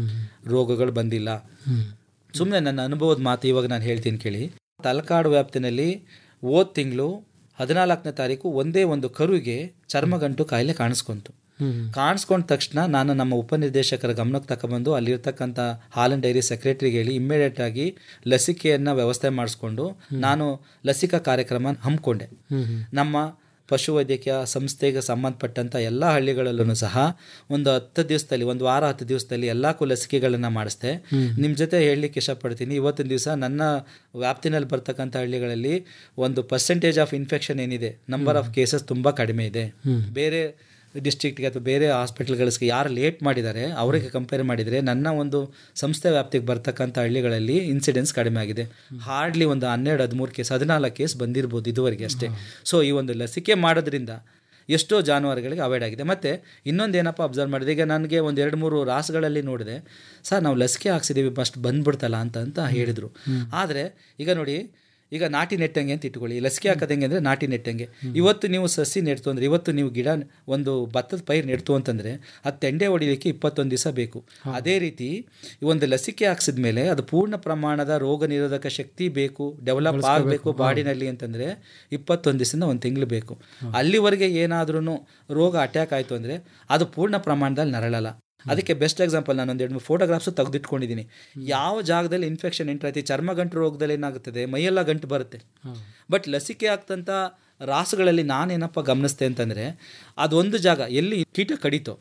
ರೋಗಗಳು ಬಂದಿಲ್ಲ ಸುಮ್ಮನೆ ನನ್ನ ಅನುಭವದ ಮಾತು ಇವಾಗ ನಾನು ಹೇಳ್ತೀನಿ ಕೇಳಿ ತಲಕಾಡು ವ್ಯಾಪ್ತಿನಲ್ಲಿ ಹೋದ ತಿಂಗಳು ಹದಿನಾಲ್ಕನೇ ತಾರೀಕು ಒಂದೇ ಒಂದು ಕರುವಿಗೆ ಚರ್ಮಗಂಟು ಕಾಯಿಲೆ ಕಾಣಿಸ್ಕೊಂತು ಕಾಣಿಸ್ಕೊಂಡ ತಕ್ಷಣ ನಾನು ನಮ್ಮ ಉಪನಿರ್ದೇಶಕರ ಗಮನಕ್ಕೆ ತಗೊಬಂದು ಅಲ್ಲಿರ್ತಕ್ಕಂಥ ಹಾಲನ್ ಡೈರಿ ಸೆಕ್ರೆಟರಿಗೆ ಹೇಳಿ ಇಮ್ಮಿಡಿಯೇಟ್ ಆಗಿ ಲಸಿಕೆಯನ್ನು ವ್ಯವಸ್ಥೆ ಮಾಡಿಸ್ಕೊಂಡು ನಾನು ಲಸಿಕಾ ಕಾರ್ಯಕ್ರಮ ಹಮ್ಮಿಕೊಂಡೆ ನಮ್ಮ ಪಶುವೈದ್ಯಕೀಯ ಸಂಸ್ಥೆಗೆ ಸಂಬಂಧಪಟ್ಟಂಥ ಎಲ್ಲ ಹಳ್ಳಿಗಳಲ್ಲೂ ಸಹ ಒಂದು ಹತ್ತು ದಿವಸದಲ್ಲಿ ಒಂದು ವಾರ ಹತ್ತು ದಿವಸದಲ್ಲಿ ಎಲ್ಲಕ್ಕೂ ಲಸಿಕೆಗಳನ್ನು ಮಾಡಿಸ್ದೆ ನಿಮ್ಮ ಜೊತೆ ಹೇಳಲಿಕ್ಕೆ ಇಷ್ಟಪಡ್ತೀನಿ ಇವತ್ತಿನ ದಿವಸ ನನ್ನ ವ್ಯಾಪ್ತಿನಲ್ಲಿ ಬರ್ತಕ್ಕಂಥ ಹಳ್ಳಿಗಳಲ್ಲಿ ಒಂದು ಪರ್ಸೆಂಟೇಜ್ ಆಫ್ ಇನ್ಫೆಕ್ಷನ್ ಏನಿದೆ ನಂಬರ್ ಆಫ್ ಕೇಸಸ್ ತುಂಬ ಕಡಿಮೆ ಇದೆ ಬೇರೆ ಡಿಸ್ಟ್ರಿಕ್ಟ್ಗೆ ಅಥವಾ ಬೇರೆ ಹಾಸ್ಪಿಟಲ್ಗಳಿಗೆ ಯಾರು ಲೇಟ್ ಮಾಡಿದ್ದಾರೆ ಅವರಿಗೆ ಕಂಪೇರ್ ಮಾಡಿದರೆ ನನ್ನ ಒಂದು ಸಂಸ್ಥೆ ವ್ಯಾಪ್ತಿಗೆ ಬರ್ತಕ್ಕಂಥ ಹಳ್ಳಿಗಳಲ್ಲಿ ಇನ್ಸಿಡೆನ್ಸ್ ಕಡಿಮೆ ಆಗಿದೆ ಹಾರ್ಡ್ಲಿ ಒಂದು ಹನ್ನೆರಡು ಹದಿಮೂರು ಕೇಸ್ ಹದಿನಾಲ್ಕು ಕೇಸ್ ಬಂದಿರ್ಬೋದು ಇದುವರೆಗೆ ಅಷ್ಟೇ ಸೊ ಈ ಒಂದು ಲಸಿಕೆ ಮಾಡೋದ್ರಿಂದ ಎಷ್ಟೋ ಜಾನುವಾರುಗಳಿಗೆ ಅವಾಯ್ಡ್ ಆಗಿದೆ ಮತ್ತು ಇನ್ನೊಂದು ಏನಪ್ಪ ಅಬ್ಸರ್ವ್ ಮಾಡಿದೆ ಈಗ ನನಗೆ ಒಂದು ಎರಡು ಮೂರು ರಾಸುಗಳಲ್ಲಿ ನೋಡಿದೆ ಸರ್ ನಾವು ಲಸಿಕೆ ಹಾಕ್ಸಿದ್ದೀವಿ ಫಸ್ಟ್ ಬಂದ್ಬಿಡ್ತಲ್ಲ ಅಂತ ಅಂತ ಹೇಳಿದರು ಆದರೆ ಈಗ ನೋಡಿ ಈಗ ನಾಟಿ ನೆಟ್ಟಂಗೆ ಅಂತ ಇಟ್ಕೊಳ್ಳಿ ಲಸಿಕೆ ಹಾಕೋದು ಹೆಂಗೆ ಅಂದರೆ ನಾಟಿ ನೆಟ್ಟಂಗೆ ಇವತ್ತು ನೀವು ಸಸಿ ನೆಡ್ತು ಅಂದರೆ ಇವತ್ತು ನೀವು ಗಿಡ ಒಂದು ಭತ್ತದ ಪೈರು ನೆಡ್ತು ಅಂತಂದರೆ ಅದು ತೆಂಡೆ ಹೊಡಿಲಿಕ್ಕೆ ಇಪ್ಪತ್ತೊಂದು ದಿವಸ ಬೇಕು ಅದೇ ರೀತಿ ಈ ಒಂದು ಲಸಿಕೆ ಹಾಕ್ಸಿದ ಮೇಲೆ ಅದು ಪೂರ್ಣ ಪ್ರಮಾಣದ ರೋಗ ನಿರೋಧಕ ಶಕ್ತಿ ಬೇಕು ಡೆವಲಪ್ ಆಗಬೇಕು ಬಾಡಿನಲ್ಲಿ ಅಂತಂದರೆ ಇಪ್ಪತ್ತೊಂದು ದಿವಸದಿಂದ ಒಂದು ತಿಂಗಳು ಬೇಕು ಅಲ್ಲಿವರೆಗೆ ಏನಾದ್ರೂ ರೋಗ ಅಟ್ಯಾಕ್ ಆಯಿತು ಅಂದರೆ ಅದು ಪೂರ್ಣ ಪ್ರಮಾಣದಲ್ಲಿ ನರಳಲ್ಲ ಅದಕ್ಕೆ ಬೆಸ್ಟ್ ಎಕ್ಸಾಂಪಲ್ ನಾನು ಒಂದು ಎರಡು ಮೂರು ಫೋಟೋಗ್ರಾಫ್ಸ್ ತೆಗೆದಿಟ್ಕೊಂಡಿದ್ದೀನಿ ಯಾವ ಜಾಗದಲ್ಲಿ ಇನ್ಫೆಕ್ಷನ್ ಎಂಟ್ರ್ ಆಯ್ತು ಚರ್ಮಗಂಟು ರೋಗದಲ್ಲಿ ಏನಾಗುತ್ತದೆ ಮೈಯೆಲ್ಲ ಗಂಟು ಬರುತ್ತೆ ಬಟ್ ಲಸಿಕೆ ಆಗ್ತಂಥ ರಾಸುಗಳಲ್ಲಿ ನಾನೇನಪ್ಪ ಗಮನಿಸ್ತೆ ಅಂತಂದರೆ ಅದೊಂದು ಜಾಗ ಎಲ್ಲಿ ಕೀಟ ಕಡಿತೋ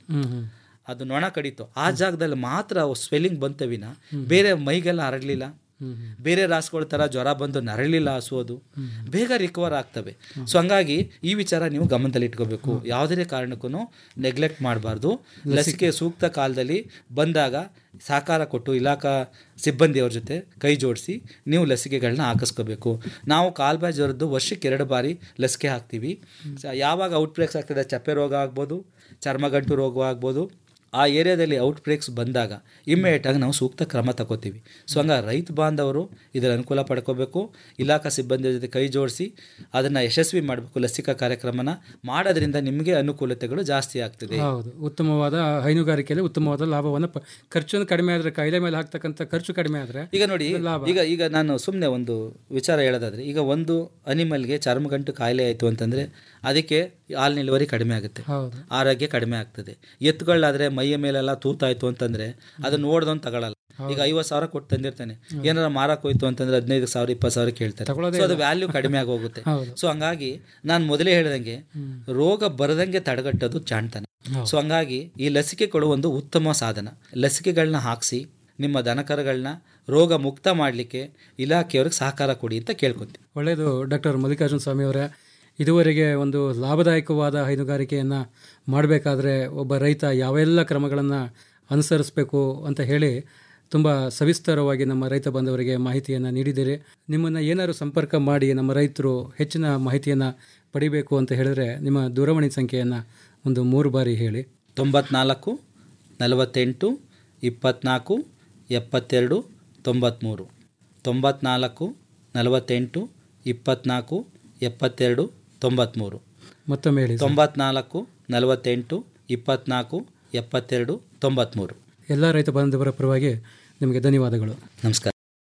ಅದು ನೊಣ ಕಡಿತೋ ಆ ಜಾಗದಲ್ಲಿ ಮಾತ್ರ ಸ್ವೆಲ್ಲಿಂಗ್ ಬಂತವಿನ ಬೇರೆ ಮೈಗೆಲ್ಲ ಹರಡಲಿಲ್ಲ ಬೇರೆ ರಾಸುಗಳ ಥರ ಜ್ವರ ಬಂದು ನರಳಿಲ್ಲ ಹಸುವುದು ಬೇಗ ರಿಕವರ್ ಆಗ್ತವೆ ಸೊ ಹಂಗಾಗಿ ಈ ವಿಚಾರ ನೀವು ಗಮನದಲ್ಲಿ ಇಟ್ಕೋಬೇಕು ಯಾವುದೇ ಕಾರಣಕ್ಕೂ ನೆಗ್ಲೆಕ್ಟ್ ಮಾಡಬಾರ್ದು ಲಸಿಕೆ ಸೂಕ್ತ ಕಾಲದಲ್ಲಿ ಬಂದಾಗ ಸಹಕಾರ ಕೊಟ್ಟು ಇಲಾಖಾ ಸಿಬ್ಬಂದಿಯವ್ರ ಜೊತೆ ಕೈ ಜೋಡಿಸಿ ನೀವು ಲಸಿಕೆಗಳನ್ನ ಹಾಕಿಸ್ಕೋಬೇಕು ನಾವು ಕಾಲ್ಬಾಯಿ ಜ್ವರದ್ದು ವರ್ಷಕ್ಕೆ ಎರಡು ಬಾರಿ ಲಸಿಕೆ ಹಾಕ್ತೀವಿ ಸ- ಯಾವಾಗ ಔಟ್ಬ್ರೇಕ್ಸ್ ಆಗ್ತದೆ ಚಪ್ಪೆ ರೋಗ ಆಗ್ಬೋದು ಚರ್ಮಗಂಟು ರೋಗ ಆಗ್ಬೋದು ಆ ಏರಿಯಾದಲ್ಲಿ ಔಟ್ಬ್ರೇಕ್ಸ್ ಬಂದಾಗ ಇಮ್ಮಿಡಿಯೇಟಾಗಿ ನಾವು ಸೂಕ್ತ ಕ್ರಮ ತಗೋತೀವಿ ಸೊ ಹಂಗಾಗಿ ರೈತ ಬಾಂಧವರು ಇದರ ಅನುಕೂಲ ಪಡ್ಕೋಬೇಕು ಇಲಾಖಾ ಸಿಬ್ಬಂದಿ ಜೊತೆ ಕೈ ಜೋಡಿಸಿ ಅದನ್ನು ಯಶಸ್ವಿ ಮಾಡಬೇಕು ಲಸಿಕಾ ಕಾರ್ಯಕ್ರಮನ ಮಾಡೋದ್ರಿಂದ ನಿಮಗೆ ಅನುಕೂಲತೆಗಳು ಜಾಸ್ತಿ ಆಗ್ತದೆ ಹೌದು ಉತ್ತಮವಾದ ಹೈನುಗಾರಿಕೆಯಲ್ಲಿ ಉತ್ತಮವಾದ ಲಾಭವನ್ನು ಪ- ಖರ್ಚನ್ನು ಕಡಿಮೆ ಆದರೆ ಕಾಯಿಲೆ ಮೇಲೆ ಹಾಕ್ತಕ್ಕಂಥ ಖರ್ಚು ಕಡಿಮೆ ಆದರೆ ಈಗ ನೋಡಿ ಈಗ ಈಗ ನಾನು ಸುಮ್ಮನೆ ಒಂದು ವಿಚಾರ ಹೇಳೋದಾದ್ರೆ ಈಗ ಒಂದು ಅನಿಮಲ್ಗೆ ಚರ್ಮಗಂಟು ಕಾಯಿಲೆ ಆಯಿತು ಅಂತಂದರೆ ಅದಕ್ಕೆ ಹಾಲಿನ ಇಳುವರಿ ಕಡಿಮೆ ಆಗುತ್ತೆ ಹೌದು ಆರೋಗ್ಯ ಕಡಿಮೆ ಆಗ್ತದೆ ಎತ್ತುಗಳಾದ್ರೆ ಮೈಯ ಮೇಲೆಲ್ಲ ತೂತಾಯ್ತು ಅಂತಂದ್ರೆ ಅದನ್ನ ನೋಡ್ದೊಂದು ತಗೊಳಲ್ಲ ಈಗ ಐವತ್ತು ಸಾವಿರ ಕೊಟ್ಟು ತಂದಿರ್ತಾನೆ ಏನಾರ ಮಾರಕ್ ಹೋಯ್ತು ಅಂತಂದ್ರೆ ಹದಿನೈದು ಸಾವಿರ ಇಪ್ಪತ್ತು ಸಾವಿರ ಕೇಳ್ತಾರೆ ಸೊ ಅದು ವ್ಯಾಲ್ಯೂ ಕಡಿಮೆ ಆಗಿ ಹೋಗುತ್ತೆ ಸೊ ಹಂಗಾಗಿ ನಾನು ಮೊದಲೇ ಹೇಳ್ದಂಗೆ ರೋಗ ಬರದಂಗೆ ತಡೆಗಟ್ಟೋದು ಜಾಣ್ತಾನೆ ಸೊ ಹಂಗಾಗಿ ಈ ಲಸಿಕೆಗಳು ಒಂದು ಉತ್ತಮ ಸಾಧನ ಲಸಿಕೆಗಳನ್ನ ಹಾಕಿಸಿ ನಿಮ್ಮ ದನಕರಗಳನ್ನ ರೋಗ ಮುಕ್ತ ಮಾಡಲಿಕ್ಕೆ ಇಲಾಖೆಯವ್ರಿಗೆ ಸಹಕಾರ ಕೊಡಿ ಅಂತ ಕೇಳ್ಕೊತೀನಿ ಒಳ್ಳೆಯದು ಡಾಕ್ಟರ್ ಮಲ್ಲಿಕಾರ್ಜುನ ಸ್ವಾಮಿ ಅವರೇ ಇದುವರೆಗೆ ಒಂದು ಲಾಭದಾಯಕವಾದ ಹೈನುಗಾರಿಕೆಯನ್ನು ಮಾಡಬೇಕಾದ್ರೆ ಒಬ್ಬ ರೈತ ಯಾವೆಲ್ಲ ಕ್ರಮಗಳನ್ನು ಅನುಸರಿಸಬೇಕು ಅಂತ ಹೇಳಿ ತುಂಬ ಸವಿಸ್ತಾರವಾಗಿ ನಮ್ಮ ರೈತ ಬಾಂಧವರಿಗೆ ಮಾಹಿತಿಯನ್ನು ನೀಡಿದ್ದೀರಿ ನಿಮ್ಮನ್ನು ಏನಾದರೂ ಸಂಪರ್ಕ ಮಾಡಿ ನಮ್ಮ ರೈತರು ಹೆಚ್ಚಿನ ಮಾಹಿತಿಯನ್ನು ಪಡಿಬೇಕು ಅಂತ ಹೇಳಿದ್ರೆ ನಿಮ್ಮ ದೂರವಾಣಿ ಸಂಖ್ಯೆಯನ್ನು ಒಂದು ಮೂರು ಬಾರಿ ಹೇಳಿ ತೊಂಬತ್ನಾಲ್ಕು ನಲವತ್ತೆಂಟು ಇಪ್ಪತ್ನಾಲ್ಕು ಎಪ್ಪತ್ತೆರಡು ತೊಂಬತ್ತ್ಮೂರು ತೊಂಬತ್ನಾಲ್ಕು ನಲವತ್ತೆಂಟು ಇಪ್ಪತ್ನಾಲ್ಕು ಎಪ್ಪತ್ತೆರಡು ತೊಂಬತ್ತ್ಮೂರು ಮತ್ತೊಮ್ಮೆ ಹೇಳಿ ಸರ್. ತೊಂಬತ್ನಾಲ್ಕು ನಲವತ್ತೆಂಟು ಇಪ್ಪತ್ನಾಲ್ಕು ಎಪ್ಪತ್ತೆರಡು ತೊಂಬತ್ತ್ಮೂರು ಎಲ್ಲ ರೈತ ಬಾಂಧವರ ಪರವಾಗಿ ನಿಮಗೆ ಧನ್ಯವಾದಗಳು ನಮಸ್ಕಾರ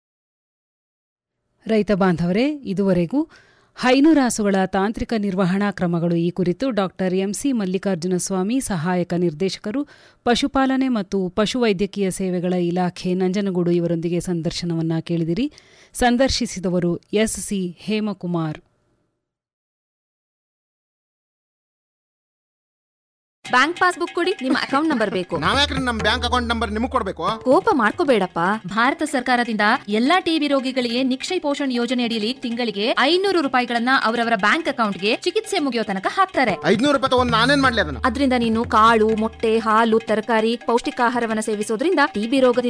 ರೈತ ಬಾಂಧವರೇ ಇದುವರೆಗೂ ಹೈನುರಾಸುಗಳ ತಾಂತ್ರಿಕ ನಿರ್ವಹಣಾ ಕ್ರಮಗಳು ಈ ಕುರಿತು ಡಾಕ್ಟರ್ ಎಂಸಿ ಮಲ್ಲಿಕಾರ್ಜುನ ಸ್ವಾಮಿ ಸಹಾಯಕ ನಿರ್ದೇಶಕರು ಪಶುಪಾಲನೆ ಮತ್ತು ಪಶುವೈದ್ಯಕೀಯ ಸೇವೆಗಳ ಇಲಾಖೆ ನಂಜನಗೂಡು ಇವರೊಂದಿಗೆ ಸಂದರ್ಶನವನ್ನ ಕೇಳಿದಿರಿ ಸಂದರ್ಶಿಸಿದವರು ಎಸ್ಸಿ ಹೇಮಕುಮಾರ್ ಬ್ಯಾಂಕ್ ಪಾಸ್ಬುಕ್ ಕೊಡಿ ನಿಮ್ಮ ಅಕೌಂಟ್ ನಂಬರ್ ಬೇಕು ನಾವ್ಯಾಕ್ರಿ ನಮ್ ಬ್ಯಾಂಕ್ ಅಕೌಂಟ್ ನಂಬರ್ ನಿಮಗ್ ಕೊಡ್ಬೇಕು ಕೋಪ ಮಾಡ್ಕೋಬೇಡಪ್ಪ ಭಾರತ ಸರ್ಕಾರದಿಂದ ಎಲ್ಲಾ ಟಿಬಿ ರೋಗಿಗಳಿಗೆ ನಿಕ್ಷಯ ಪೋಷಣ್ ಯೋಜನೆ ಅಡಿಯಲ್ಲಿ ತಿಂಗಳಿಗೆ ಐನೂರು ರೂಪಾಯಿಗಳನ್ನ ಅವರವರ ಬ್ಯಾಂಕ್ ಅಕೌಂಟ್ಗೆ ಚಿಕಿತ್ಸೆ ಮುಗಿಯೋ ತನಕ ಹಾಕ್ತಾರೆ ಐದ್ನೂರು ರೂಪಾಯಿ ತಗೊಂಡ್ ನಾನೇನ್ ಮಾಡ್ಲಿ ಅದನ್ನ ಅದರಿಂದ ನೀನು ಕಾಳು ಮೊಟ್ಟೆ ಹಾಲು ತರಕಾರಿ ಪೌಷ್ಟಿಕಾಹಾರವನ್ನ ಸೇವಿಸೋದ್ರಿಂದ ಟಿಬಿ ರೋಗದಿಂದ